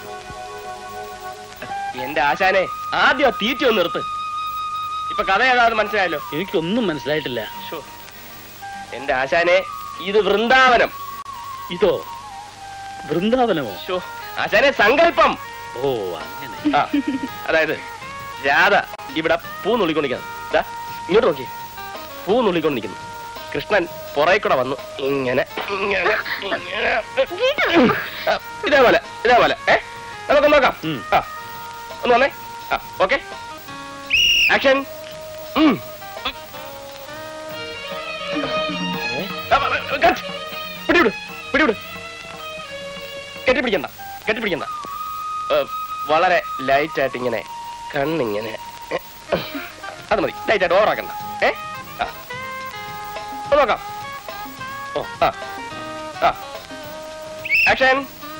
എന്റെ ആശാനെ ആദ്യം ആ തീറ്റ ഒന്ന് നിർത്ത് ഇപ്പൊ കഥ ഏതാണെന്ന് മനസ്സിലായല്ലോ എനിക്കൊന്നും മനസ്സിലായിട്ടില്ല ശ്ശോ. എന്റെ ആശാനെ ഇത് വൃന്ദാവനം ഇതോ വൃന്ദാവനമോ ശ്ശോ. ആശാനെ സങ്കല്പം ഓ അങ്ങനെ ആ, അതായത് രാധ ഇവിടെ പൂ നുള്ളിക്കൊണ്ടിരിക്കുന്നു ദാ, ഇങ്ങോട്ട് നോക്കി പൂ നുള്ളിക്കൊണ്ടിരിക്കുന്നു കൃഷ്ണൻ പുറകെ കൂടെ വന്നു ഇങ്ങനെ ഇങ്ങനെ ഇങ്ങനെ ആ, ഇതേപോലെ ഇതേപോലെ ഏ നമുക്ക് നോക്കാം ആ ഒന്ന് വന്നേ ആ ഓക്കെ ആക്ഷൻ പിടിവിട് പിടിവിട് കെട്ടിപ്പിടിക്കണ്ട കെട്ടിപ്പിടിക്കണ്ട ഏ, വളരെ ലൈറ്റ് ആയിട്ട് ഇങ്ങനെ കണ്ണിങ്ങനെ ഏ, അത് മതി ലൈറ്റ് ആയിട്ട് ഓവറാക്കണ്ട ഏ ആ ഒന്ന് നോക്കാം ഓ ആ ആ ആക്ഷൻ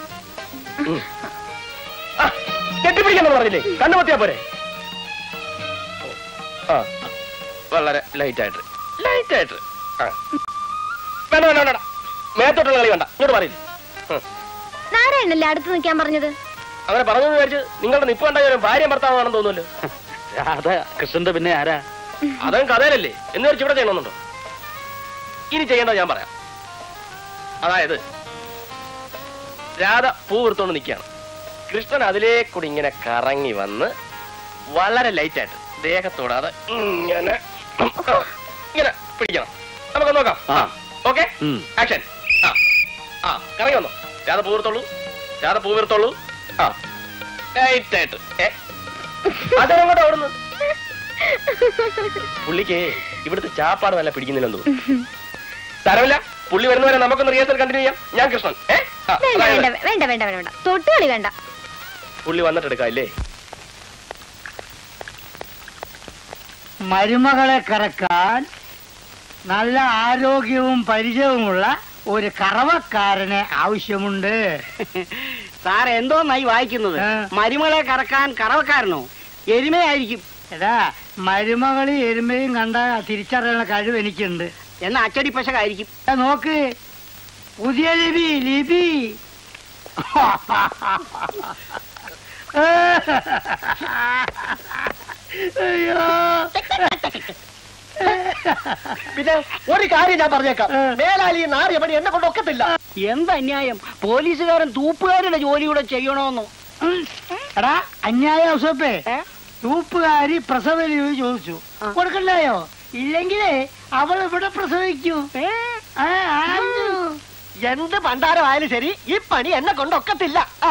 ആ കെട്ടിപ്പിടിക്കണം പറഞ്ഞില്ലേ കണ്ണു പൊത്തിയാ പോരെ ഓ, ആ വളരെ ലൈറ്റ് ആയിട്ട് ലൈറ്റ് ആയിട്ട് ആ വേണ്ട വേണ്ട വേണ്ട മേത്തോട്ടുള്ള കളി വേണ്ട ഇങ്ങോട്ട് പറയില്ല നാരായണല്ലേ അടുത്ത് നിൽക്കാൻ പറഞ്ഞത് അങ്ങനെ പറഞ്ഞു വിചാരിച്ച് നിങ്ങളുടെ നിപ്പ് കണ്ടാൽ ഭാര്യ ഭർത്താവാണെന്ന് തോന്നുമല്ലോ രാധ കൃഷ്ണന്റെ പിന്നെ ആരാ അതും കഥയിലല്ലേ എന്ന് വെച്ച് ഇവിടെ ചെയ്യണമെന്നുണ്ടോ ഇനി ചെയ്യേണ്ടത് ഞാൻ പറയാം അതായത് രാധ പൂ എടുത്തോണ്ട് നിൽക്കുകയാണ് കൃഷ്ണൻ അതിലേക്കൂടി ഇങ്ങനെ കറങ്ങി വന്ന് വളരെ ലൈറ്റായിട്ട് ദേഹത്തോടാതെ ഇങ്ങനെ ഇങ്ങനെ പിടിക്കണം നമുക്ക് നോക്കാം ആ ഓക്കെ ഉം. ആക്ഷൻ ആ ആ കറങ്ങി വന്നോ രാധ പൂ എടുത്തോളൂ രാധ പൂ എടുത്തോളൂ ആ ലൈറ്റായിട്ട് ഏ അതെങ്ങോട്ട് ഓടുന്നു പുള്ളിക്ക് ഇവിടുത്തെ ചാപ്പാട് നല്ല പിടിക്കുന്നില്ലെന്ന് തോന്നുന്നു സാരമില്ല പുള്ളി വരുന്നവരെ നമുക്കൊന്ന് റിഹേഴ്സൽ കണ്ടിന്യൂ ചെയ്യാം ഞാൻ കൃഷ്ണൻ ഏ ആ, വേണ്ട അതായത് വേണ്ട വേണ്ട വേണ്ട വേണ്ട വേണ്ട തൊട്ടുകളി വേണ്ട പുള്ളി വന്നിട്ട് എടുക്കാം അല്ലേ മരുമകളെ കറക്കാൻ നല്ല ആരോഗ്യവും പരിചയവുമുള്ള ഒരു കറവക്കാരനെ ആവശ്യമുണ്ട് സാർ എന്തോന്നായി വായിക്കുന്നത് ആ. മരുമകളെ കറക്കാൻ കറവക്കാരനോ എരുമയായിരിക്കും എടാ മരുമകളി എരുമയും കണ്ട തിരിച്ചറിയുന്ന കഴിവ് എനിക്കുണ്ട് എന്നാ അച്ചടി പശകായിരിക്കും എടാ, നോക്ക് പുതിയ ലിപി ലിപി അയ്യോ പിന്നെ ഒരു കാര്യം ഞാൻ പറഞ്ഞേക്കാം മേലാലി നാറിയ പണി എന്നെ കൊണ്ട് ഒക്കത്തില്ല എന്ത് അന്യായം പോലീസുകാരൻ തൂപ്പുകാരുടെ ജോലി കൂടെ ചെയ്യണോന്നോ എടാ അന്യായ ഔസപ്പേ തൂപ്പുകാരി പ്രസവ ലീവ് ചോദിച്ചു കൊടുക്കണ്ടായോ ഇല്ലെങ്കിലേ അവൾ ഇവിടെ പ്രസവിക്കൂ ആ, ആഞ്ഞു. എന്ത് പണ്ടാരമായാലും ശരി ഈ പണി എന്നെ കൊണ്ടൊക്കത്തില്ല ആ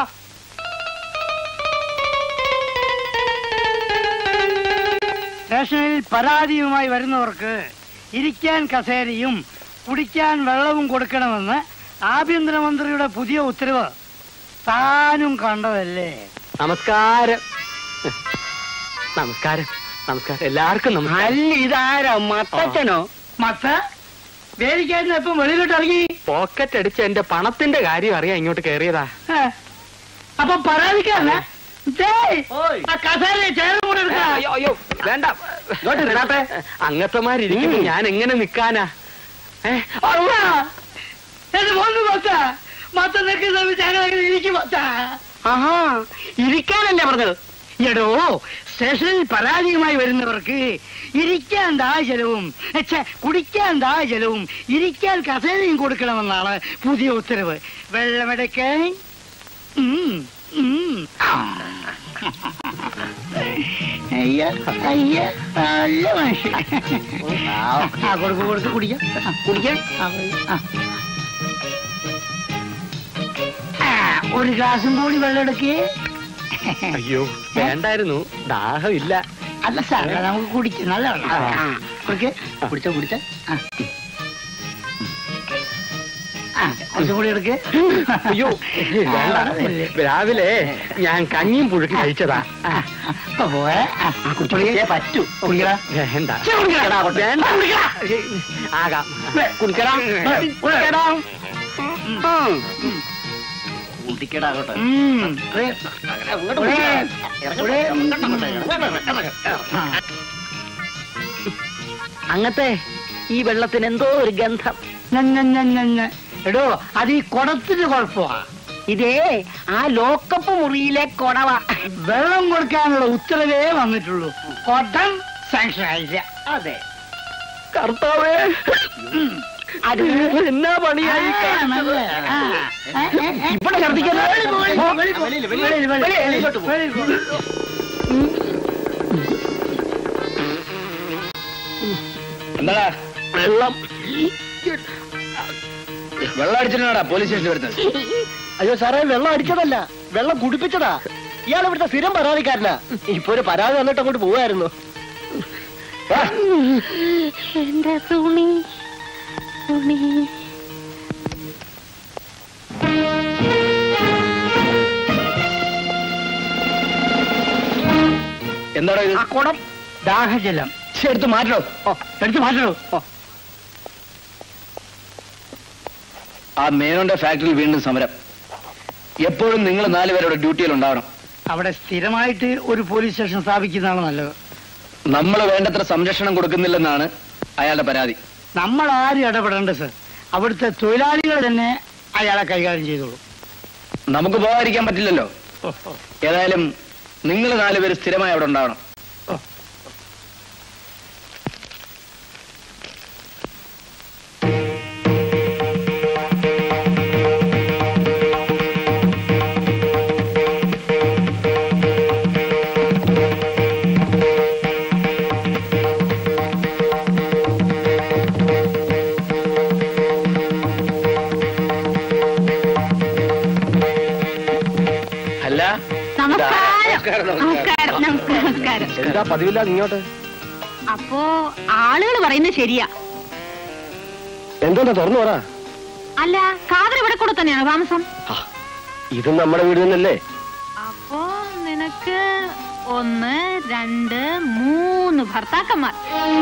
സ്റ്റേഷനിൽ പരാതിയുമായി വരുന്നവർക്ക് ഇരിക്കാൻ കസേരയും കുടിക്കാൻ വെള്ളവും കൊടുക്കണമെന്ന് ആഭ്യന്തരമന്ത്രിയുടെ പുതിയ ഉത്തരവ് താനും കണ്ടതല്ലേ നമസ്കാരം നമസ്കാരം നമസ്കാരം എല്ലാവർക്കും നമസ്കാരം അല്ല ഇതാരാ മത്തച്ഛനോ മത്ത വേദിക്കായിരുന്നു ഇപ്പം വെളിയിലോട്ട് ഇറങ്ങി പോക്കറ്റ് അടിച്ച് എന്റെ പണത്തിന്റെ കാര്യം അറിയാൻ ഇങ്ങോട്ട് കയറിയതാ ഏ, അപ്പൊ പരാതിക്കാരനാ ദേ, ആ കസേര ചേർന്ന് കൂടെ എടുക്കാം അയ്യോ അയ്യോ വേണ്ട അങ്ങത്തമാരിയ്ക്കുന്നു ഞാൻ എങ്ങനെ നിക്കാനാ ഏ, അള്ളാ, എന്റെ മോന്ന് മത്ത മത്ത നിൽക്കുന്ന സമയത്ത് ഞങ്ങൾ അങ്ങനെ ഇരിക്കും മത്ത ആഹാ ഇരിക്കാനല്ലേ പറഞ്ഞത് എടോ സ്റ്റേഷനിൽ പരാതിയുമായി വരുന്നവർക്ക് ഇരിക്കാൻ ദാഹജലവും ഛെ, കുടിക്കാൻ ദാഹജലവും ഇരിക്കാൻ കസേരയും കൊടുക്കണമെന്നാണ് പുതിയ ഉത്തരവ് വെള്ളമെടുക്കാൻ ഉം, ഉം. അയ്യ അയ്യ നല്ല മനുഷ്യൻ ആ കൊടുക്ക് കൊടുക്ക് കുടിക്കാം ആ, കുടിക്കാം ആ, ആ. ആ, ഒരു ഗ്ലാസും കൂടി വെള്ളം എടുക്കേ അയ്യോ വേണ്ടായിരുന്നു ദാഹമില്ല അല്ല സാർ നമുക്ക് കുടിക്കാം നല്ല വെള്ളം ആ, കുടിക്ക് കുടിച്ചോ കുടിച്ച കുറച്ചും കൂടി എടുക്ക് അയ്യോ വേണ്ട രാവിലെ ഞാൻ കഞ്ഞിയും പുഴുക്കി കഴിച്ചതാ ആ, ഇപ്പൊ പോയെ ആ, കുടിച്ചേ പറ്റൂ കുടിക്കടാ വേണ്ട ചെ, കുടിക്കടാ. വേണ്ട കുടിക്കടാ. ആകാം കുടിക്കടാ കുടിക്കടാ കുടിക്കടാ അങ്ങോട്ട് അങ്ങത്തെ ഈ വെള്ളത്തിന് എന്തോ ഒരു ഗന്ധം എടോ അത് ഈ കുടത്തിന്റെ കുഴപ്പമാ ഇതേ ആ ലോക്കപ്പ് മുറിയിലെ കൊടവ വെള്ളം കൊടുക്കാനുള്ള ഉത്തരവേ വന്നിട്ടുള്ളൂ കൊടം സാങ്ഷൻ ആയില്ല അതെ കർത്താവേ അത് എന്നാ പണിയായി ഇവിടെ എന്താടാ വെള്ളം വെള്ളം അടിച്ചിട്ടാടാ പോലീസ് സ്റ്റേഷനിൽ വരുന്നത് അയ്യോ സാറേ വെള്ളം അടിച്ചതല്ല വെള്ളം കുടിപ്പിച്ചതാ ഇയാൾ ഇവിടുത്തെ സ്ഥിരം പരാതിക്കാരനാ ഇപ്പൊ ഒരു പരാതി വന്നിട്ട് അങ്ങോട്ട് പോവായിരുന്നു എന്റെ തുണി തുണി എന്താടാ ഇത് ആ കുടം ദാഹജലം ശ്ശെ, എടുത്ത് മാറ്റണോ ഓ എടുത്ത് മാറ്റണോ ഓ ആ മേനോന്റെ ഫാക്ടറിയിൽ വീണ്ടും സമരം എപ്പോഴും നിങ്ങൾ നാലുപേരുടെ ഡ്യൂട്ടിയിൽ ഉണ്ടാവണം അവിടെ സ്ഥിരമായിട്ട് ഒരു പോലീസ് സ്റ്റേഷൻ സ്ഥാപിക്കുന്നതാണ് നല്ലത് നമ്മൾ വേണ്ടത്ര സംരക്ഷണം കൊടുക്കുന്നില്ലെന്നാണ് അയാളുടെ പരാതി നമ്മൾ ആരും ഇടപെടേണ്ട സർ അവിടുത്തെ തൊഴിലാളികൾ തന്നെ അയാളെ കൈകാര്യം ചെയ്തോളൂ നമുക്ക് പോകാതിരിക്കാൻ പറ്റില്ലല്ലോ ഏതായാലും നിങ്ങൾ നാലുപേര് സ്ഥിരമായി അവിടെ ഉണ്ടാവണം അല്ല നമസ്കാരം നമസ്കാരം നമസ്കാരം എന്താ പതിവില്ലാതെ ഇങ്ങോട്ട് അപ്പോ ആളുകൾ പറയുന്നത് ശരിയാ എന്തോന്നാ തുറന്നു പറ അല്ല കാതർ ഇവിടെ കൂടെ തന്നെയാണോ താമസം ഇത് നമ്മുടെ വീട് തന്നെയല്ലേ അപ്പോ നിനക്ക് ഒന്ന് രണ്ട് മൂന്ന് ഭർത്താക്കന്മാർ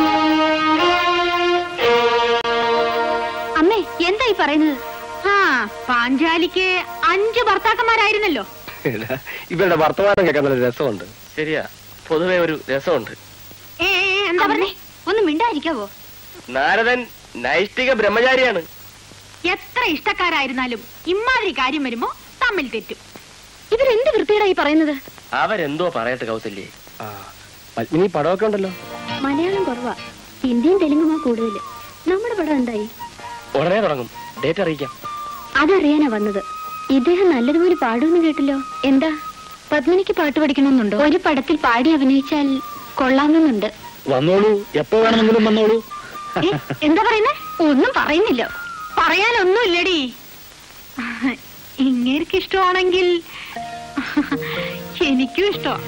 അമ്മേ എന്താ ഈ പറയുന്നത് ആ പാഞ്ചാലിക്ക് അഞ്ച് ഭർത്താക്കന്മാരായിരുന്നല്ലോ ഇവരുടെ വർത്തമാനം കേൾക്കാൻ നല്ല രസമുണ്ട് ശരിയാ പൊതുവെ ഒരു രസമുണ്ട് ഏ ഏ, ഏ, എന്താ പറഞ്ഞേ ഒന്ന് മിണ്ടായിരിക്കാവോ നാരദൻ നൈഷ്ഠിക ബ്രഹ്മചാരിയാണ് എത്ര ഇഷ്ടക്കാരായിരുന്നാലും ഇമാതിരി കാര്യം വരുമ്പോ തമ്മിൽ തെറ്റും ഇവരെന്ത് വൃത്തിയുടെ ഈ പറയുന്നത് അവരെന്തോ പറയട്ടെ കൗസല്യേ പത്മിനി പടമൊക്കെ ഉണ്ടല്ലോ മലയാളം കുറവാ ഹിന്ദിയും തെലുങ്കുമാ കൂടുതല് നമ്മുടെ പടം എന്തായി ഉടനെ തുടങ്ങും ഡേറ്റ് അറിയിക്കാം അതറിയാനാ വന്നത് ഇദ്ദേഹം നല്ലതുപോലെ പാടുമെന്ന് കേട്ടല്ലോ എന്താ പത്മിനിക്ക് പാട്ട് പഠിക്കണമെന്നുണ്ടോ ഒരു പടത്തിൽ പാടി അഭിനയിച്ചാൽ കൊള്ളാമെന്നുണ്ട് വന്നോളൂ എപ്പോ വേണമെങ്കിലും വന്നോളൂ ഏ, എന്താ പറയുന്നേ ഒന്നും പറയുന്നില്ല പറയാനൊന്നും ഇല്ലടി ഇങ്ങേർക്ക് ഇഷ്ടമാണെങ്കിൽ എനിക്കും ഇഷ്ടം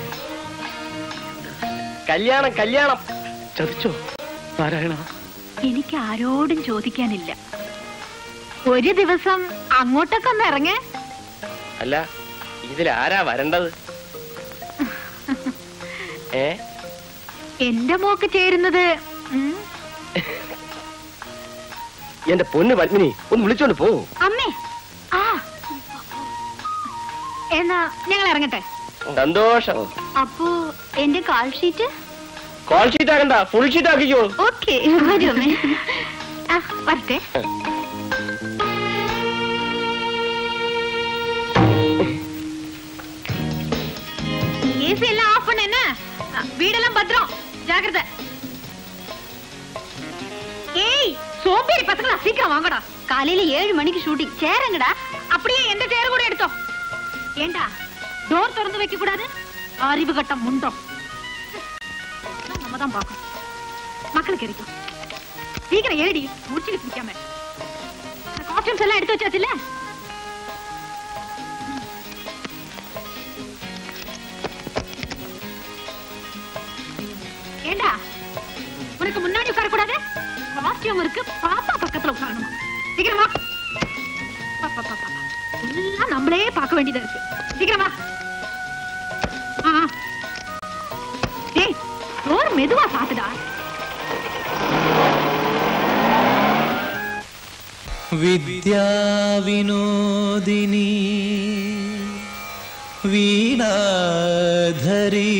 കല്യാണം കല്യാണം ചതിച്ചോ നാരായണ എനിക്ക് ആരോടും ചോദിക്കാനില്ല ഒരു ദിവസം അങ്ങോട്ടൊക്കെ ഒന്ന് ഇറങ്ങേ അല്ല ഇതിലാരാ വരേണ്ടത് ഏ എന്റെ മോക്ക് ചേരുന്നത് ഉം, എന്റെ പൊന്ന് പത്മിനി ഒന്ന് വിളിച്ചോണ്ട് പോ അമ്മേ ആ എന്നാ ഞങ്ങൾ ഇറങ്ങട്ടെ സന്തോഷം അപ്പോ എന്റെ കാൾ ഷീറ്റ് കോൾ ഷീറ്റ് ആക്കണ്ട ഫുൾ ഷീറ്റ് ആക്കിക്കോളൂ ഓക്കെ വരൂ അമ്മേ ആ വരട്ടെ ஏசி எல்லாம் ஆஃப் பண்ண என்ன அ, வீடெல்லாம் பத்திரம் ஜாக்கிரதை ஏய் சோம்பேறி பசங்களா சீக்கிரம் வாங்கடா കാലയില് ഏഴ് മണിക്ക് ഷൂട്ടിംഗ് ചേരങ്ങടാ அப்படியே எந்த சேர கூட எடுத்தோ ஏண்டா டோர் திறந்து வைக்க கூடாது அறிவு கட்டம் முண்டோம் நம்ம தான் பார்க்கணும் மக்களுக்கு கிடைக்கும் சீக்கிரம் ஏடி முடிச்சுட்டு பிடிக்காம காஸ்டியூம்ஸ் எல்லாம் எடுத்து வச்சாச்சுல்ல ஏண்டா உனக்கு முன்னாடி உட்கார கூடாது காஸ்டியூம் இருக்கு பாப்பா பக்கத்துல உட்காரணும் சீக்கிரமா பா, பா, பா, பா. எல்லாம் நம்மளே பார்க்க வேண்டியதா இருக்கு சீக்கிரமா ஆ ஆ. டேய் டோர் மெதுவா சாத்துடா വിദ്യാവിനോദിനി വീണാധരി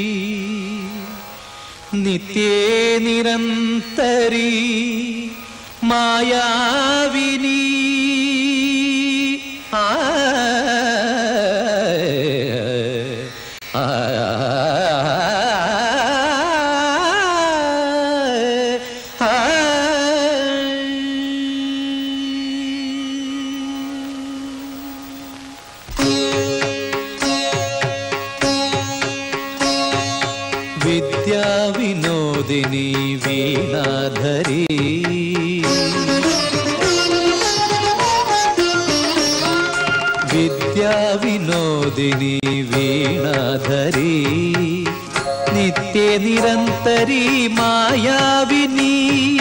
നിത്യേ നിരന്തരി മായാവിനി ആ ആ വിദ്യാവിനോദിനി വീണാധരി വിദ്യാവിനോദിനി വീണാധരി നിത്യ നിരന്തരി മായാവിനി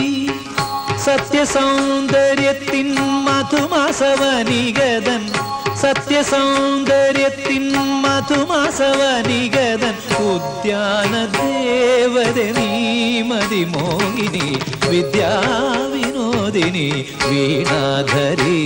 സത്യസൗന്ദര്യത്തിൻ മധുമാസവനികതൻ സത്യസൗന്ദര്യത്തിൻ മധുമാസവനികതൻ ഉദ്യാന ദേവത നീമതി മോഹിനി വിദ്യാവിനോദിനി വീണാധരി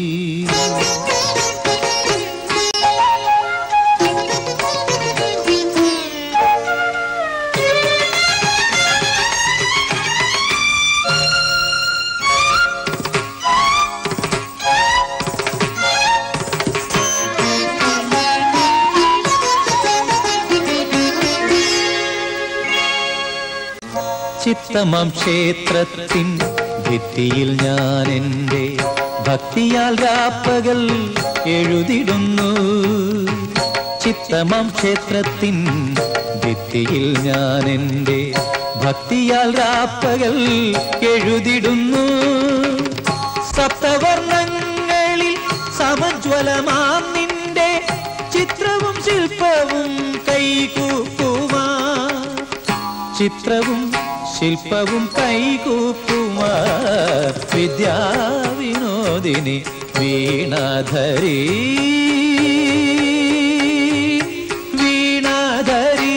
ചിത്തമം ക്ഷേത്രത്തിൻ ഭിത്തിയിൽ ഞാൻ എൻ്റെ ഭക്തിയാൽ രാപ്പകൽ എഴുതിടുന്നു ചിത്തമം ക്ഷേത്രത്തിൻ ഭിത്തിയിൽ ഞാൻ എൻ്റെ ഭക്തിയാൽ രാപ്പകൽ എഴുതിടുന്നു സപ്തവർണ്ണങ്ങളിൽ സമജ്വലമാം നിന്റെ ചിത്രവും ശില്പവും കൈകൂപ്പുമാ ചിത്രവും ശില്പവും കൈകൂപ്പുമാ വിദ്യാവിനോദിനി വീണാധരി വീണാധരി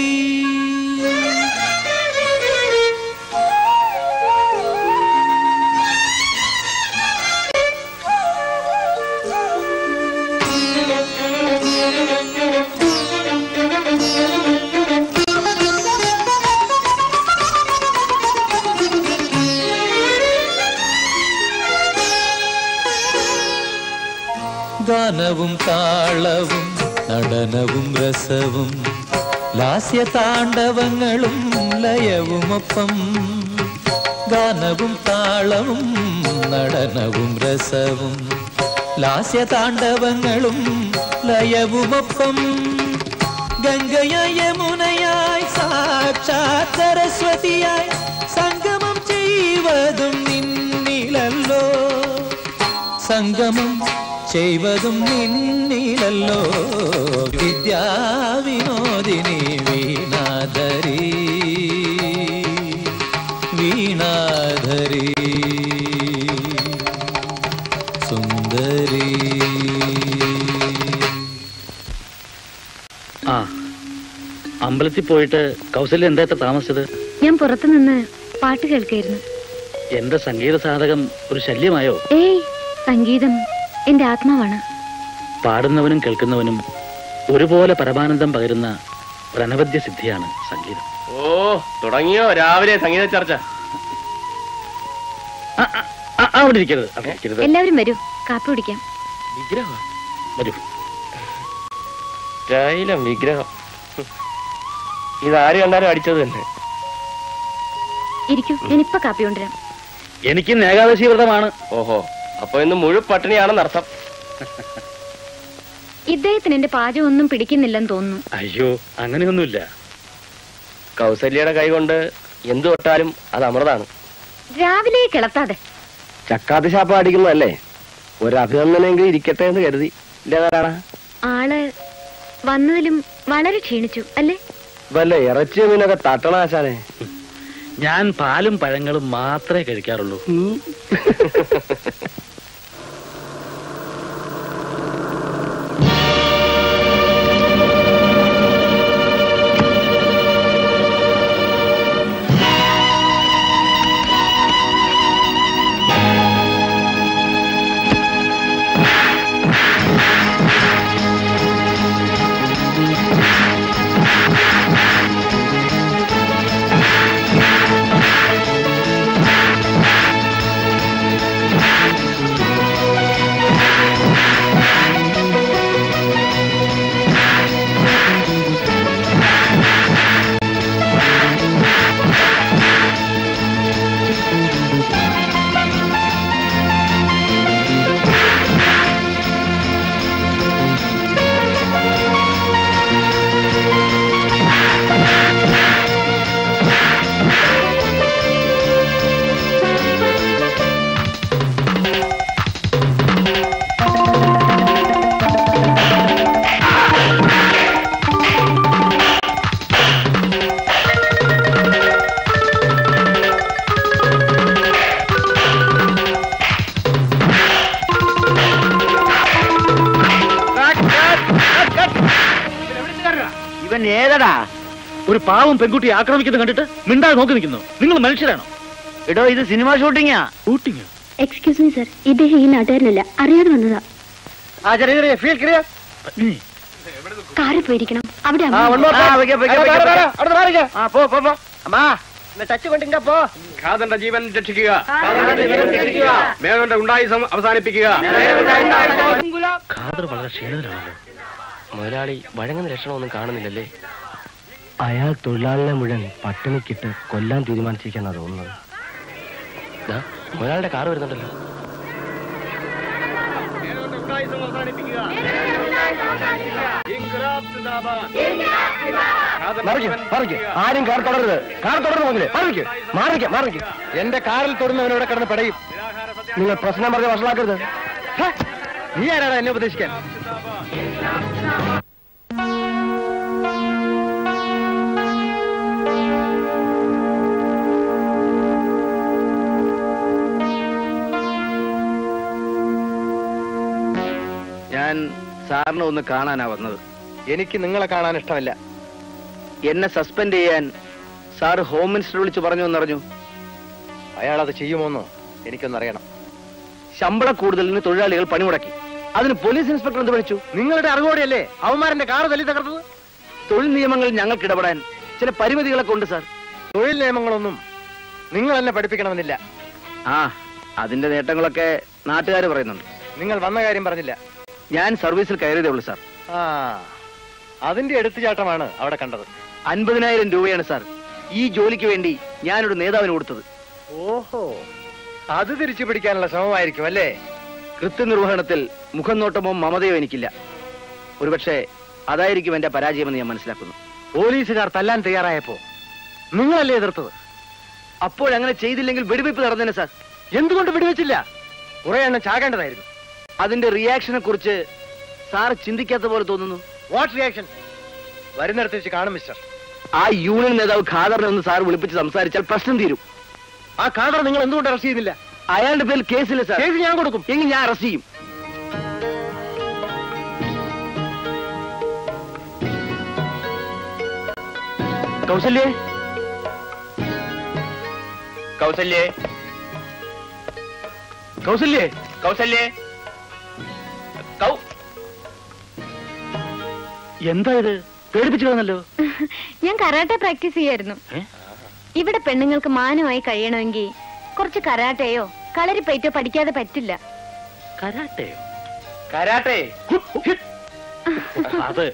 ഗാനവും താളവും നടനവും രസവും ലാസ്യതാണ്ഡവങ്ങളും ലയവുമൊപ്പം ഗാനവും താളവും നടനവും രസവും ലാസ്യതാണ്ഡവങ്ങളും ലയവുമൊപ്പം ഗംഗയായി യമുനയായി സാക്ഷാത് സരസ്വതിയായി സംഗമം ചെയ്വതും നിന്നിലല്ലോ സംഗമം ചെയ്വതും നിന്നിലല്ലോ വിദ്യാവിനോദിനി വീണാധരി വീണാധരി സുന്ദരി ആ അമ്പലത്തിൽ പോയിട്ട് കൗസല്യ എന്താ ഇത്ര താമസിച്ചത് ഞാൻ പുറത്തു നിന്ന് പാട്ട് കേൾക്കായിരുന്നു എന്റെ സംഗീത സാധകം ഒരു ശല്യമായോ ഏയ് സംഗീതം എന്റെ ആത്മാവാണ് പാടുന്നവനും കേൾക്കുന്നവനും ഒരുപോലെ പരമാനന്ദം പകരുന്ന ഒരു അനവദ്യ സിദ്ധിയാണ് സംഗീതം ഓ തുടങ്ങിയോ രാവിലെ സംഗീത ചർച്ച ആ, അവിടെ ഇരിക്കരുത് അവിടെ ഇരിക്കരുത് എല്ലാവരും വരൂ കാപ്പി കുടിക്കാം വിഗ്രഹം വരൂ ശൈലം വിഗ്രഹം ഹും. ഇതാര് കണ്ടാലും അടിച്ചത് തന്നെ ഇരിക്കൂ ഞാനിപ്പൊ കാപ്പി കൊണ്ടുവരാം എനിക്ക് ഏകാദശി വ്രതമാണ് ഓഹോ അപ്പൊ ഇന്ന് മുഴു പട്ടിണിയാണെന്ന് അർത്ഥം ഇദ്ദേഹത്തിന് എന്റെ പാചകം ഒന്നും പിടിക്കുന്നില്ലെന്ന് തോന്നുന്നു അയ്യോ അങ്ങനെയൊന്നുമില്ല കൗസല്യയുടെ കൈ കൊണ്ട് എന്തു തൊട്ടാലും അത് അമൃതാണ് രാവിലെ കിളത്താതെ ചക്കാത്തി ശാപ്പ അടിക്കുന്നതല്ലേ ഒരു അഭിനന്ദനെങ്കിലും ഇരിക്കട്ടെ എന്ന് കരുതി ഇല്ലേതാരാടാ ആള് വന്നതിലും വളരെ ക്ഷീണിച്ചു അല്ലേ വല്ല ഇറച്ചിയോ മീനൊക്കെ തട്ടണ ആശാനെ ഞാൻ പാലും പഴങ്ങളും മാത്രമേ കഴിക്കാറുള്ളൂ ഇവൻ ഏതടാ ഒരു പാവം പെൺകുട്ടിയെ ആക്രമിക്കുന്നത് കണ്ടിട്ട് മിണ്ടാതെ നോക്കി നിൽക്കുന്നു നിങ്ങൾ മനുഷ്യരാണോ എടോ ഇത് സിനിമ ഷൂട്ടിങ്ങാ ഷൂട്ടിങ് എക്സ്ക്യൂസ് മീ സർ ഇദ്ദേഹം ഈ നാട്ടുകാരനല്ല അറിയാതെ വന്നതാ ആ ചെറിയ ചെറിയ ഫീൽ ക്ലിയർ കാറിൽ പോയിരിക്കണം അവിടെ ആ അമ്മ- one more time. ആ, പോ പോ പോ അമ്മാ ടച്ച് കൊണ്ടിങ്ക പോ ഖാദന്റെ ജീവൻ രക്ഷിക്കുക ഖാദന്റെ ജീവൻ രക്ഷിക്കുക. മേഘന്റെ ഉണ്ടായി അവസാനിപ്പിക്കുക ഖാദർ വളരെ ക്ഷീണിതനാണല്ലോ മുതലാളി വഴങ്ങുന്ന ലക്ഷണമൊന്നും കാണുന്നില്ലല്ലേ അയാൾ തൊഴിലാളിനെ മുഴുവൻ പട്ടിണിക്കിട്ട് കൊല്ലാൻ തീരുമാനിച്ചിരിക്കുന്ന തോന്നുന്നത് ദാ, മുതലാളിയുടെ കാറ് വരുന്നുണ്ടല്ലോ മറിക്ക് മറിക്ക് ആരും കാർ തുടരരുത് കാർ തുടർന്ന് പോകില്ലേ മറിക്ക് മാറിക്ക് മാറിക്ക് എന്റെ കാറിൽ തൊടുന്നവനോട് കിടന്ന് പിടയും നിങ്ങൾ പ്രശ്നം പറഞ്ഞ് വഷളാക്കരുത് ഹേ, നീ ആരാടാ എന്നെ ഉപദേശിക്കാൻ ഞാൻ സാറിനെ ഒന്ന് കാണാനാ വന്നത് എനിക്ക് നിങ്ങളെ കാണാൻ ഇഷ്ടമല്ല എന്നെ സസ്പെൻഡ് ചെയ്യാൻ സാർ ഹോം മിനിസ്റ്റർ വിളിച്ചു പറഞ്ഞു എന്നറിഞ്ഞു അയാൾ അത് ചെയ്യുമോന്നോ എനിക്കൊന്നറിയണം ശമ്പള കൂടുതലിന് തൊഴിലാളികൾ പണിമുടക്കി അതിന് പോലീസ് ഇൻസ്പെക്ടർ എന്ത് വിളിച്ചു നിങ്ങളുടെ അറിവോടെയല്ലേ അവന്മാരന്റെ കാറ് തല്ലി തകർത്തത് തൊഴിൽ നിയമങ്ങളിൽ ഞങ്ങൾക്ക് ഇടപെടാൻ ചില പരിമിതികളൊക്കെ ഉണ്ട് സാർ തൊഴിൽ നിയമങ്ങളൊന്നും നിങ്ങൾ എന്നെ പഠിപ്പിക്കണമെന്നില്ല ആ അതിന്റെ നേട്ടങ്ങളൊക്കെ നാട്ടുകാർ പറയുന്നുണ്ട് നിങ്ങൾ വന്ന കാര്യം പറഞ്ഞില്ല ഞാൻ സർവീസിൽ കയറിയതേ ഉള്ളൂ സാർ ആ അതിന്റെ എടുത്തുചാട്ടമാണ് അവിടെ കണ്ടത് അൻപതിനായിരം രൂപയാണ് സാർ ഈ ജോലിക്ക് വേണ്ടി ഞാനൊരു നേതാവിന് കൊടുത്തത് ഓഹോ അത് തിരിച്ചു പിടിക്കാനുള്ള ശ്രമമായിരിക്കും അല്ലേ കൃത്യനിർവഹണത്തിൽ മുഖം നോട്ടമോ മമതയോ എനിക്കില്ല ഒരുപക്ഷെ അതായിരിക്കും എന്റെ പരാജയമെന്ന് ഞാൻ മനസ്സിലാക്കുന്നു പോലീസുകാർ തല്ലാൻ തയ്യാറായപ്പോ നിങ്ങളല്ലേ എതിർത്തത് അപ്പോഴങ്ങനെ ചെയ്തില്ലെങ്കിൽ വെടിവെയ്പ്പ് നടന്നേനെ സാർ എന്തുകൊണ്ട് വെടിവെച്ചില്ല കുറെ എണ്ണം ചാകേണ്ടതായിരുന്നു അതിന്റെ റിയാക്ഷനെ കുറിച്ച് സാർ ചിന്തിക്കാത്ത പോലെ തോന്നുന്നു വാട്ട് റിയാക്ഷൻ വരുന്നിടത്ത് വെച്ച് കാണും മിസ്റ്റർ ആ യൂണിയൻ നേതാവ് ഖാദറിനെ ഒന്ന് സാർ വിളിപ്പിച്ച് സംസാരിച്ചാൽ പ്രശ്നം തീരും ആ ഖാദർ നിങ്ങൾ എന്തുകൊണ്ട് അറസ്റ്റ് ചെയ്യുന്നില്ല അയാളുടെ പേരിൽ കേസില്ല സാർ കേസ് ഞാൻ കൊടുക്കും എങ്കിൽ ഞാൻ അറസ്റ്റ് ചെയ്യും കൗസല്യേ കൗസല്യേ കൗസല്യേ കൗസല്യേ കൗ എന്താ ഇത് പേടിപ്പിച്ചു കളഞ്ഞല്ലോ ഞാൻ കരാട്ടെ പ്രാക്ടീസ് ചെയ്യായിരുന്നു ഇവിടെ പെണ്ണുങ്ങൾക്ക് മാനമായി കഴിയണമെങ്കിൽ കുറച്ച് കരാട്ടയോ കളരിപ്പയറ്റോ പഠിക്കാതെ പറ്റില്ല കരാട്ടയോ കരാട്ടെ അത്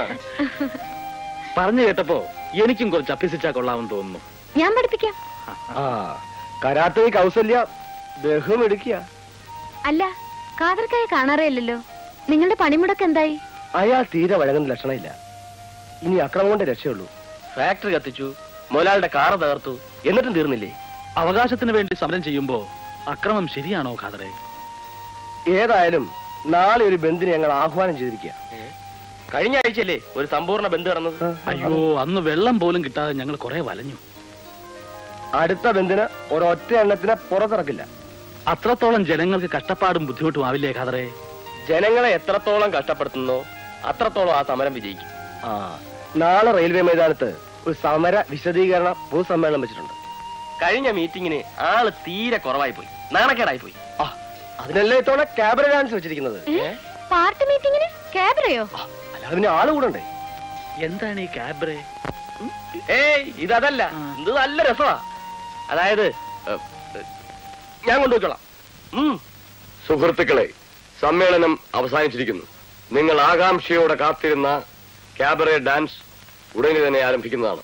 പറഞ്ഞു കേട്ടപ്പോ എനിക്കും കുറച്ച് അഭ്യസിച്ചാ കൊള്ളാമെന്ന് തോന്നുന്നു ഞാൻ പഠിപ്പിക്കാം ആ കരാട്ടെ കൗസല്യ ബഹുമെടുക്കിയ അല്ല കാതർക്കായ കാണാറേ ഇല്ലല്ലോ നിങ്ങളുടെ പണിമുടക്ക് എന്തായി അയാൾ തീരെ വഴങ്ങുന്ന ലക്ഷണമില്ല ഇനി അക്രമം കൊണ്ട് രക്ഷയുള്ളൂ ഫാക്ടറി കത്തിച്ചു മുതലാളുടെ കാറ് തകർത്തു എന്നിട്ടും തീർന്നില്ലേ അവകാശത്തിന് വേണ്ടി സമരം ചെയ്യുമ്പോ അക്രമം ശരിയാണോ ഖാദറെ ഏതായാലും നാളെ ഒരു ബന്ധിനെ ഞങ്ങൾ ആഹ്വാനം ചെയ്തിരിക്കുക കഴിഞ്ഞ ആഴ്ചയല്ലേ ഒരു സമ്പൂർണ്ണ ബന്ധു നടന്നത് അയ്യോ അന്ന് വെള്ളം പോലും കിട്ടാതെ ഞങ്ങൾ കുറെ വലഞ്ഞു അടുത്ത ബന്ധിന് ഒരൊറ്റ എണ്ണത്തിനെ പുറത്തിറക്കില്ല അത്രത്തോളം ജനങ്ങൾക്ക് കഷ്ടപ്പാടും ബുദ്ധിമുട്ടും ആവില്ലേ ഖാദറെ ജനങ്ങളെ എത്രത്തോളം കഷ്ടപ്പെടുത്തുന്നോ അത്രത്തോളം ആ സമരം വിജയിക്കും ആ നാളെ റെയിൽവേ മൈതാനത്ത് ഒരു സമര വിശദീകരണ പൊതുസമ്മേളനം വെച്ചിട്ടുണ്ട് കഴിഞ്ഞ മീറ്റിങ്ങിന് ആള് തീരെ കുറവായി പോയി നാണക്കേടായി പോയി ആ അതിനല്ലേ ഇത്തവണ ക്യാബറ ഡാൻസ് വെച്ചിരിക്കുന്നത് ഏ? പാർട്ടി മീറ്റിങ്ങിന് ക്യാബറയോ അല്ലാതെ പിന്നെ ആള് കൂടണ്ടേ എന്താണ് ഈ ക്യാബ്രെ ഏയ് ഇതല്ല ഇത് നല്ല രസമാ അതായത് ഏ, ഏ, ഞാൻ കൊണ്ടുപോയിക്കോളാം ഉം. സുഹൃത്തുക്കളെ സമ്മേളനം അവസാനിച്ചിരിക്കുന്നു നിങ്ങൾ ആകാംക്ഷയോടെ കാത്തിരുന്ന ക്യാബറെ ഡാൻസ് ഉടനെ തന്നെ ആരംഭിക്കുന്നതാണ്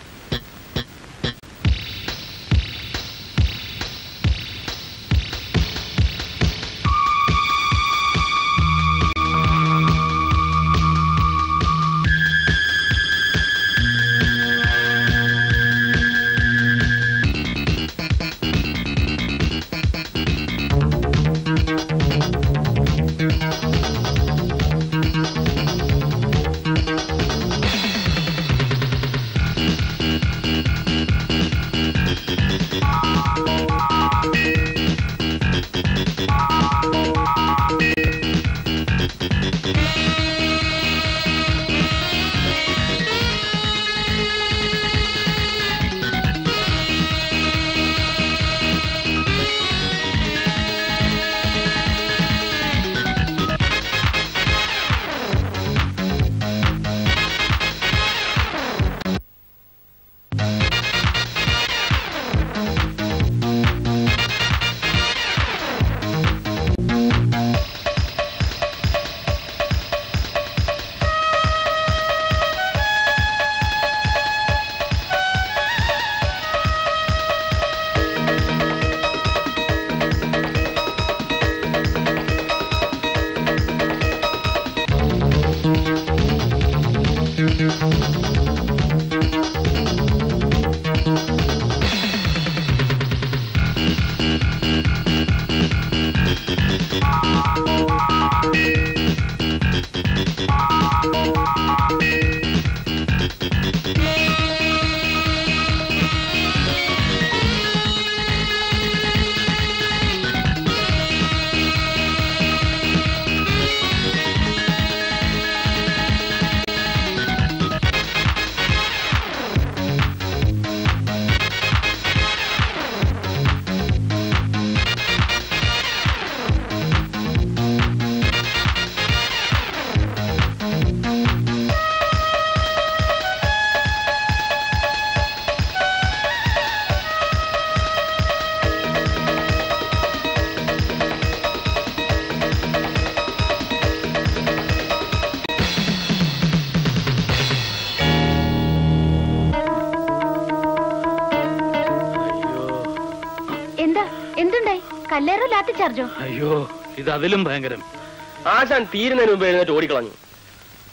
എന്താ എന്തുണ്ടായി കല്ലേറോ ലാത്തി ചാർജോ അയ്യോ ഇത് അതിലും ഭയങ്കരം ആശാൻ തീരുന്നതിന് മുമ്പ് എഴുന്നേറ്റ് ഓടിക്കളഞ്ഞു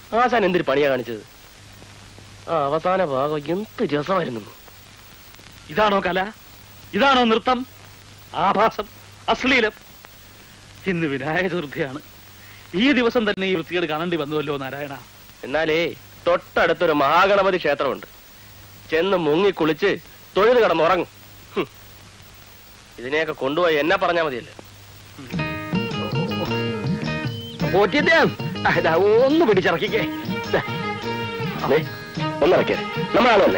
ആശാൻ എന്തൊരു പണിയാ കാണിച്ചത് ആ അവസാന ഭാഗം എന്ത് രസമായിരുന്നു ഇതാണോ കല ഇതാണോ നൃത്തം ആഭാസം അശ്ലീലം ഇന്ന് വിനായക ചതുർത്ഥിയാണ് ഈ ദിവസം തന്നെ ഈ വൃത്തികേട് കാണേണ്ടി വന്നുവല്ലോ നാരായണ എന്നാലേ തൊട്ടടുത്തൊരു മഹാഗണപതി ക്ഷേത്രമുണ്ട് ചെന്ന് മുങ്ങി കുളിച്ച് തൊഴുത് കിടന്നുറങ്ങും ഹും. ഇതിനെയൊക്കെ കൊണ്ടുപോയി എന്നെ പറഞ്ഞാ മതിയല്ലോ പോറ്റിയതേ ഒന്ന് പിടിച്ചിറക്കിക്കേ ദാ. ദേ, ഒന്നിറക്കിയേ നമ്മളാണല്ലേ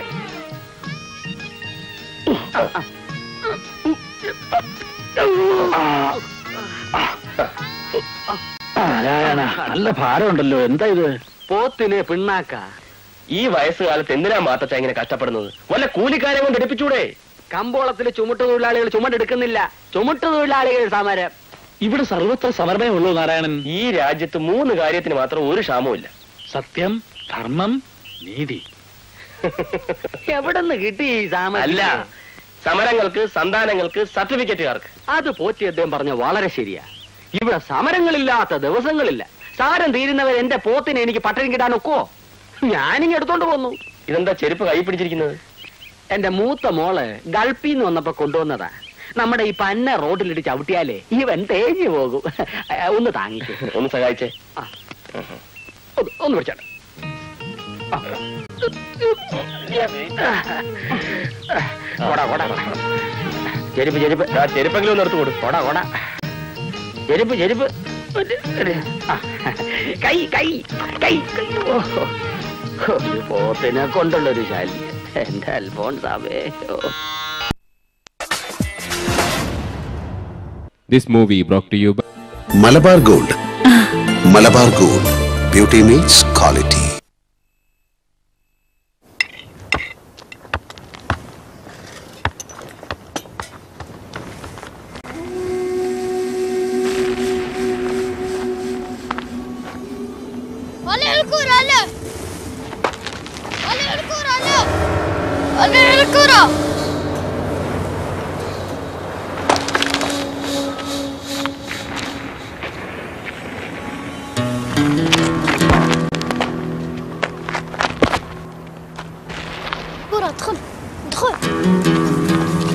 നാരായണ നല്ല ഭാരമുണ്ടല്ലോ എന്താ ഇത് പോത്തിനെ പിണ്ണാക്ക ഈ വയസ്സുകാലത്ത് എന്തിനാ മാത്തച്ച ഇങ്ങനെ കഷ്ടപ്പെടുന്നത് വല്ല കൂലിക്കാരെ കൊണ്ട് എടുപ്പിച്ചൂടെ കമ്പോളത്തിലെ ചുമട്ട് തൊഴിലാളികൾ ചുമടെടുക്കുന്നില്ല ചുമട്ട് തൊഴിലാളികൾ സമരം ഇവിടെ സർവത്ര സമരമേ ഉള്ളൂ നാരായണൻ ഈ രാജ്യത്ത് മൂന്ന് കാര്യത്തിന് മാത്രം ഒരു ക്ഷാമവും സത്യം ധർമ്മം നീതി എവിടെ നിന്ന് കിട്ടി ഈ സാമ അല്ല സമരങ്ങൾക്ക് സന്താനങ്ങൾക്ക് സർട്ടിഫിക്കറ്റുകാർക്ക് അത് പോറ്റി അദ്ദേഹം പറഞ്ഞ വളരെ ശരിയാ ഇവിടെ സമരങ്ങളില്ലാത്ത ദിവസങ്ങളില്ല സമരം തീരുന്നവർ എന്റെ പോത്തിനെ എനിക്ക് പട്ടണം കിട്ടാൻ ഒക്കുവോ ഞാനിങ്ങ് എടുത്തോണ്ട് പോന്നു ഇതെന്താ ചെരുപ്പ് കൈ പിടിച്ചിരിക്കുന്നത് എന്റെ മൂത്ത മോള് ഗൾഫിൽ നിന്ന് വന്നപ്പോ കൊണ്ടുവന്നതാ നമ്മുടെ ഈ പന്ന റോഡിലിട്ട് ചവിട്ടിയാലേ ഇവൻ തേഞ്ഞു പോകും ഒന്ന് താങ്ങിക്കേ ഒന്ന് സഹായിച്ചേ ഒന്ന് ഒന്ന് പിടിച്ചാട്ടെ കൊടാ കൊടാ കൊടാ. ചെരുപ്പ് ചെരുപ്പ് ആ ചെരുപ്പെങ്കിലും ഒന്ന് എടുത്തു കൊടുക്കും കൊടാ കൊടാ ചെരുപ്പ് ചെരുപ്പ് ആ, കൈ കൈ കൈ കൈ ഓ, ഒരു പോത്തിനെ കൊണ്ടുള്ളൊരു ശല്യം എന്റെ അൽഫോൺസാവേ ഓ This movie brought to you by Malabar Gold Malabar Gold beauty meets quality Olha el cura, olha! Olha el cura, olha! Olha el cura! كرة ادخل ادخل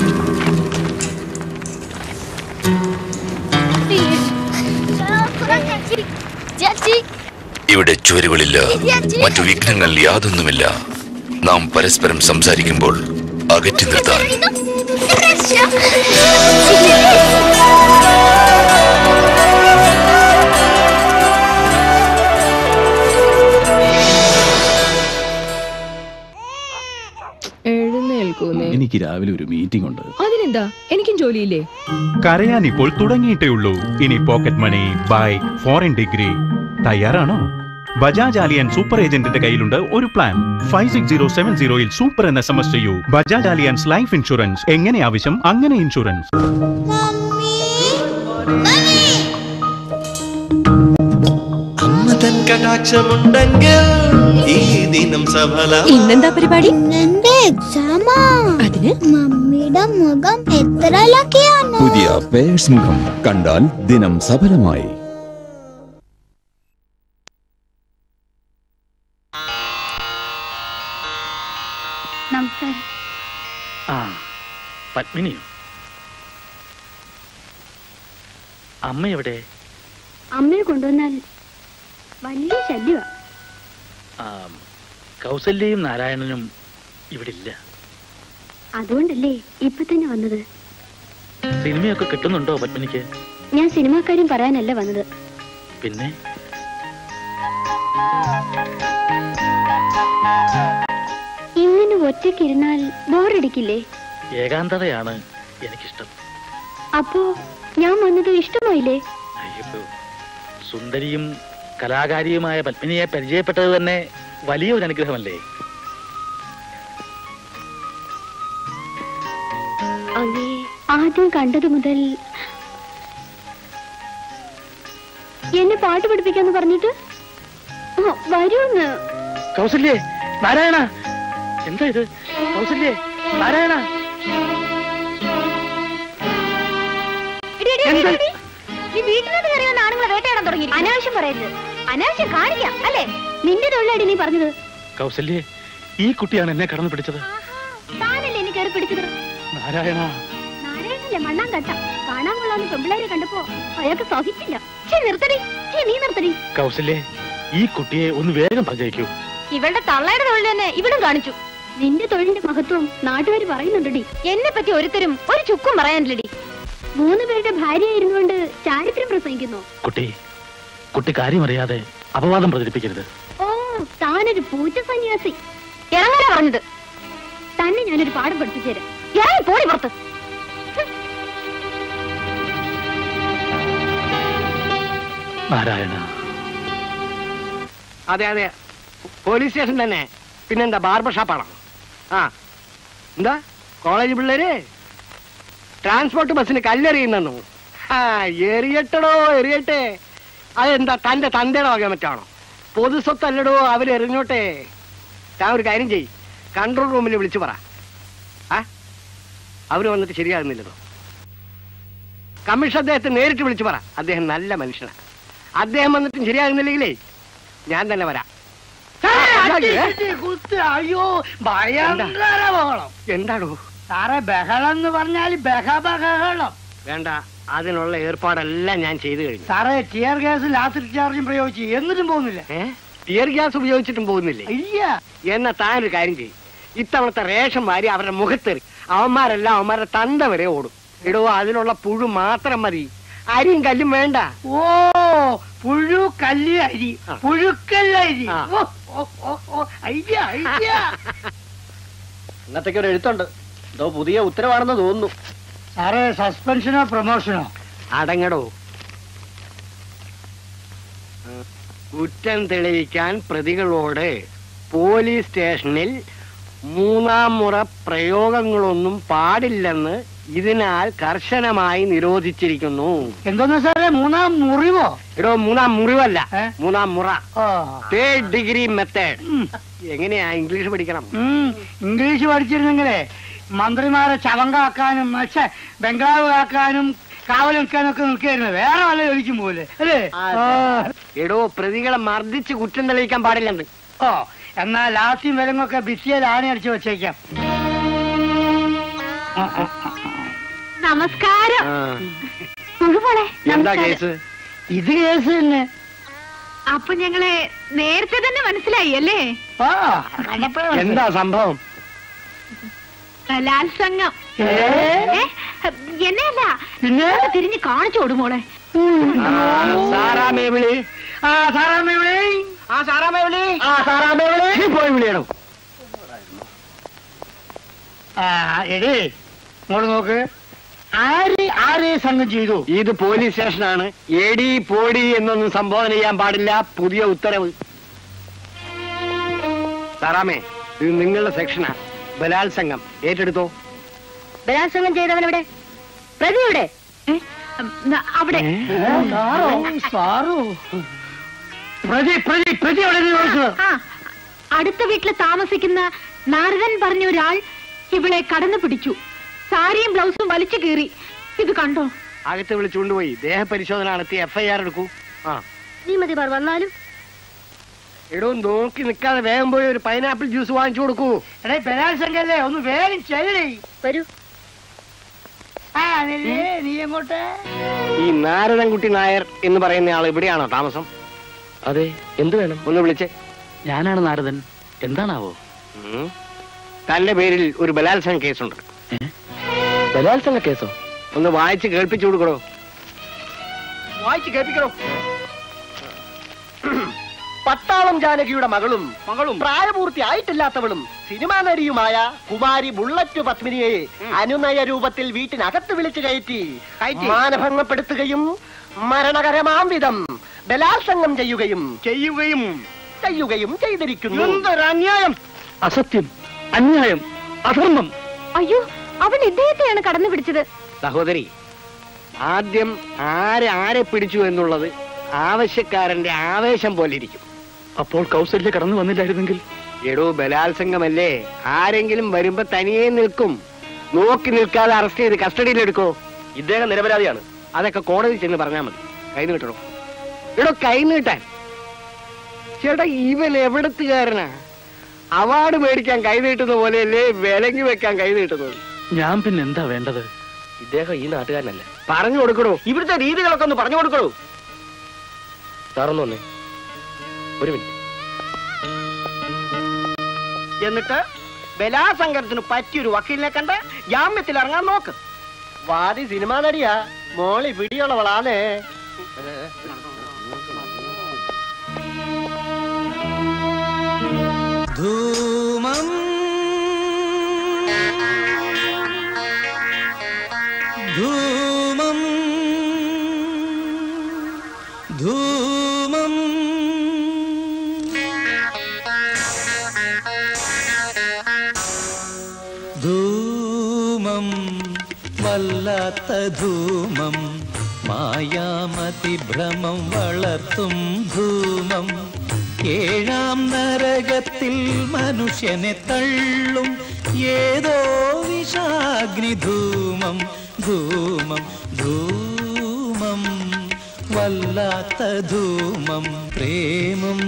جاتي ഇവിടെ ചുവരുകളില്ല മറ്റു വിഘ്നങ്ങൾ യാതൊന്നുമില്ല നാം പരസ്പരം സംസാരിക്കുമ്പോൾ അകറ്റി നിർത്താൻ എഴുന്നേൽക്കൂന്നേ എനിക്ക് രാവിലെ ഒരു മീറ്റിംഗ് ഉണ്ട് അതിനെന്താ എനിക്കും ജോലിയില്ലേ കരയാൻ ഇപ്പോൾ തുടങ്ങിയിട്ടേ ഇനി pocket money bike foreign degree തയ്യാറാണോ ബജാജ് ആലിയൻ സൂപ്പർ ഏജന്റിന്റെ കയ്യിലുണ്ട് ഒരു plan five six zero seven സീറോയിൽ സൂപ്പർ എന്ന് എസ് എം എസ് ചെയ്യൂ ബജാജ് ആലിയൻസ് ലൈഫ് ഇൻഷുറൻസ് എങ്ങനെ ആവശ്യം അങ്ങനെ ഇൻഷുറൻസ് അമ്മതൻ കടാക്ഷമുണ്ടെങ്കിൽ ഈ ദിനം സഫലം ഇന്നെന്താ പരിപാടി എന്റെ എക്സാമാ അതിന് മമ്മിയുടെ മുഖം എത്ര ലക്കിയാണ് പുതിയ പേഴ്സ് മുഖം കണ്ടാൽ ദിനം സഫലമായി നമസ്കാരം ആ പത്മിനിയോ അമ്മ എവിടെ അമ്മയെ കൊണ്ടുവന്നാൽ വലിയ ശല്യമാ ആ, കൗസല്യയും നാരായണനും ഇവിടെ ഇല്ല അതുകൊണ്ടല്ലേ ഇപ്പൊ തന്നെ വന്നത് സിനിമയൊക്കെ കിട്ടുന്നുണ്ടോ പത്മിനിക്ക് ഞാൻ സിനിമാക്കാര്യം പറയാനല്ല വന്നത് പിന്നെ ഇങ്ങനെ ഒറ്റയ്ക്കിരുന്നാൽ ബോറടിക്കില്ലേ ഏകാന്തതയാണ് എനിക്കിഷ്ടം അപ്പോ ഞാൻ വന്നത് ഇഷ്ടമായില്ലേ അയ്യോ സുന്ദരിയും കലാകാരിയുമായ പത്മിനിയെ പരിചയപ്പെട്ടത് തന്നെ വലിയൊരു അനുഗ്രഹമല്ലേ അങ്ങേ ആദ്യം കണ്ടത് മുതൽ എന്നെ പാട്ട് പഠിപ്പിക്കാന്ന് പറഞ്ഞിട്ട് ആ, വരൂന്ന് കൗസല്യേ നാരായണ എന്താ ഇത് കൗസല്യേ നാരായണ എടി, എടി, എടി, എടി. നീ വീട്ടിനകത്ത് കയറി വന്ന ആണുങ്ങളെ വേട്ടയാടാൻ തുടങ്ങി അനാവശ്യം പറയരുത് അനാവശ്യം കാണിക്കാം അല്ലേ നിന്റെ തൊഴിലടി നീ പറഞ്ഞത് കൗസല്യേ ഈ കുട്ടിയാണ് എന്നെ കടന്നു പിടിച്ചത് താനല്ലേ എന്നെ കയറി പിടിച്ചത് നാരായണ നാരായണല്ലേ മണ്ണാൻ കട്ട കാണാൻ കൊള്ളാന്ന് പെമ്പിള്ളേരെ കണ്ടപ്പോ അയാൾക്ക് സഹിച്ചില്ല ചേ നിർത്തടി ചേ നീ നിർത്തടി കൗസല്യേ ഈ കുട്ടിയെ ഒന്ന് വേഗം പറഞ്ഞയക്കൂ ഇവളുടെ തള്ളയുടെ തൊഴിൽ തന്നെ ഇവിടും കാണിച്ചു നിന്റെ തൊഴിലിന്റെ മഹത്വം നാട്ടുകാർ പറയുന്നുണ്ടടി എന്നെ പറ്റി ഒരുത്തരും ഒരു ചുക്കും പറയാനില്ലടി മൂന്ന് പേരുടെ ഭാര്യയായിരുന്നുകൊണ്ട് ചാരിത്രം പ്രസംഗിക്കുന്നു കുട്ടി കുട്ടി കാര്യമറിയാതെ അപവാദം പ്രചരിപ്പിക്കരുത് ഓ താനൊരു പൂച്ച സന്യാസി ഇറങ്ങാനാ പറഞ്ഞത് തന്നെ ഞാനൊരു പാഠം പഠിപ്പിച്ചു തരാം ഇറങ്ങി പോടി പുറത്ത് നാരായണ അതെ അതെ പോലീസ് സ്റ്റേഷൻ തന്നെ പിന്നെന്താ ബാർബർ ഷാപ്പാണോ ആ എന്താ കോളേജ് പിള്ളേര് ട്രാൻസ്പോർട്ട് ബസ്സിന് കല്ലെറിയുന്നു ആ എറിയട്ടടോ എറിയട്ടെ അതെന്താ തന്റെ തന്തയുടെ വക മറ്റാണോ പൊതു സ്വത്തല്ലടോ അവരെറിഞ്ഞോട്ടെ താൻ ഒരു കാര്യം ചെയ് കൺട്രോൾ റൂമിൽ വിളിച്ചു പറ ആ അവര് വന്നിട്ട് ശരിയാകുന്നില്ലതോ കമ്മീഷൻ അദ്ദേഹത്തെ നേരിട്ട് വിളിച്ചു പറ അദ്ദേഹം നല്ല മനുഷ്യനാണ് അദ്ദേഹം വന്നിട്ടും ശരിയാകുന്നില്ലെങ്കിലേ ഞാൻ തന്നെ വരാം കുത്ത് അയ്യോ ഭയങ്കര ബഹളം എന്താണോ സാറേ ബഹളം എന്ന് പറഞ്ഞാൽ ബഹ ബഹളം വേണ്ട അതിനുള്ള ഏർപ്പാടെല്ലാം ഞാൻ ചെയ്തു കഴിഞ്ഞു സാറേ ടിയർ ഗ്യാസ് ലാസ്റ്റ് ചാർജും പ്രയോഗിച്ച് എന്നിട്ടും പോകുന്നില്ല ടിയർ ഗ്യാസ് ഉപയോഗിച്ചിട്ടും പോകുന്നില്ലേ ഇല്ല എന്നാ താനൊരു കാര്യം ചെയ്യും ഇത്തവണത്തെ റേഷൻ വാരി അവരുടെ മുഖത്തെറി അവന്മാരെല്ലാം അവന്മാരുടെ തന്ത വരെ ഓടും ഇടോ അതിനുള്ള പുഴു മാത്രം മതി അരിയും കല്ലും വേണ്ട ഓ പുഴു കല്ല് അരി പുഴുക്കല്ല അരി ഓ, ഓ, ഓ, ഓ, ഐഡിയ ഐഡിയ ഇന്നത്തേക്ക് ഒരു എഴുത്തുണ്ട് ഇതോ പുതിയ ഉത്തരവാണെന്ന് തോന്നുന്നു സാറേ സസ്പെൻഷനോ പ്രൊമോഷനോ അടങ്ങടോ കുറ്റം തെളിയിക്കാൻ പ്രതികളോട് പോലീസ് സ്റ്റേഷനിൽ മൂന്നാം മുറ പ്രയോഗങ്ങളൊന്നും പാടില്ലെന്ന് ഇതിനാൽ കർശനമായി നിരോധിച്ചിരിക്കുന്നു എന്തോന്ന് സാറേ മൂന്നാം മുറിവോ എടോ മൂന്നാം മുറിവല്ല മൂന്നാം മുറ തേർഡ് ഡിഗ്രി മെത്തേഡ് എങ്ങനെയാ ഇംഗ്ലീഷ് പഠിക്കണം ഉം, ഇംഗ്ലീഷ് പഠിച്ചിരുന്നെങ്കിലേ മന്ത്രിമാരെ ചവങ്കാക്കാനും പക്ഷേ ബംഗ്ലാവ് കാക്കാനും കാവൽ നിൽക്കാനും ഒക്കെ നിൽക്കായിരുന്നു വേറെ വല്ല ജോലിക്കും പോലെ അല്ലേ ആ. എടോ പ്രതികളെ മർദ്ദിച്ച് കുറ്റം തെളിയിക്കാൻ പാടില്ലെന്ന് ഓ എന്നാ ലാസ്റ്റും വിലങ്ങൊക്കെ ബിസിയിൽ ആണി അടിച്ചു വെച്ചേക്കാം നമസ്കാരം മുഴുവോളെ എന്താ കേസ് ഇത് കേസ് തന്നെ അപ്പൊ ഞങ്ങളെ നേരത്തെ തന്നെ മനസ്സിലായി അല്ലേ ആ കണ്ടപ്പോഴേ എന്താ സംഭവം ബലാത്സംഗം ഏ? ഏ? എന്നെയല്ല പിന്നെ? ഒന്ന് തിരിഞ്ഞ് കാണിച്ചു കൊടുമോളെ സാറാമേ വിളി ആ സാറാമ്മ വിളി ആ സാറാമേ വിളി ആ സാറാമേ വിളി പോയി വിളിയണം ആ എടേ ഇങ്ങോട്ട് നോക്ക് ആര് ആരെ സംഘം ചെയ്തു ഇത് പോലീസ് സ്റ്റേഷനാണ് എടി പോടി എന്നൊന്നും സംബോധന ചെയ്യാൻ പാടില്ല പുതിയ ഉത്തരവ് സാറാമേ ഇത് നിങ്ങളുടെ സെക്ഷനാ ബലാത്സംഗം ഏറ്റെടുത്തോ ബലാത്സംഗം ചെയ്തവനെവിടെ പ്രതിയുടെ അവിടെ സാറോ സാറോ പ്രതി പ്രതി പ്രതി എവിടെ നിന്ന് ചോദിച്ചത് ആ അടുത്ത വീട്ടിൽ താമസിക്കുന്ന നാരദൻ പറഞ്ഞ ഒരാൾ ഇവളെ കടന്നു പിടിച്ചു സാരിയും ബ്ലൗസും വലിച്ചു കീറി ഇത് കണ്ടോ അകത്ത് വിളിച്ചുകൊണ്ടുപോയി ദേഹപരിശോധന നടത്തി എഫ്ഐആർ എടുക്കൂ ആ നീ മതി പറ വന്നാലും എടോ നോക്കി നിൽക്കാതെ വേഗം പോയി ഒരു പൈനാപ്പിൾ ജ്യൂസ് വാങ്ങിച്ചു കൊടുക്കൂ എടേ ബലാത്സംഗല്ലേ ഒന്ന് വേഗം ചെല്ലടേ വരൂ ആ നെല്ലേ, നീ എങ്ങോട്ട് ഈ നാരദൻകുട്ടി നായർ എന്ന് പറയുന്ന ആൾ ഇവിടെയാണോ താമസം അതെ എന്ത് വേണം ഒന്ന് വിളിച്ചേ ഞാനാണ് നാരദൻ എന്താണാവോ ഉം. തന്റെ പേരിൽ ഒരു ബലാത്സംഗ കേസുണ്ട് ബലാത്സംഗ കേസോ ഒന്ന് വായിച്ച് കേൾപ്പിച്ചു കൊടുക്കണോ വായിച്ച് കേൾപ്പിക്കണോ പട്ടാളം ജാനകിയുടെ മകളും മകളും പ്രായപൂർത്തിയായിട്ടില്ലാത്തവളും സിനിമാ നടിയുമായ കുമാരി ബുള്ളറ്റ് പത്മിനിയെ അനുനയ രൂപത്തിൽ വീട്ടിനകത്ത് വിളിച്ചു കയറ്റി മാനഭംഗപ്പെടുത്തുകയും മരണകരമാം വിധം ബലാത്സംഗം ചെയ്യുകയും ചെയ്യുകയും ചെയ്യുകയും ചെയ്തിരിക്കുന്നു എന്തൊരു അന്യായം അസത്യം അന്യായം അധർമ്മം അയ്യോ അവൻ ഇദ്ദേഹത്തെയാണ് കടന്നു പിടിച്ചത് സഹോദരി ആദ്യം ആരെ ആരെ പിടിച്ചു എന്നുള്ളത് ആവശ്യക്കാരന്റെ ആവേശം പോലെ ഇരിക്കും അപ്പോൾ കൗസല്യ കടന്നു വന്നില്ലായിരുന്നെങ്കിൽ എടോ ബലാത്സംഗമല്ലേ ആരെങ്കിലും വരുമ്പോ തനിയെ നിൽക്കും നോക്കി നിൽക്കാതെ അറസ്റ്റ് ചെയ്ത് കസ്റ്റഡിയിൽ എടുക്കോ ഇദ്ദേഹം നിരപരാധിയാണ് അതൊക്കെ കോടതി ചെന്ന് പറഞ്ഞാൽ മതി കൈ നീട്ടണോ എടോ കൈ നീട്ടാൻ ചേട്ടാ ഇവൻ എവിടത്തുകാരനാ അവാർഡ് മേടിക്കാൻ കൈ നീട്ടുന്ന പോലെയല്ലേ വിലങ്ങി വെക്കാൻ കൈ നീട്ടുന്നത് ഞാൻ പിന്നെ എന്താ വേണ്ടത് ഇദ്ദേഹം ഈ നാട്ടുകാരനല്ല പറഞ്ഞു കൊടുക്കണോ ഇവിടുത്തെ രീതികളൊക്കെ ഒന്ന് പറഞ്ഞു കൊടുക്കണോ സാറൊന്നു വന്നേ ഒരു മിനിറ്റ് എന്നിട്ട് ബലാസങ്കരത്തിന് പറ്റിയൊരു വക്കീലിനെ കണ്ട് ജാമ്യത്തിൽ ഇറങ്ങാൻ നോക്ക് വാദി സിനിമാ നടിയാ മോളി പിടിയുള്ളവളാണേ ധൂമം ധൂമം ധൂമം ധൂമം വല്ലാത്ത ധൂമം മായാമതി ഭ്രമം വളർത്തും ധൂമം ഏഴാം നരകത്തിൽ മനുഷ്യനെ തള്ളും ഏതോ വിഷാഗ്നി ധൂമം ധൂമം ധൂമം വല്ലാത്ത ധൂമം പ്രേമം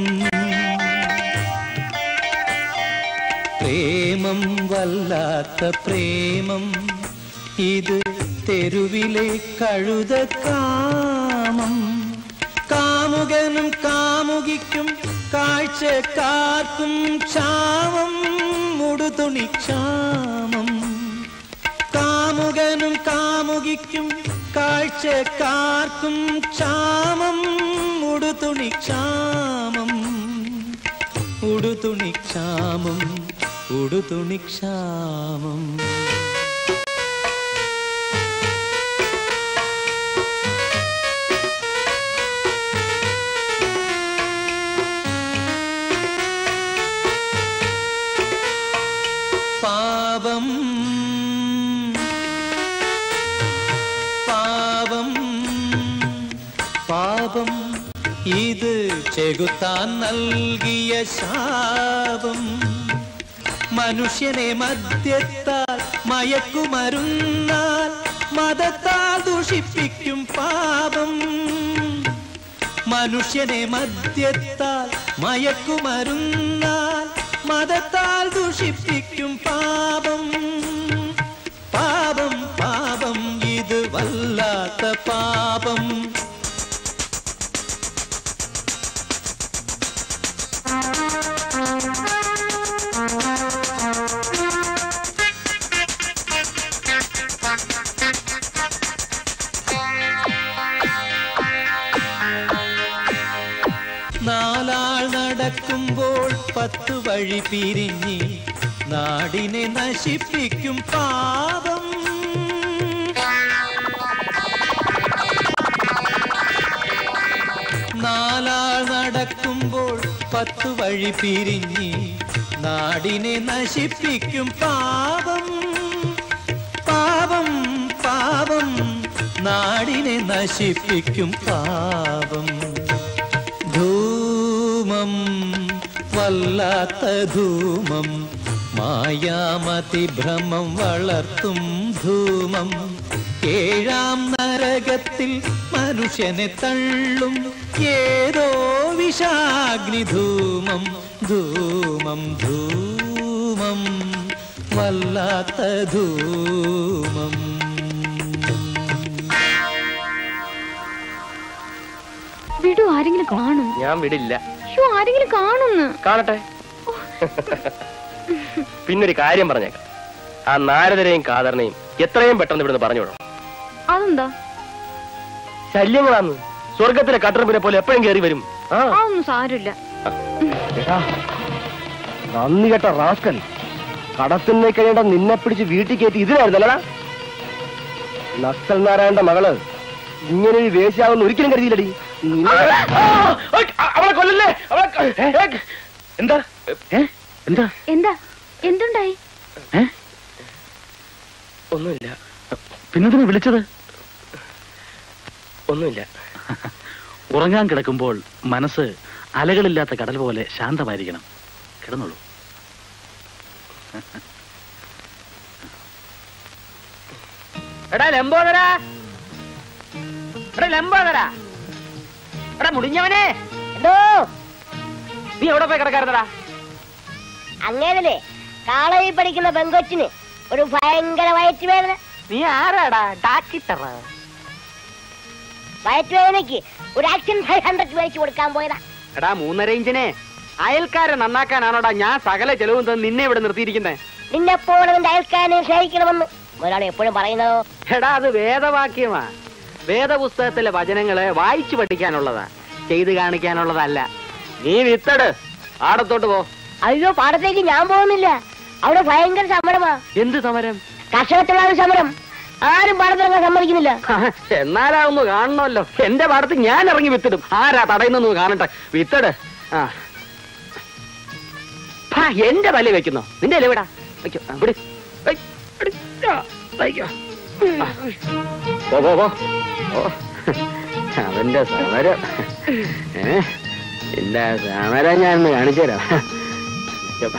പ്രേമം വല്ലാത്ത പ്രേമം ഇത് തെരുവിലെ കഴുത കാമം കാമുകനും കാമുകിക്കും കാഴ്ചക്കാർക്കും ക്ഷാമം മുടുതുണി ക്ഷാമം കാമുകനും കാമുകിക്കും കാഴ്ചക്കാർക്കും ക്ഷാമം മുടുതുണി ക്ഷാമം ഉടുതുണി ക്ഷാമം ഉടുതുണി ക്ഷാമം പാപം പാപം പാപം ഇത് ചെകുത്താൻ നൽകിയ ശാപം മനുഷ്യനെ മദ്യത്താൽ മയക്കുമരുന്നാൽ മതത്താൽ ദൂഷിപ്പിക്കും പാപം മനുഷ്യനെ മദ്യത്താൽ മയക്കുമരുന്നാൽ മതത്താൽ ദൂഷിപ്പിക്കും പാപം പാപം പാപം ഇത് വല്ലാത്ത പാപം നാലാൾ നടക്കുമ്പോൾ പത്തു വഴി പിരിഞ്ഞ് നാടിനെ നശിപ്പിക്കും പാപം നാലാൾ നടക്കുമ്പോൾ പത്തു വഴി പിരിഞ്ഞ് നാടിനെ നശിപ്പിക്കും പാപം പാപം പാപം നാടിനെ നശിപ്പിക്കും പാപം ധൂമം വല്ലാത്ത ധൂമം മായാമതി ഭ്രമം വളർത്തും ധൂമം ഏഴാം നരകത്തിൽ മനുഷ്യനെ തള്ളും ഏതോ വിഷാഗ്നി ധൂമം ധൂമം ധൂമം വല്ലാത്ത ധൂമം വിടു ആരെങ്കിലും കാണും ഞാൻ വിടില്ല ഷോ ആരെങ്കിലും കാണുന്ന് കാണട്ടെ പിന്നൊരു കാര്യം പറഞ്ഞേക്കാം ആ നാരദരെയും കാതറിനെയും എത്രയും പെട്ടെന്ന് ഇവിടുന്ന് പറഞ്ഞു വിടണം അതെന്താ ശല്യങ്ങളാന്ന് സ്വർഗത്തിലെ കട്ടറമ്പിനെ പോലെ എപ്പോഴും കയറി വരും ആ അതൊന്നും സാരമില്ല എടാ, നന്ദി കേട്ട റാസ്കൽ കടത്തിനെ കഴിയേണ്ട നിന്നെ പിടിച്ച് വീട്ടിൽ കയറ്റി ഇതിനായിരുന്നല്ലടാ നക്സൽ നാരായണന്റെ മകള് ഇങ്ങനെ ഒരു വേശ്യാവെന്ന് ഒരിക്കലും കരുതിയില്ലടി നിന്നെ- അവളെ കൊല്ലല്ലേ അവളെ എന്താ ഏ എന്താ എന്താ എന്തുണ്ടായി ഒന്നുമില്ല പിന്നെന്തിനാ വിളിച്ചത് ഒന്നുമില്ല ഉറങ്ങാൻ കിടക്കുമ്പോൾ മനസ്സ് അലകളില്ലാത്ത കടൽ പോലെ ശാന്തമായിരിക്കണം കിടന്നോളൂ എടാ ലംബോദരാ എടാ ലംബോദരാ എടാ മുടിഞ്ഞവനെ എന്തോ നീ എവിടെ പോയി കിടക്കാറുന്നടാ അങ്ങേതല്ലേ കാളയിൽ പഠിക്കുന്ന പെങ്കൊച്ചിന് ഒരു ഭയങ്കര വയറ്റുവേദന നീ ആരാടാ ഡാക്കിട്ടറ വയറ്റുവേദനയ്ക്ക് ഒരു ആക്ഷൻ ഫൈവ് ഹൺഡ്രഡ് മേടിച്ചു കൊടുക്കാൻ പോയതാ എടാ മൂന്നര ഇഞ്ചിനെ അയൽക്കാരെ നന്നാക്കാനാണോടാ ഞാൻ സകല ചെലവും തന്ന് നിന്നെ ഇവിടെ നിർത്തിയിരിക്കുന്നേ നിന്നെ പോലെ നിന്റെ അയൽക്കാരനെ സ്നേഹിക്കണമെന്ന് ഒരാൾ എപ്പോഴും പറയുന്നതോ എടാ അത് വേദവാക്യമാ വേദപുസ്തകത്തിലെ വചനങ്ങള് വായിച്ചു പഠിക്കാനുള്ളതാ ചെയ്ത് കാണിക്കാനുള്ളതല്ല നീ വിത്തട് ആടത്തോട്ട് പോ അയ്യോ പാടത്തേക്ക് ഞാൻ പോകുന്നില്ല അവിടെ ഭയങ്കര സമരമാ എന്ത് സമരം കർഷകത്തൊഴിലാളി സമരം ആരും പാടത്തിറങ്ങാൻ സമ്മതിക്കുന്നില്ല എന്നാലാവുന്നു കാണണമല്ലോ എന്റെ പാടത്ത് ഞാൻ ഇറങ്ങി വിത്തിടും ആരാ തടയുന്നു കാണട്ടെ വിത്തട് ആ ഭാ, എന്റെ തല വെക്കുന്നോ നിന്റെ അല്ലേ വിടാ വെക്കോ ആ, വിട്. ഏയ്, എടി, ആ, വയ്ക്കോ. ആ. പോ, പോ, പോ. ഓ, അവന്റെ സമരം ഏ ഇല്ല സമരം ഞാൻ ഒന്ന് കാണിച്ചു തരാം വെക്കോ.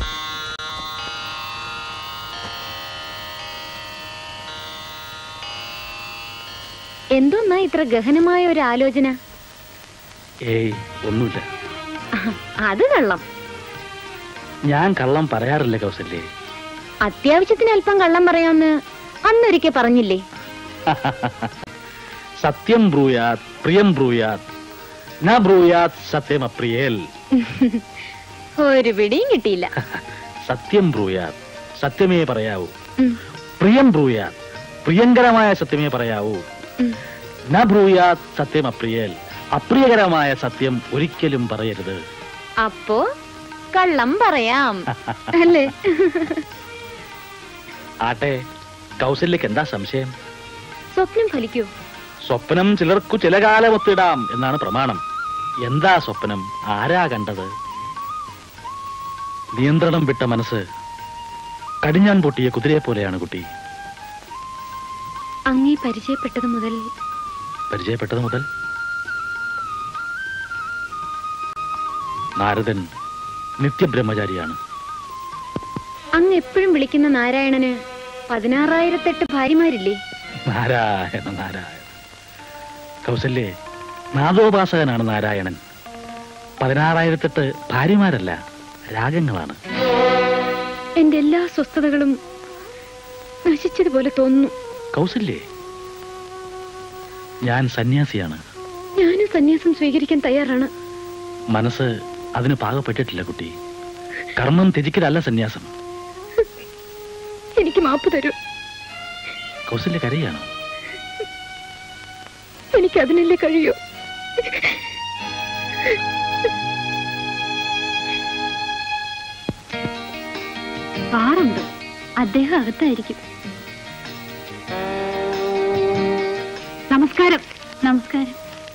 എന്തോന്നാ ഇത്ര ഗഹനമായ ഒരു ആലോചന ഏയ് ഒന്നുമില്ല അത് കള്ളം ഞാൻ കള്ളം പറയാറില്ല കൗസല്യേ അത്യാവശ്യത്തിന് അല്പം കള്ളം പറയാമെന്ന് അന്നൊരിക്കൽ പറഞ്ഞില്ലേ സത്യം ബ്രൂയാത് പ്രിയം ബ്രൂയാത് ന ബ്രൂയാത് സത്യം അപ്രിയേൽ ഒരു പിടിയും കിട്ടിയില്ല സത്യം ബ്രൂയാത് സത്യമേ പറയാവൂ ഉം. പ്രിയം ബ്രൂയാത് പ്രിയങ്കരമായ സത്യമേ പറയാവൂ ഉം. ന ബ്രൂയാത് സത്യം അപ്രിയേൽ അപ്രിയകരമായ സത്യം ഒരിക്കലും പറയരുത് അപ്പോ കള്ളം പറയാം അല്ലേ ആട്ടെ കൗസല്യക്ക് എന്താ സംശയം സ്വപ്നം ഫലിക്കൂ സ്വപ്നം ചിലർക്കു ചില കാലമൊത്തിടാം എന്നാണ് പ്രമാണം എന്താ സ്വപ്നം ആരാ കണ്ടത് നിയന്ത്രണം വിട്ട മനസ്സ് കടിഞ്ഞാൻ പൊട്ടിയ കുതിരയെ പോലെയാണ് കുട്ടി അങ്ങേ പരിചയപ്പെട്ടത് മുതൽ പരിചയപ്പെട്ടത് മുതൽ നാരദൻ നിത്യബ്രഹ്മചാരിയാണ് അങ്ങ് എപ്പോഴും വിളിക്കുന്ന നാരായണന് പതിനാറായിരത്തെട്ട് ഭാര്യമാരില്ലേ നാരായണ നാരായണ കൗസല്യേ നാദോപാസകനാണ് നാരായണൻ പതിനാറായിരത്തെട്ട് ഭാര്യമാരല്ല രാഗങ്ങളാണ് എന്റെ എല്ലാ സ്വസ്ഥതകളും നശിച്ചതുപോലെ തോന്നുന്നു കൗസല്യേ ഞാൻ സന്യാസിയാണ് ഞാനും സന്യാസം സ്വീകരിക്കാൻ തയ്യാറാണ് മനസ്സ് അതിന് പാകപ്പെട്ടിട്ടില്ല കുട്ടി കർമ്മം ത്യജിക്കലല്ല സന്യാസം എനിക്ക് മാപ്പ് തരൂ കൗസല്യ കരയാണ് എനിക്ക് അതിനല്ലേ കഴിയൂ പാറുണ്ട് അദ്ദേഹം അകത്തായിരിക്കും നമസ്കാരം നമസ്കാരം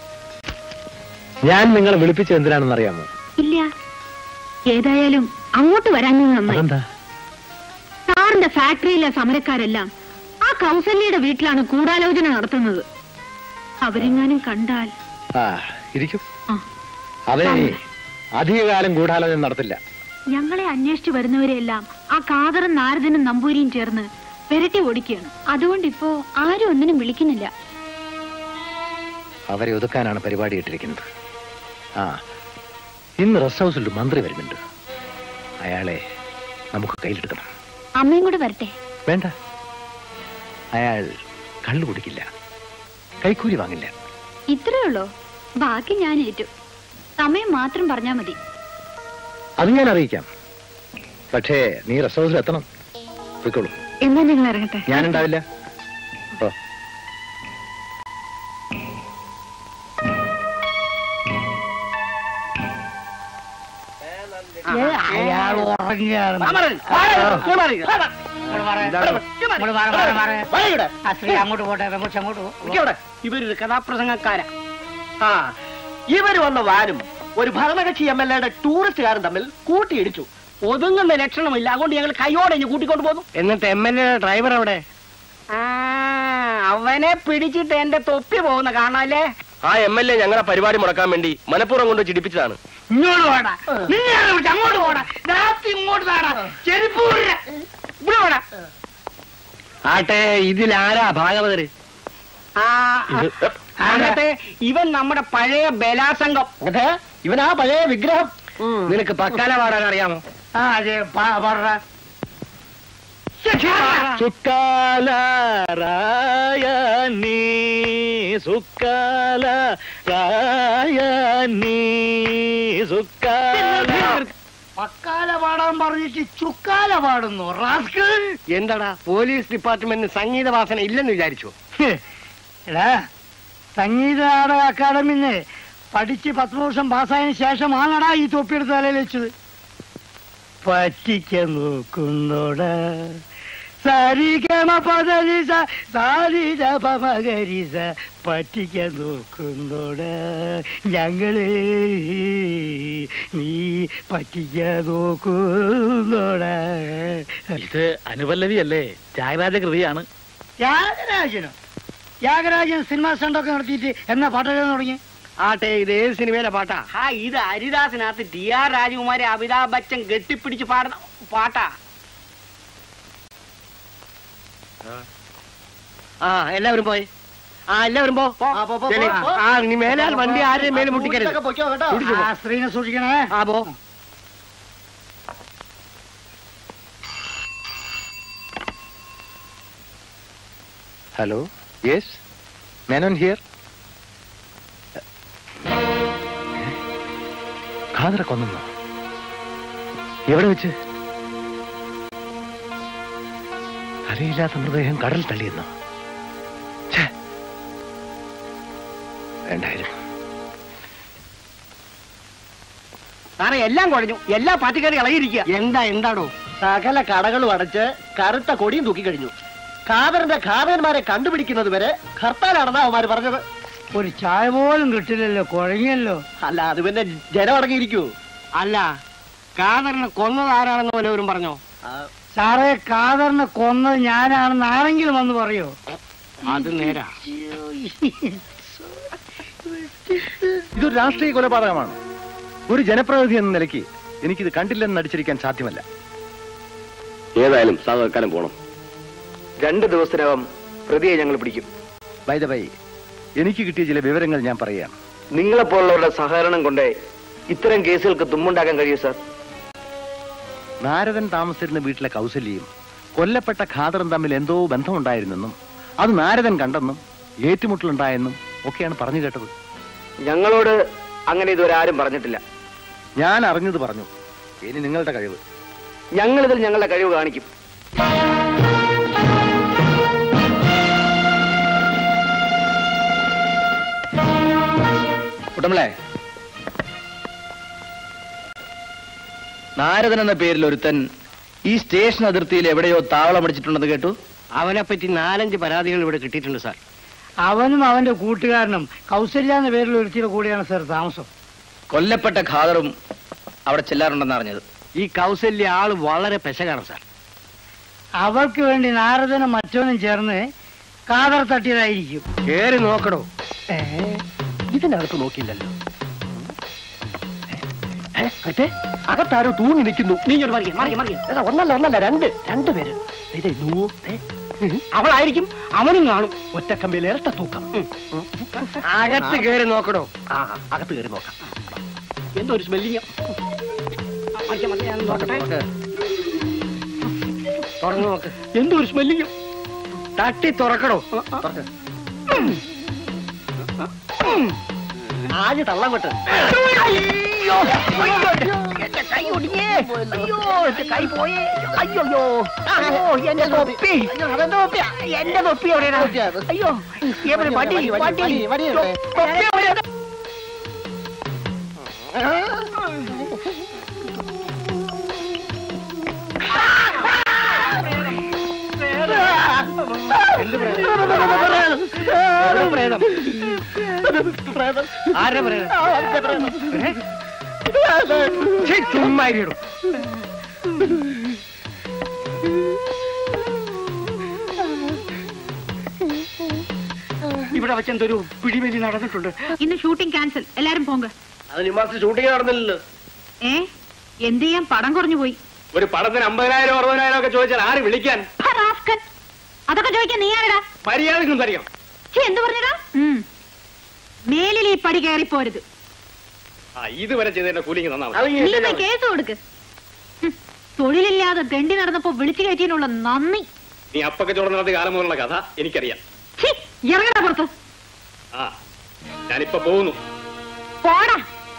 ഞാൻ നിങ്ങളെ വിളിപ്പിച്ചത് എന്തിനാണെന്ന് അറിയാമോ ഇല്ല ഏതായാലും അങ്ങോട്ട് വരാൻ നന്നായി അതെന്താ സാറിന്റെ ഫാക്ടറിയിലെ സമരക്കാരെല്ലാം ആ കൗസല്യയുടെ വീട്ടിലാണ് ഗൂഢാലോചന നടത്തുന്നത് അവരെങ്ങാനും കണ്ടാൽ ആ ഇരിക്കും ആ. അവനെ അധികകാലം ഗൂഢാലോചന നടത്തില്ല ഞങ്ങളെ അന്വേഷിച്ചു വരുന്നവരെല്ലാം ആ കാതറും നാരദനും നമ്പൂരിയും ചേർന്ന് വിരട്ടി ഓടിക്കുകയാണ് അതുകൊണ്ട് ഇപ്പോ ആരും ഒന്നിനും വിളിക്കുന്നില്ല അവരെ ഒതുക്കാനാണ് പരിപാടി ഇട്ടിരിക്കുന്നത് ആ ഇന്ന് റെസ്റ്റ് ഹൗസിൽ ഒരു മന്ത്രി വരുന്നുണ്ട് അയാളെ നമുക്ക് കയ്യിലെടുക്കണം അമ്മയും കൂടെ വരട്ടെ വേണ്ട അയാൾ കള്ളു കുടിക്കില്ല കൈക്കൂലി വാങ്ങില്ല ഇത്രേ ഉള്ളോ ബാക്കി ഞാൻ ഏറ്റു സമയം മാത്രം പറഞ്ഞാ മതി അത് ഞാൻ അറിയിക്കാം പക്ഷേ നീ റെസ്റ്റ് ഹൗസിൽ എത്തണം പോയിക്കോളൂ എന്നാ ഞങ്ങൾ ഇറങ്ങട്ടെ ഞാനുണ്ടാവില്ല ഓ അയാൾ ഉറങ്ങിയാണ് അങ്ങോട്ട് പോട്ടെ പെങ്കൊച്ച് അങ്ങോട്ട് പോ. ഇരിക്കവിടെ. ഇവരൊരു കഥാപ്രസംഗക്കാരാ ആ ഇവര് വന്ന വാനും ഒരു ഭരണകക്ഷി എം എൽ എയുടെ ടൂറിസ്റ്റുകാരും തമ്മിൽ കൂട്ടിയിടിച്ചു ഒതുങ്ങുന്ന ലക്ഷണമില്ല അതുകൊണ്ട് ഞങ്ങൾ കൈയോടെ ഇഞ്ഞ് കൂട്ടിക്കൊണ്ട് പോന്നു എന്നിട്ട് എം എൽ എ ഡ്രൈവർ അവിടെ ആ, അവനെ പിടിച്ചിട്ട് എന്റെ തൊപ്പി പോകുന്ന കാണാല്ലേ ആ എം എൽ എ ഞങ്ങളുടെ പരിപാടി മുടക്കാൻ വേണ്ടി മനഃപൂർവ്വം കൊണ്ട് ചിടിപ്പിച്ചതാണ് ഇങ്ങോട്ട് പോടാ നിന്നെ ആരാ വിളിച്ചത്? അങ്ങോട്ട് പോടാ രാത്രി ഇങ്ങോട്ട് താടാ ചെരുപ്പ് ഊരിടാ. ഇവിടെ പോടാ ആട്ടെ ഇതിലാരാ ഭാഗവതര് ആ എന്നിട്ട് ഇവൻ നമ്മുടെ പഴയ ബലാസംഘം ഇവനാ പഴയ വിഗ്രഹം നിനക്ക് പക്കാല പാടാൻ അറിയാമോ ആ അതെ പാ- പാടടാ സുക്കാല രായണി സുക്കാല രായണി സുക്കാല പക്കാല പാടാൻ പറഞ്ഞിട്ട് ചുക്കാല പാടുന്നു റാസ്കൽ എന്താടാ പോലീസ് ഡിപ്പാർട്ട്മെന്റിന് സംഗീത വാസന ഇല്ലെന്ന് വിചാരിച്ചു എടാ സംഗീത നാടക അക്കാദമിന്ന് പഠിച്ച് പത്ത് വർഷം പാസ്സായതിനു ശേഷമാണടാ ഈ തൊപ്പിയെടുത്ത് തലയിൽ വെച്ചത് പറ്റിക്ക നോക്കുന്നോട സരിഗമ പദരിസ സാരിത പമകരിസ പറ്റിക്ക നോക്കുന്നോട ഞങ്ങള് നീ പറ്റിക്ക നോക്കുന്നോട ഇത് അനുപല്ലവിയല്ലേ ത്യാഗരാജ കൃതിയാണ് ത്യാഗരാജനോ ത്യാഗരാജൻ സിനിമാ സ്റ്റണ്ടൊക്കെ നടത്തിയിട്ട് എന്നാ പാട്ടൊക്കെ തുടങ്ങി ആട്ടെ ഇത് ഏത് സിനിമയിലെ പാട്ടാ ആ ഇത് ഹരിദാസിനകത്ത് ടി ആർ രാജകുമാരി അമിതാഭ് ബച്ചൻ കെട്ടിപ്പിടിച്ച് പാടുന്ന പാട്ടാ ആ എല്ലാവരും പോയി ആ എല്ലാവരും പോ ശരി. ആ നീ മേലാൽ വണ്ടി ആരെയും മേലെ മുട്ടിക്കരുത് പിടിച്ചു പോ. ആ സ്ത്രീനെ സൂക്ഷിക്കണേ ആ പോ ഹലോ യെസ് മേനോൻ ഹിയർ ഖാദറെ കൊന്നു എവിടെ വെച്ച് അറിയില്ലാത്ത മൃതദേഹം കടൽ തള്ളിയെന്നോ ഛേ. വേണ്ടായിരുന്നു സാറേ എല്ലാം കുഴഞ്ഞു എല്ലാ പാർട്ടിക്കാരും ഇളകിയിരിക്കുക എന്താ എന്താടോ സകല കടകളും അടച്ച് കറുത്ത കൊടിയും തൂക്കിക്കഴിഞ്ഞു ഖാദറിന്റെ ഖാദന്മാരെ കണ്ടുപിടിക്കുന്നത് വരെ ഹർത്താലാണെന്നാ അവന്മാര് പറഞ്ഞത് ഒരു ചായ പോലും കിട്ടില്ലല്ലോ കുഴങ്ങിയല്ലോ അല്ല അത് പിന്നെ ജനം അടങ്ങിയിരിക്കൂ അല്ല കാതറിനെ കൊന്നത് ആരാണെന്ന് വല്ലവരും പറഞ്ഞോ സാറേ കാതറിനെ കൊന്നത് ഞാനാണെന്ന് ആരെങ്കിലും വന്ന് പറയോ അത് നേരാ ഇതൊരു രാഷ്ട്രീയ കൊലപാതകമാണ് ഒരു ജനപ്രതിനിധി എന്ന നിലയ്ക്ക് എനിക്കിത് കണ്ടില്ലെന്ന് നടിച്ചിരിക്കാൻ സാധ്യമല്ല ഏതായാലും സാധാരണക്കാരൻ പോണം രണ്ട് ദിവസത്തിനകം പ്രതിയെ ഞങ്ങൾ പിടിക്കും ബൈ ദ ബൈ എനിക്ക് കിട്ടിയ ചില വിവരങ്ങൾ ഞാൻ പറയാം നിങ്ങളെപ്പോലുള്ളവരുടെ സഹകരണം കൊണ്ട് ഇത്തരം കേസുകൾക്ക് തുമ്മുണ്ടാക്കാൻ കഴിയും സാർ നാരദൻ താമസിച്ചിരുന്ന വീട്ടിലെ കൗസല്യയും കൊല്ലപ്പെട്ട ഖാദറും തമ്മിൽ എന്തോ ബന്ധമുണ്ടായിരുന്നെന്നും അത് നാരദൻ കണ്ടെന്നും ഏറ്റുമുട്ടലുണ്ടായെന്നും ഒക്കെയാണ് പറഞ്ഞു കേട്ടത് ഞങ്ങളോട് അങ്ങനെ ഇതുവരെ ആരും പറഞ്ഞിട്ടില്ല ഞാൻ അറിഞ്ഞത് പറഞ്ഞു ഇനി നിങ്ങളുടെ കഴിവ് ഞങ്ങളിതിൽ ഞങ്ങളുടെ കഴിവ് കാണിക്കും കുട്ടമ്പളെ നാരദൻ എന്ന പേരിൽ ഒരുത്തൻ ഈ സ്റ്റേഷൻ അതിർത്തിയിൽ എവിടെയോ താവളമടിച്ചിട്ടുണ്ടെന്ന് കേട്ടു അവനെ പറ്റി നാലഞ്ച് പരാതികൾ ഇവിടെ കിട്ടിയിട്ടുണ്ട് സാർ അവനും അവന്റെ കൂട്ടുകാരനും കൗസല്യ എന്ന പേരിൽ ഒരുത്തിയുടെ കൂടെയാണ് സാർ താമസം കൊല്ലപ്പെട്ട ഖാദറും അവിടെ ചെല്ലാറുണ്ടെന്ന് അറിഞ്ഞത് ഈ കൗസല്യ ആള് വളരെ പെശകാണ് സാർ അവൾക്ക് വേണ്ടി നാരദനും മറ്റവനും ചേർന്ന് കാതർ തട്ടിയതായിരിക്കും കേറി നോക്കണോ ഇതിനകത്ത് നോക്കിയില്ലല്ലോ ഏ, മറ്റേ അകത്താരോ തൂങ്ങി നിൽക്കുന്നു നീ ഇങ്ങോട്ട് മറിയ മറിയ മറിയ എടാ, ഒന്നല്ല ഒന്നല്ല രണ്ട് രണ്ട് പേര് ഇത് നൂ, ഏ, ഉം. അവളായിരിക്കും അവനും കാണും ഒറ്റക്കമ്പിൽ ഇരട്ട തൂക്കം അകത്ത് കേറി നോക്കണോ ആ അകത്ത് കേറി നോക്കാം എന്തോ ഒരു സ്മെല്ലിങ് നോക്കട്ടെ തുറന്നു നോക്ക് എന്തോ ഒരു സ്മെല്ലിങ് തട്ടി തുറക്കണോ തുറക്ക്. ആദ്യ തള്ളം വിട്ട് അയ്യോ അയ്യോ എന്റെ കൈ ഒടിഞ്ഞേ അയ്യോ എന്റെ കൈ പോയേ അയ്യോ അയ്യോ എന്റെ തൊപ്പി അതെന്റെ തൊപ്പിയാ എന്റെ തൊപ്പി എവിടെയാണ് അയ്യോ എവിടെ വടി വടി തൊപ്പി എവിടെയാണ്? പ്രേതം. പ്രേതം. ആരുടെ പ്രേതം? ഏ? ഛെ, ചുമ്മാ ഇരിടൂ. ഇവിടെ വെച്ചെന്തൊരു പിടിവലി നടന്നിട്ടുണ്ട് ഇന്ന് ഷൂട്ടിംഗ് ക്യാൻസൽ എല്ലാരും പോങ്ക അതിന് ഈ മാസം ഷൂട്ടിംഗ് നടന്നില്ലല്ലോ ഏ എന്ത് ചെയ്യാൻ പടം കുറഞ്ഞു പോയി ഒരു പടത്തിന് അമ്പതിനായിരം അറുപതിനായിരം ഒക്കെ ചോദിച്ചാൽ ആര് വിളിക്കാൻ ആ, റാസ്കൽ. അതൊക്കെ ചോദിക്കാൻ നീ ആരടാ മര്യാദക്കും അറിയാം ഛെ, എന്ത് പറഞ്ഞടാ ഉം. മേലിൽ ഈ പടി കയറിപ്പോരുത് ആ ഇതുവരെ ചെയ്തതിന്റെ കൂലിങ് തന്നാ നീ ഇന്ന് കേസ് കൊടുക്ക് ഹും, തൊഴിലില്ലാതെ തെണ്ടി നടന്നപ്പോ വിളിച്ചു കയറ്റിയതിനുള്ള നന്ദി നീ അപ്പൊക്കെ ചോറ് നടത്തിയ കാലം മുതലുള്ള കഥ എനിക്കറിയാം ഛീ, ഇറങ്ങടാ പുറത്ത് ആ ഞാനിപ്പോ പോകുന്നു പോടാ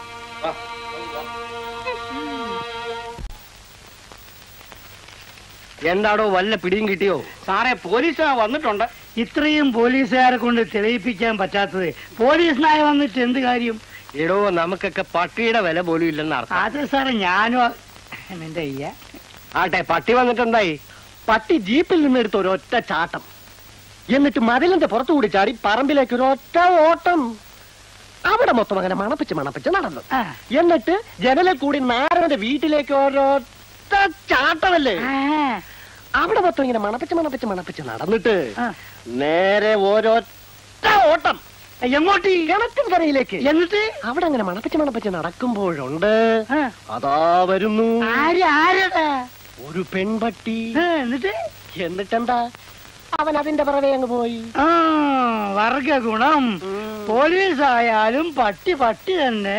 എന്താടോ വല്ല പിടിയും കിട്ടിയോ സാറേ പോലീസ് വന്നിട്ടുണ്ട് ഇത്രയും പോലീസുകാരെ കൊണ്ട് തെളിയിപ്പിക്കാൻ പറ്റാത്തത് പോലീസിനായ വന്നിട്ട് എന്ത് കാര്യം എടോ നമുക്കൊക്കെ പട്ടിയുടെ വില പോലും ഇല്ലെന്ന് അർത്ഥം അത് സാറേ ഞാനും അ- എന്താ ചെയ്യാ ആട്ടെ പട്ടി വന്നിട്ട് എന്തായി പട്ടി ജീപ്പിൽ നിന്ന് എടുത്ത ഒരൊറ്റ ചാട്ടം എന്നിട്ട് മതിലിന്റെ പുറത്തുകൂടി ചാടി പറമ്പിലേക്ക് ഒരു ഒറ്റ ഓട്ടം അവിടെ മൊത്തം അങ്ങനെ മണപ്പിച്ച് മണപ്പിച്ച് നടന്നു എന്നിട്ട് ജനലിൽ കൂടി നാരന്റെ വീട്ടിലേക്ക് ഒരൊറ്റ ചാട്ടമല്ലേ അവിടെ മൊത്തം ഇങ്ങനെ മണപ്പിച്ച് മണപ്പിച്ച് മണപ്പിച്ച് നടന്നിട്ട് നേരെ ഒരൊറ്റ ഓട്ടം എങ്ങോട്ട് കിണറ്റിൻ കരയിലേക്ക് എന്നിട്ട് അവിടെ അങ്ങനെ മണപ്പിച്ച് മണപ്പിച്ച് നടക്കുമ്പോഴുണ്ട് അതാ വരുന്നു ഒരു പെൺപട്ടി എന്നിട്ട് എന്നിട്ടെന്താ അവൻ അതിന്റെ പിറവെ അങ്ങ് പോയി ആ വർഗ ഗുണം പോലീസ് ആയാലും പട്ടി പട്ടി തന്നെ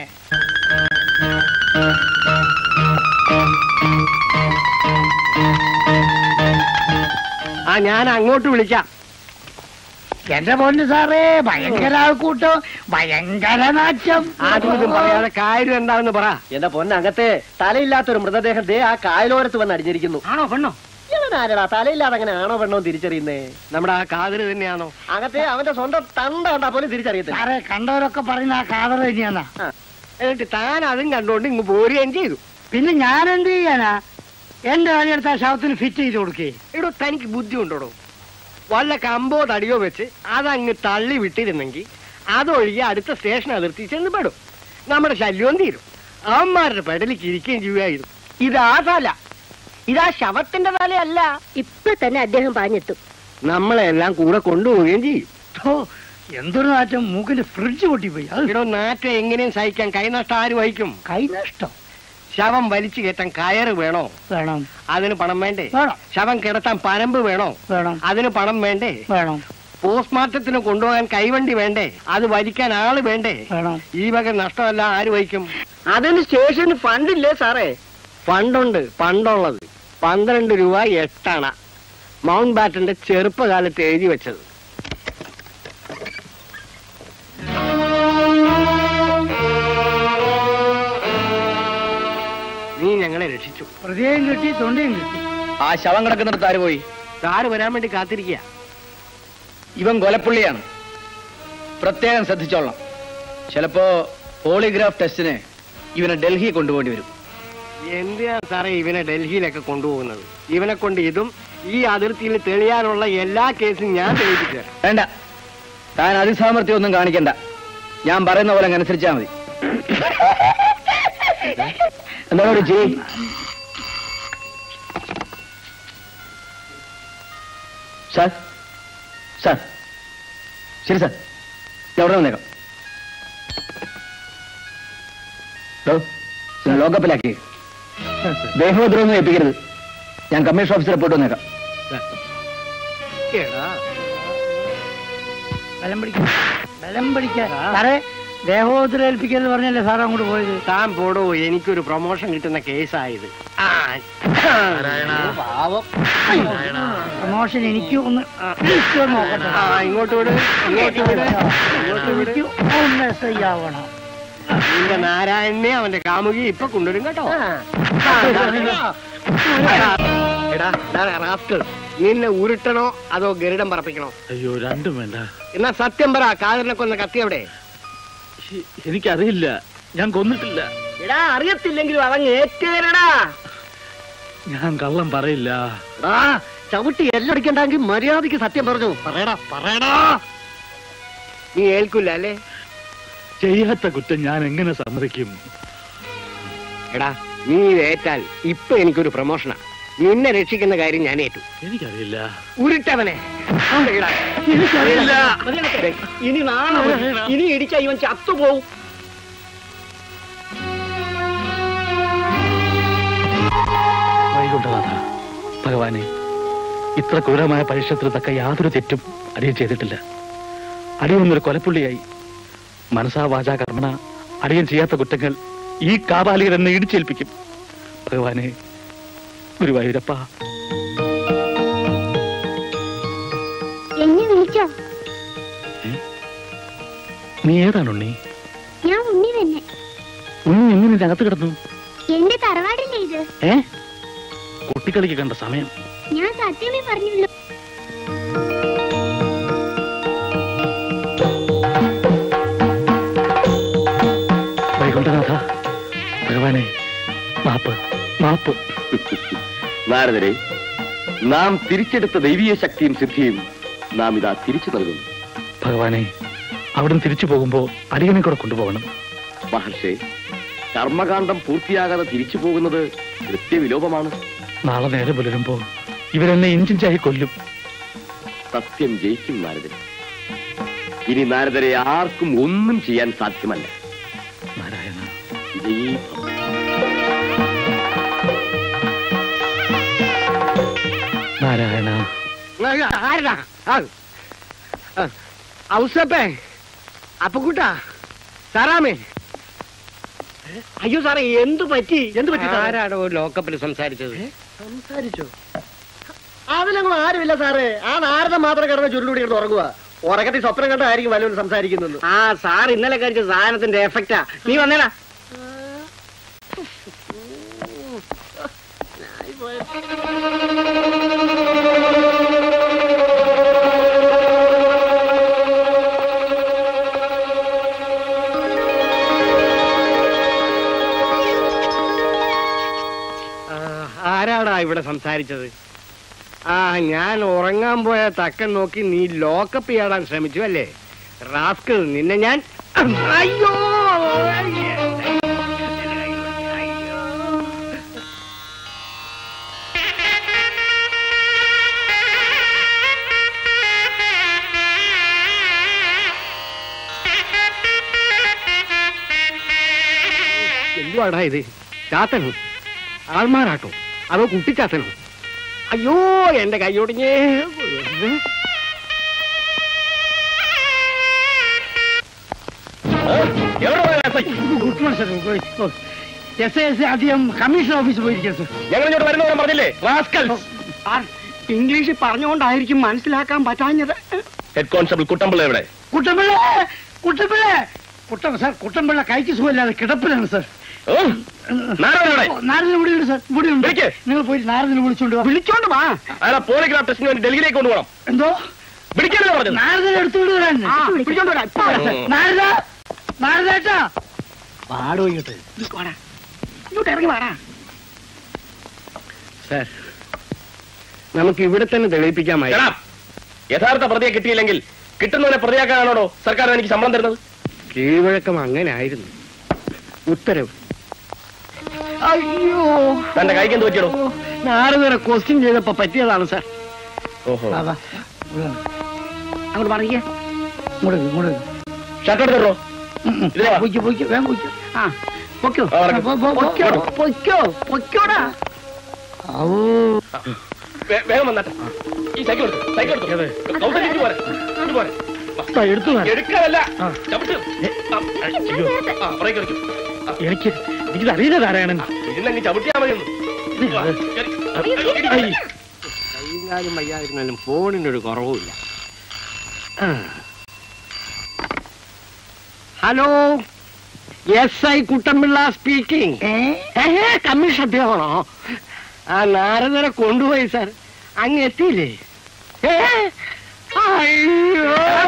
ആ ഞാൻ അങ്ങോട്ട് വിളിക്കാം എന്റെ പൊന്ന് സാറേ ഭയങ്കര ആൾക്കൂട്ടം ഭയങ്കര നാറ്റം ആദ്യം ഇതും പറയാതെ കാര്യം എന്താണെന്ന് പറ എന്റെ പൊന്നകത്തെ തലയില്ലാത്തൊരു മൃതദേഹം ദേ ആ കായലോരത്ത് വന്ന് അടിഞ്ഞിരിക്കുന്നു ആണോ പെണ്ണോ ഇവനാരടാ തലയില്ലാതെ അങ്ങനെ ആണോ പെണ്ണോ തിരിച്ചറിയുന്നേ നമ്മുടെ ആ കാതിര് തന്നെയാണോ അകത്തെ അവന്റെ സ്വന്തം തണ്ട കണ്ടാ പോലും തിരിച്ചറിയത്തില്ല സാറേ കണ്ടവരൊക്കെ പറയുന്ന ആ കാതർ തന്നെയാന്നാ എന്നിട്ട് താൻ അതും കണ്ടോണ്ട് ഇങ്ങ് പോരുകയും ചെയ്തു പിന്നെ ഞാൻ എന്ത് ചെയ്യാനാ എന്റെ കളിയെടുത്ത ആ ശവത്തിന് ഫിറ്റ് ചെയ്ത് കൊടുക്കേ എടോ തനിക്ക് ബുദ്ധി ഉണ്ടോടോ വല്ല കമ്പോ തടിയോ വെച്ച് അതങ്ങ് തള്ളി വിട്ടിരുന്നെങ്കിൽ അതൊഴികെ അടുത്ത സ്റ്റേഷൻ അതിർത്തി ചെന്ന് പെടും നമ്മുടെ ശല്യവും തീരും അവന്മാരുടെ പെടലിക്ക് ഇരിക്കുകയും ചെയ്യുകയായിരുന്നു ഇതാ തല ഇതാ ശവത്തിന്റെ തലയല്ല ഇപ്പൊ തന്നെ അദ്ദേഹം പാഞ്ഞെത്തും നമ്മളെല്ലാം കൂടെ കൊണ്ടുപോവുകയും ചെയ്യും ഓ എന്തൊരു നാറ്റം മൂക്കിന്റെ ഫ്രിഡ്ജ് പൊട്ടിപ്പോയി അത് ഇടോ നാറ്റം എങ്ങനെയും സഹിക്കാൻ കൈനഷ്ടം ആര് വഹിക്കും കൈനഷ്ടം ശവം വലിച്ചു കയറ്റാൻ കയറ് വേണോ വേണം അതിന് പണം വേണ്ടേ വേണം ശവം കിടത്താൻ പരമ്പ് വേണോ വേണം അതിന് പണം വേണ്ടേ വേണം പോസ്റ്റ്മോർട്ടത്തിന് കൊണ്ടുപോകാൻ കൈവണ്ടി വേണ്ടേ അത് വലിക്കാൻ ആള് വേണ്ടേ വേണം ഈ വക നഷ്ടമല്ല ആര് വഹിക്കും അതിന് സ്റ്റേഷന് ഫണ്ടില്ലേ സാറേ ഫണ്ടുണ്ട് പണ്ടുള്ളത് പന്ത്രണ്ട് രൂപ എട്ടണ മൗണ്ട് ബാറ്റന്റെ ചെറുപ്പകാലത്ത് എഴുതി വെച്ചത് നീ ഞങ്ങളെ രക്ഷിച്ചു ഹൃദയം കിട്ടി തൊണ്ടയും കിട്ടി ആ ശവം കിടക്കുന്നിടത്ത് ആര് പോയി സാറ് വരാൻ വേണ്ടി കാത്തിരിക്കുക ഇവൻ കൊലപ്പുള്ളിയാണ് പ്രത്യേകം ശ്രദ്ധിച്ചോളണം ചിലപ്പോ പോളിഗ്രാഫ് ടെസ്റ്റിന് ഇവനെ ഡൽഹി കൊണ്ടുപോകേണ്ടി വരും എന്തിനാ സാറേ ഇവനെ ഡൽഹിയിലൊക്കെ കൊണ്ടുപോകുന്നത് ഇവനെ കൊണ്ട് ഇതും ഈ അതിർത്തിയിൽ തെളിയാനുള്ള എല്ലാ കേസും ഞാൻ തെളിയിപ്പിച്ചു തരാം വേണ്ട താൻ അതിസാമർത്ഥ്യം ഒന്നും കാണിക്കണ്ട ഞാൻ പറയുന്ന പോലെ അങ്ങ് അനുസരിച്ചാ മതി എന്താ ഒരു ചെയ് സാർ സാർ ശരി സാർ ഞാൻ ഉടനെ വന്നേക്കാം ഡോ, ഇതിനെ ലോക്കപ്പിലാക്കി ദേഹോദ്രവൊന്നും ഏൽപ്പിക്കരുത് ഞാൻ കമ്മീഷൻ ഓഫീസറെ പോയിട്ട് വന്നേക്കാം ബലം പിടിക്കാൻ ബലം പിടിക്കാൻ സാറേ ദേഹോദരം ഏൽപ്പിക്കരുത് പറഞ്ഞല്ലേ സാർ അങ്ങോട്ട് പോയത് താൻ പോടോ എനിക്കൊരു പ്രൊമോഷൻ കിട്ടുന്ന കേസായത് ആ പാവം പ്രമോഷൻ എനിക്ക് ഒന്ന് എനിക്ക് ഒന്ന് നോക്കട്ടെ ആ ഇങ്ങോട്ട് വിട് ഇങ്ങോട്ട് വിട് ഇങ്ങോട്ട് വിട് എനിക്ക് ഒന്ന് എസ് ഐ ആവണം നിന്റെ നാരായണനെ അവന്റെ കാമുകി ഇപ്പൊ കൊണ്ടുവരും കേട്ടോ എടാ എടാ, rascal. നിന്നെ ഉരുട്ടണോ അതോ ഗരുഡം പറപ്പിക്കണോ അയ്യോ രണ്ടും വേണ്ട എന്നാ സത്യം പറ കാതറിനെ കൊന്ന കത്തി എവിടെ എനിക്കറിയില്ല ഞാൻ കൊന്നിട്ടില്ല എടാ അറിയത്തില്ലെങ്കിലും അവൻ ഏറ്റേരടാ ഞാൻ കള്ളം പറയില്ല ആ ചവിട്ടി എല്ലടിക്കണ്ടെങ്കിൽ മര്യാദക്ക് സത്യം പറഞ്ഞു പറയടാ പറയടാ നീ ഏൽക്കില്ല അല്ലേ ചെയ്യാത്ത കുറ്റം ഞാൻ എങ്ങനെ സമ്മതിക്കും എടാ നീ ഇത് ഏറ്റാൽ ഇപ്പൊ എനിക്കൊരു പ്രൊമോഷനാ നിന്നെ രക്ഷിക്കുന്ന കാര്യം ഞാൻ ഏറ്റു എനിക്കറിയില്ല ഉരുട്ടവനെ എടാ, എനിക്കറിയില്ല. ദേ, ഇനി നാളെ മതി. ഇനി ഇടിച്ച ഇവൻ ചത്തുപോവും വൈകുണ്ഠനാഥ ഭഗവാനെ ഇത്ര ക്രൂരമായ പരീക്ഷണത്തിന് തക്ക യാതൊരു തെറ്റും അടിയൻ ചെയ്തിട്ടില്ല അടിയൊന്നൊരു കൊലപ്പുള്ളിയായി മനസാ വാചാ കർമ്മണ അടിയൻ ചെയ്യാത്ത കുറ്റങ്ങൾ ഈ കാപാലികർ എന്നെ ഇടിച്ചേൽപ്പിക്കും ഭഗവാനെ ഗുരുവായൂരപ്പ എന്നെ വിളിച്ചോ നീ ഏതാണ് ഉണ്ണി ഞാൻ ഉണ്ണി തന്നെ ഉണ്ണി എങ്ങനെ ഇതിനകത്ത് കിടന്നു എന്റെ തറവാടില്ലേ ഇത് ഏ കുട്ടിക്കളിക്ക് കണ്ട സമയം ഞാൻ സത്യമേ പറഞ്ഞുള്ളൂ വൈകുണ്ഠനാഥ ഭഗവാനെ മാപ്പ് മാപ്പ് നാരദരെ നാം തിരിച്ചെടുത്ത ദൈവീയ ശക്തിയും സിദ്ധിയും നാം ഇതാ തിരിച്ചു നൽകുന്നു ഭഗവാനെ അവിടുന്ന് തിരിച്ചു പോകുമ്പോ അടിയനെ കൂടെ കൊണ്ടുപോകണം മഹർഷേ കർമ്മകാന്ഡം പൂർത്തിയാകാതെ തിരിച്ചു പോകുന്നത് കൃത്യവിലോപമാണ് നാളെ നേരെ പുലരുമ്പോ ഇവരെന്നെ ഇഞ്ചിഞ്ചായി കൊല്ലും സത്യം ജയിക്കും നാരദൻ ഇനി നാരദരെ ആർക്കും ഒന്നും ചെയ്യാൻ സാധ്യമല്ല നാരായണ വിജയീ നാരായണ ആരടാ ഔസപ്പേ അപ്പുക്കുട്ടാ സാറാമേ അയ്യോ സാറേ എന്തു പറ്റി എന്ത് പറ്റി സാറേ? ആരാടോ ലോക്കപ്പിൽ സംസാരിച്ചത് സംസാരിച്ചോ അതിലൊന്നും ആരുമില്ല സാറേ ആ നാരദ മാത്രം കിടന്ന് ചുരുളുകൂടി കിടന്ന് ഉറങ്ങുക ഉറക്കത്തിൽ സ്വപ്നം കണ്ടായിരിക്കും വല്ലവരും സംസാരിക്കുന്നത് ആ സാർ ഇന്നലെ കഴിച്ച സാധനത്തിന്റെ എഫക്റ്റാ നീ വന്നേടാ ആ, ആരാടാ ഇവിടെ സംസാരിച്ചത് ആ ഞാൻ ഉറങ്ങാൻ പോയ തക്കൻ നോക്കി നീ ലോക്കപ്പ് ചെയ്യാൻ ശ്രമിച്ചു അല്ലേ റാസ്കൽ നിന്നെ ഞാൻ അയ്യോ എന്തുവാടാ ഇത് ചാത്തനോ ആൾമാരാട്ടോ അതോ കുട്ടിച്ചാത്തനോ അയ്യോ എന്റെ കൈയൊടിഞ്ഞേ എസ് ഐ എസ് അധികം കമ്മീഷൻ ഓഫീസിൽ പോയിരിക്കും സർ ഞങ്ങൾ ഇങ്ങോട്ട് വരുന്നവരും പറഞ്ഞില്ലേ റാസ്കൽ ഇംഗ്ലീഷ് പറഞ്ഞുകൊണ്ടായിരിക്കും മനസ്സിലാക്കാൻ പറ്റാഞ്ഞത് ഹെഡ് കോൺസ്റ്റബിൾ കുട്ടമ്പിള്ള എവിടെ കുട്ടമ്പിള്ള കുട്ടമ്പിള്ള കുട്ടം സാർ കുട്ടമ്പിള്ള കൈക്ക് സുഖമില്ലാതെ കിടപ്പിലാണ് സാർ നാരദനെവിടെ? നാരദിനെ ഇവിടെ ഉണ്ട് സാർ ഇവിടെ ഉണ്ട് വിളിക്ക്. നിങ്ങൾ പോയി നാരദിനെ വിളിച്ചോണ്ട് വാ വിളിച്ചോണ്ട് വാ അയാളെ പോളിഗ്രാഫ് ടെസ്റ്റിന് വേണ്ടി ഡൽഹിയിലേക്ക് കൊണ്ടുപോകണം എന്തോ പിടിക്കാനല്ലേ പറഞ്ഞത് നാരദിനെ എടുത്തുകൊണ്ട് വരാൻ ആ, വിളിച്ചോണ്ട് വരാം, ഇപ്പൊ വരാം. നാരദ നാരദേട്ടാ പാടോ ഇങ്ങോട്ട് വാടാ. ഇങ്ങോട്ട് ഇറങ്ങി വാടാ സാർ നമുക്ക് ഇവിടെ തന്നെ തെളിയിപ്പിക്കാമായി എടാ, യഥാർത്ഥ പ്രതിയെ കിട്ടിയില്ലെങ്കിൽ കിട്ടുന്നവനെ പ്രതിയാക്കാനാണോ സർക്കാർ എനിക്ക് ശമ്പളം തരുന്നത് കീഴ്വഴക്കം അങ്ങനെ ആയിരുന്നു ഉത്തരവ് അയ്യോ തന്റെ കൈക്ക് എന്ത് പറ്റിയടോ നാരദരെ ക്വസ്റ്റ്യൻ ചെയ്തപ്പോ പറ്റിയതാണ് സാർ ഓഹോ വാ, വാ. ഇവിടെ വാ. അങ്ങോട്ട് പറയേ ഇങ്ങോട്ട് വരൂ, ഇങ്ങോട്ട് വരൂ. ഷർട്ട് എടുത്തിട്ടോ ഇതിലെ വാ. പൊയ്ക്കോ, പൊയ്ക്കോ, വേഗം പൊയ്ക്കോ. ആ പൊക്കോ ആ, നടക്ക്. പോ, പോ, പോ. പൊക്കോ പൊക്കോ പൊക്കോടാ ഔ. വേ- വേഗം വന്നാട്ടെ ഈ സൈക്കിൾ എടുത്തു സൈക്കിൾ എടുത്തു കൗണ്ടറിൽ ഇങ്ങ് പോരെ ഇങ്ങ് പോരെ വാ. ദാ, എടുത്തു വാ. എടുക്കാനല്ല ചവിട്ട് ആ, അയ്യോ. ആ, പുറകേക്ക് വലിക്കും. ആ, എനിക്ക് എനിക്കിത് അറിയില്ല നാരായണൻ ഇതിനങ്ങ് ചവിട്ടിയാ മതി ഒന്ന്. വാ, കേറി. അയ്യോ, ഇടി, ഇടി. കൈകാലും വയ്യാതിരുന്നാലും ഫോണിനൊരു കുറവുമില്ല hello S I Kuttampilla speaking commission അദ്ദേഹമാണോ ആ നാരദരെ കൊണ്ടുപോയി സാർ അങ്ങ് എത്തിയില്ലേ ഏ? അയ്യോ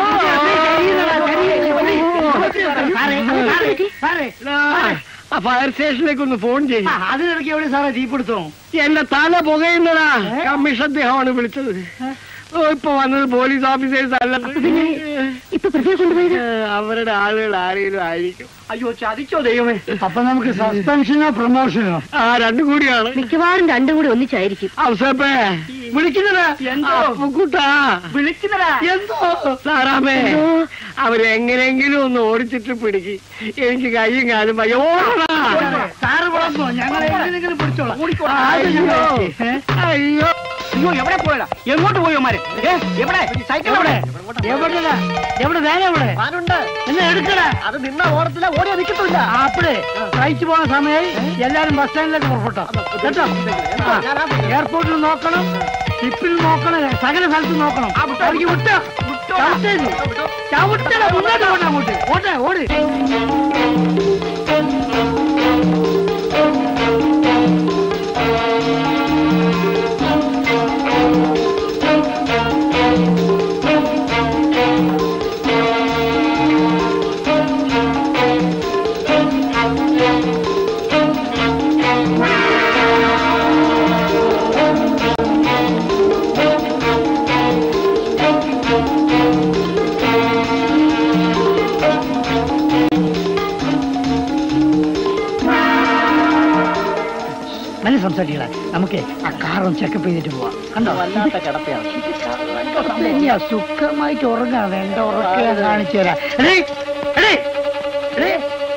ആ ഫയർ സ്റ്റേഷനിലേക്ക് ഒന്ന് ഫോൺ ചെയ്യും ആ, അതിനിടയ്ക്ക് എവിടെ സാറേ തീപിടുത്തം എന്റെ തല പുകയുന്നതാ കമ്മീഷൻ അദ്ദേഹമാണ് വിളിച്ചത് ഓ ഇപ്പൊ വന്നത് പോലീസ് ഓഫീസേഴ്സ് അല്ല ഇപ്പൊ പ്രതിയെ കൊണ്ടുപോയത് അവരുടെ ആളുകൾ ആരെങ്കിലും ആയിരിക്കും അയ്യോ ചതിച്ചോ ദൈവമേ അപ്പൊ നമുക്ക് സസ്പെൻഷനോ പ്രൊമോഷനോ ആ രണ്ടും കൂടിയാണ് മിക്കവാറും രണ്ടും കൂടി ഒന്നിച്ചായിരിക്കും അവസരപ്പേ വിളിക്കുന്നതാ എന്തോ അപ്പുക്കുട്ടാ വിളിക്കുന്നതാ എന്തോ സാറാമേ അവരെങ്ങനെങ്കിലും ഒന്ന് ഓടിച്ചിട്ട് പിടിക്ക് എനിക്ക് കയ്യും കാലും വയ്യ ഓടണ സാറ് വിളമ്പോ ഞങ്ങൾ എങ്ങനെയെങ്കിലും പിടിച്ചോളാം അയ്യോ അയ്യോ അയ്യോ എവിടെ പോയടാ എങ്ങോട്ട് പോയി അവന്മാര് ഏ, എവിടെ സൈക്കിൾ എവിടെ എവിടെ എവിടെ വേല എവിടെ എന്നെ എടുക്കടാ അത് നിന്ന ഓടത്തില്ല ഓടിയാ നിൽക്കത്തില്ല അപ്പഴേ കഴിച്ചു പോണ സമയം എല്ലാരും ബസ് സ്റ്റാൻഡിലേക്ക് പുറപ്പെട്ടോ കേട്ടോ ആ, എയർപോർട്ടിൽ നോക്കണം ഷിപ്പിൽ നോക്കണം സകല സ്ഥലത്ത് നോക്കണം അവർക്ക് വിട്ടോ ചവിട്ടേത്. ചവിട്ടടാ മുന്നോട്ട് പോട്ടെ അങ്ങോട്ട് ഓട്ടെ ഓട് നല്ല സംസാരിക്കടാ നമുക്ക് ആ കാറൊന്ന് ചെക്കപ്പ് ചെയ്തിട്ട് പോവാം കണ്ടോ വല്ലാത്ത കിടപ്പയാണ് ശരിയാ സുഖമായിട്ട് ഉറങ്ങാം വേണ്ട ഉറക്കെ കാണിച്ചു തരാം എടീ, എടീ, എടീ.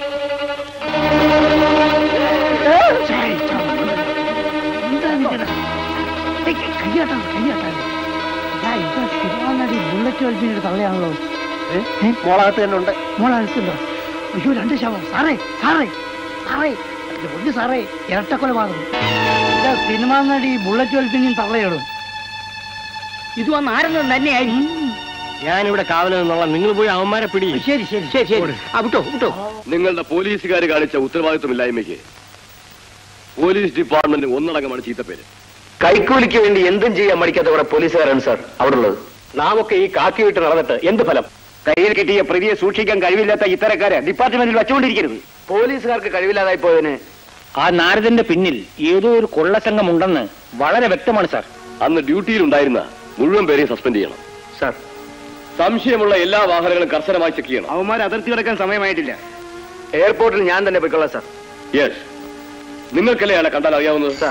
ഏ, ചായ്, ചായ്. എന്താ നിക്കണെ? ഏയ്, കയ്യാട്ടാ കയ്യാട്ടാ ഇതാ ഇതാ സിനിമാനടി ബുള്ളറ്റ് വലിപ്പിന്റെ തള്ളയാണല്ലോ മോളകത്ത് തന്നെ ഉണ്ട് മോളടുത്തുണ്ടോ അയ്യോ രണ്ട് ശവം സാറേ സാറേ സാറേ ഇത് ഒന്ന് സാറേ ഇരട്ടക്കൊലപാതകം ഇതാ സിനിമാ നടി ബുള്ളറ്റ് വലിപ്പിനും തള്ളയിടും ഇത് വന്ന് ആരെങ്കിലും തന്നെയായിരിക്കും ഞാനിവിടെ കാവലിൽ നിന്നുള്ള നിങ്ങൾ പോയി അവന്മാരെ പിടി ശരി ശരി ശരി ശരി ആ വിട്ടോ വിട്ടോ നിങ്ങളുടെ പോലീസുകാർ കാണിച്ച ഉത്തരവാദിത്വമില്ലായ്മയ്ക്ക് പോലീസ് ഡിപ്പാർട്ട്മെന്റ് ഒന്നടങ്കമാണ് ചീത്തപ്പേര് കൈക്കൂലിക്ക് വേണ്ടി എന്തും ചെയ്യാൻ മടിക്കാത്ത കുറെ പോലീസുകാരാണ് സാർ അവിടെ ഉള്ളത് നാം ഒക്കെ ഈ കാക്കി വിട്ട് നടന്നിട്ട് എന്ത് ഫലം കയ്യിൽ കിട്ടിയ പ്രതിയെ സൂക്ഷിക്കാൻ കഴിവില്ലാത്ത ഇത്തരക്കാരെ ഡിപ്പാർട്ട്മെന്റിൽ വച്ചുകൊണ്ടിരിക്കരുത് പോലീസുകാർക്ക് കഴിവില്ലാതായി പോയതിന് ആ നാരദന്റെ പിന്നിൽ ഏതോ ഒരു കൊള്ളസംഘം ഉണ്ടെന്ന് വളരെ വ്യക്തമാണ് സാർ അന്ന് ഡ്യൂട്ടിയിൽ ഉണ്ടായിരുന്ന മുഴുവൻ പേരെയും സസ്പെൻഡ് ചെയ്യണം സാർ സംശയമുള്ള എല്ലാ വാഹനങ്ങളും കർശനമായി ചെക്ക് ചെയ്യണം അവന്മാർ അതിർത്തി കിടക്കാൻ സമയമായിട്ടില്ല എയർപോർട്ടിൽ ഞാൻ തന്നെ പോയിക്കൊള്ളാം സാർ യെസ് നിങ്ങൾക്കല്ലേ അയാളെ കണ്ടാൽ അറിയാവുന്നത് sir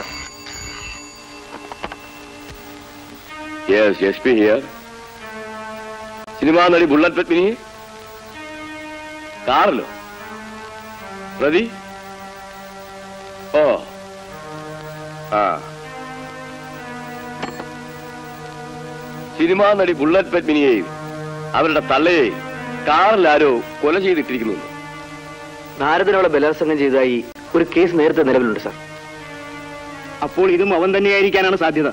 yes S P here cinema നടി ബുള്ളറ്റ് പത്മിനി കാറിലോ പ്രതി ഓ ആ സിനിമാ നടി ബുള്ളറ്റ് പത്മിനിയെയും അവരുടെ തള്ളയെയും കാറിൽ ആരോ കൊല ചെയ്തിട്ടിരിക്കുന്നു നാരദനോടെ ബലാത്സംഗം ചെയ്തതായി ഒരു കേസ് നേരത്തെ നിലവിലുണ്ട് സാർ അപ്പോൾ ഇതും അവൻ തന്നെയായിരിക്കാനാണ് സാധ്യത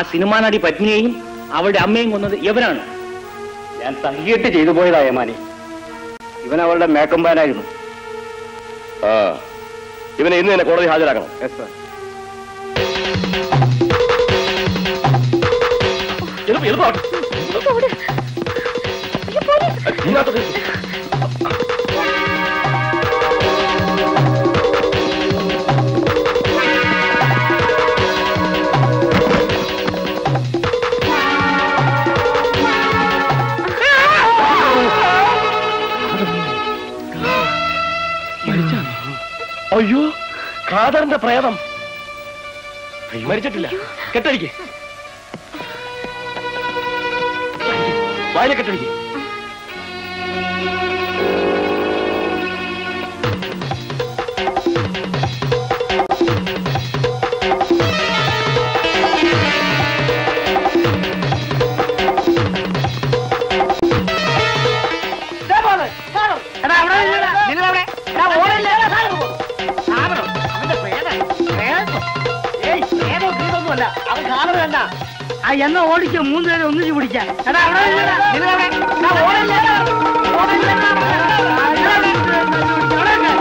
സിനിമാ നടി പത്നിയെയും അവളുടെ അമ്മയും കൊന്നത് ഇവനാണ് ഞാൻ തങ്കിയിട്ട് ചെയ്തു പോയതാ യമാനെ ഇവൻ അവളുടെ മേക്കമ്പാനായിരുന്നു ആ ഇവനെ ഇന്ന് തന്നെ കോടതി ഹാജരാക്കണം യെസ് സാർ എളുപ്പം എളുപ്പം ഇതിനകത്ത് അയ്യോ ഖാദറിന്റെ പ്രേതം മരിച്ചിട്ടില്ല കെട്ടടിക്ക് വായിലെ കെട്ടടിക്ക് ആ എന്ന ഓടിക്കോ മൂന്ന് പേരെ ഒന്നിച്ച് പിടിക്കാം എടാ അവിടെ നില്ലെടാ. നിങ്ങളവിടെ. എടാ, ഓടല്ലേടാ. ഓടല്ലേടാ. ആ, ഇവിടെ ഇവിടെ ഇവിടെ ഇവിടെ.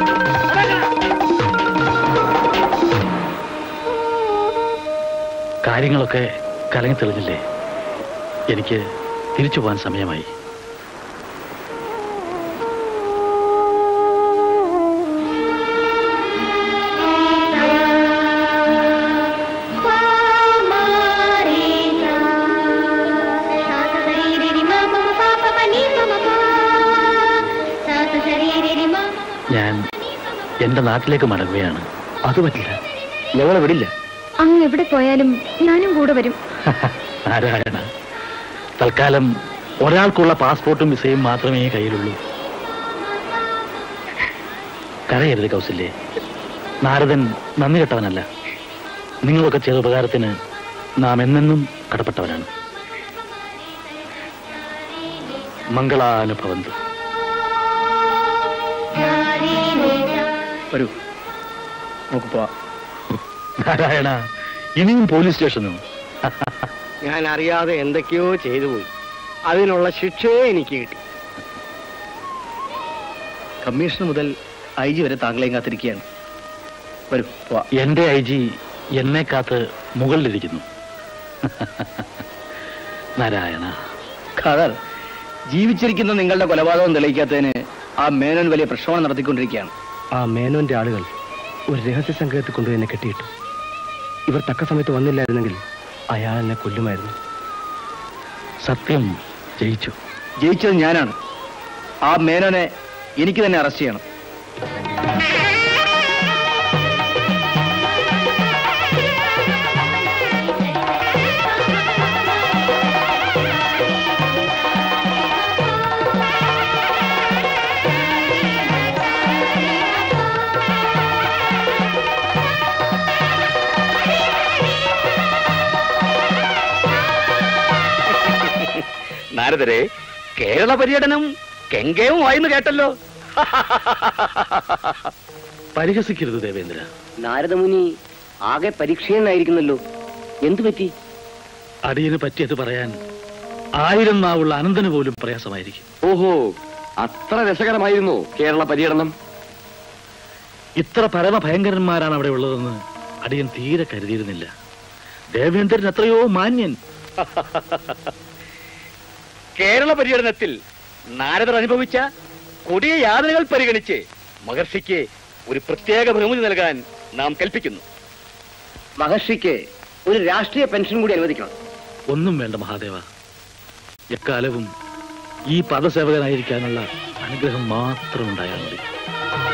കാര്യങ്ങളൊക്കെ കലങ്ങി തെളിഞ്ഞില്ലേ എനിക്ക് തിരിച്ചു പോകാൻ സമയമായി ഞാൻ എന്റെ നാട്ടിലേക്ക് മടങ്ങുകയാണ് അത് പറ്റില്ല ഞങ്ങളെ വിടില്ല അങ്ങ് എവിടെ പോയാലും ഞാനും കൂടെ വരും നാരായണ തൽക്കാലം ഒരാൾക്കുള്ള പാസ്പോർട്ടും വിസയും മാത്രമേ കയ്യിലുള്ളൂ കരയരുത് കൗസല്യേ നാരദൻ നന്ദി കെട്ടവനല്ല നിങ്ങളൊക്കെ ചെയ്ത ഉപകാരത്തിന് നാം എന്നെന്നും കടപ്പെട്ടവരാണ് മംഗളാനുഭവന്തു വരൂ നമുക്ക് പോവാം നാരായണ ഇനിയും പോലീസ് സ്റ്റേഷനോ ഞാൻ അറിയാതെ എന്തൊക്കെയോ ചെയ്തു പോയി അതിനുള്ള ശിക്ഷയെ എനിക്ക് കിട്ടി കമ്മീഷണർ മുതൽ ഐ ജി വരെ താങ്കളെയും കാത്തിരിക്കുകയാണ് വരൂ പോവാം എന്റെ ഐ ജി എന്നെ കാത്ത് മുകളിലിരിക്കുന്നു നാരായണ ഖദർ ജീവിച്ചിരിക്കുന്ന നിങ്ങളുടെ കൊലപാതകം തെളിയിക്കാത്തതിന് ആ മേനോൻ വലിയ പ്രക്ഷോഭം നടത്തിക്കൊണ്ടിരിക്കുകയാണ് ആ മേനോന്റെ ആളുകൾ ഒരു രഹസ്യ സംഘത്തിൽ കൊണ്ടുപോയി എന്നെ കെട്ടിയിട്ടു ഇവർ തക്ക സമയത്ത് വന്നില്ലായിരുന്നെങ്കിൽ അയാൾ എന്നെ കൊല്ലുമായിരുന്നു സത്യം ജയിച്ചു ജയിച്ചത് ഞാനാണ് ആ മേനോനെ എനിക്ക് തന്നെ അറസ്റ്റ് ചെയ്യണം നാരദരെ കേരള പര്യടനം കെങ്കേവുമായിന്ന് കേട്ടല്ലോ പരിഹസിക്കരുത് ദേവേന്ദ്ര നാരദമുനി ആകെ പരീക്ഷീണനായിരിക്കുന്നല്ലോ എന്തു പറ്റി അടിയന് പറ്റിയത് പറയാൻ ആയിരം നാവുള്ള അനന്തന് പോലും പ്രയാസമായിരിക്കും ഓഹോ അത്ര രസകരമായിരുന്നു കേരള പര്യടനം ഇത്ര പരമഭയങ്കരന്മാരാണ് അവിടെ ഉള്ളതെന്ന് അടിയൻ തീരെ കരുതിയിരുന്നില്ല ദേവേന്ദ്രൻ എത്രയോ മാന്യൻ കേരള പര്യടനത്തിൽ നാരദർ അനുഭവിച്ച കൊടിയ യാതനകൾ പരിഗണിച്ച് മഹർഷിക്ക് ഒരു പ്രത്യേക ബഹുമതി നൽകാൻ നാം കൽപ്പിക്കുന്നു മഹർഷിക്ക് ഒരു രാഷ്ട്രീയ പെൻഷൻ കൂടി അനുവദിക്കണം ഒന്നും വേണ്ട മഹാദേവ എക്കാലവും ഈ പദസേവകനായിരിക്കാനുള്ള അനുഗ്രഹം മാത്രം ഉണ്ടായാൽ മതി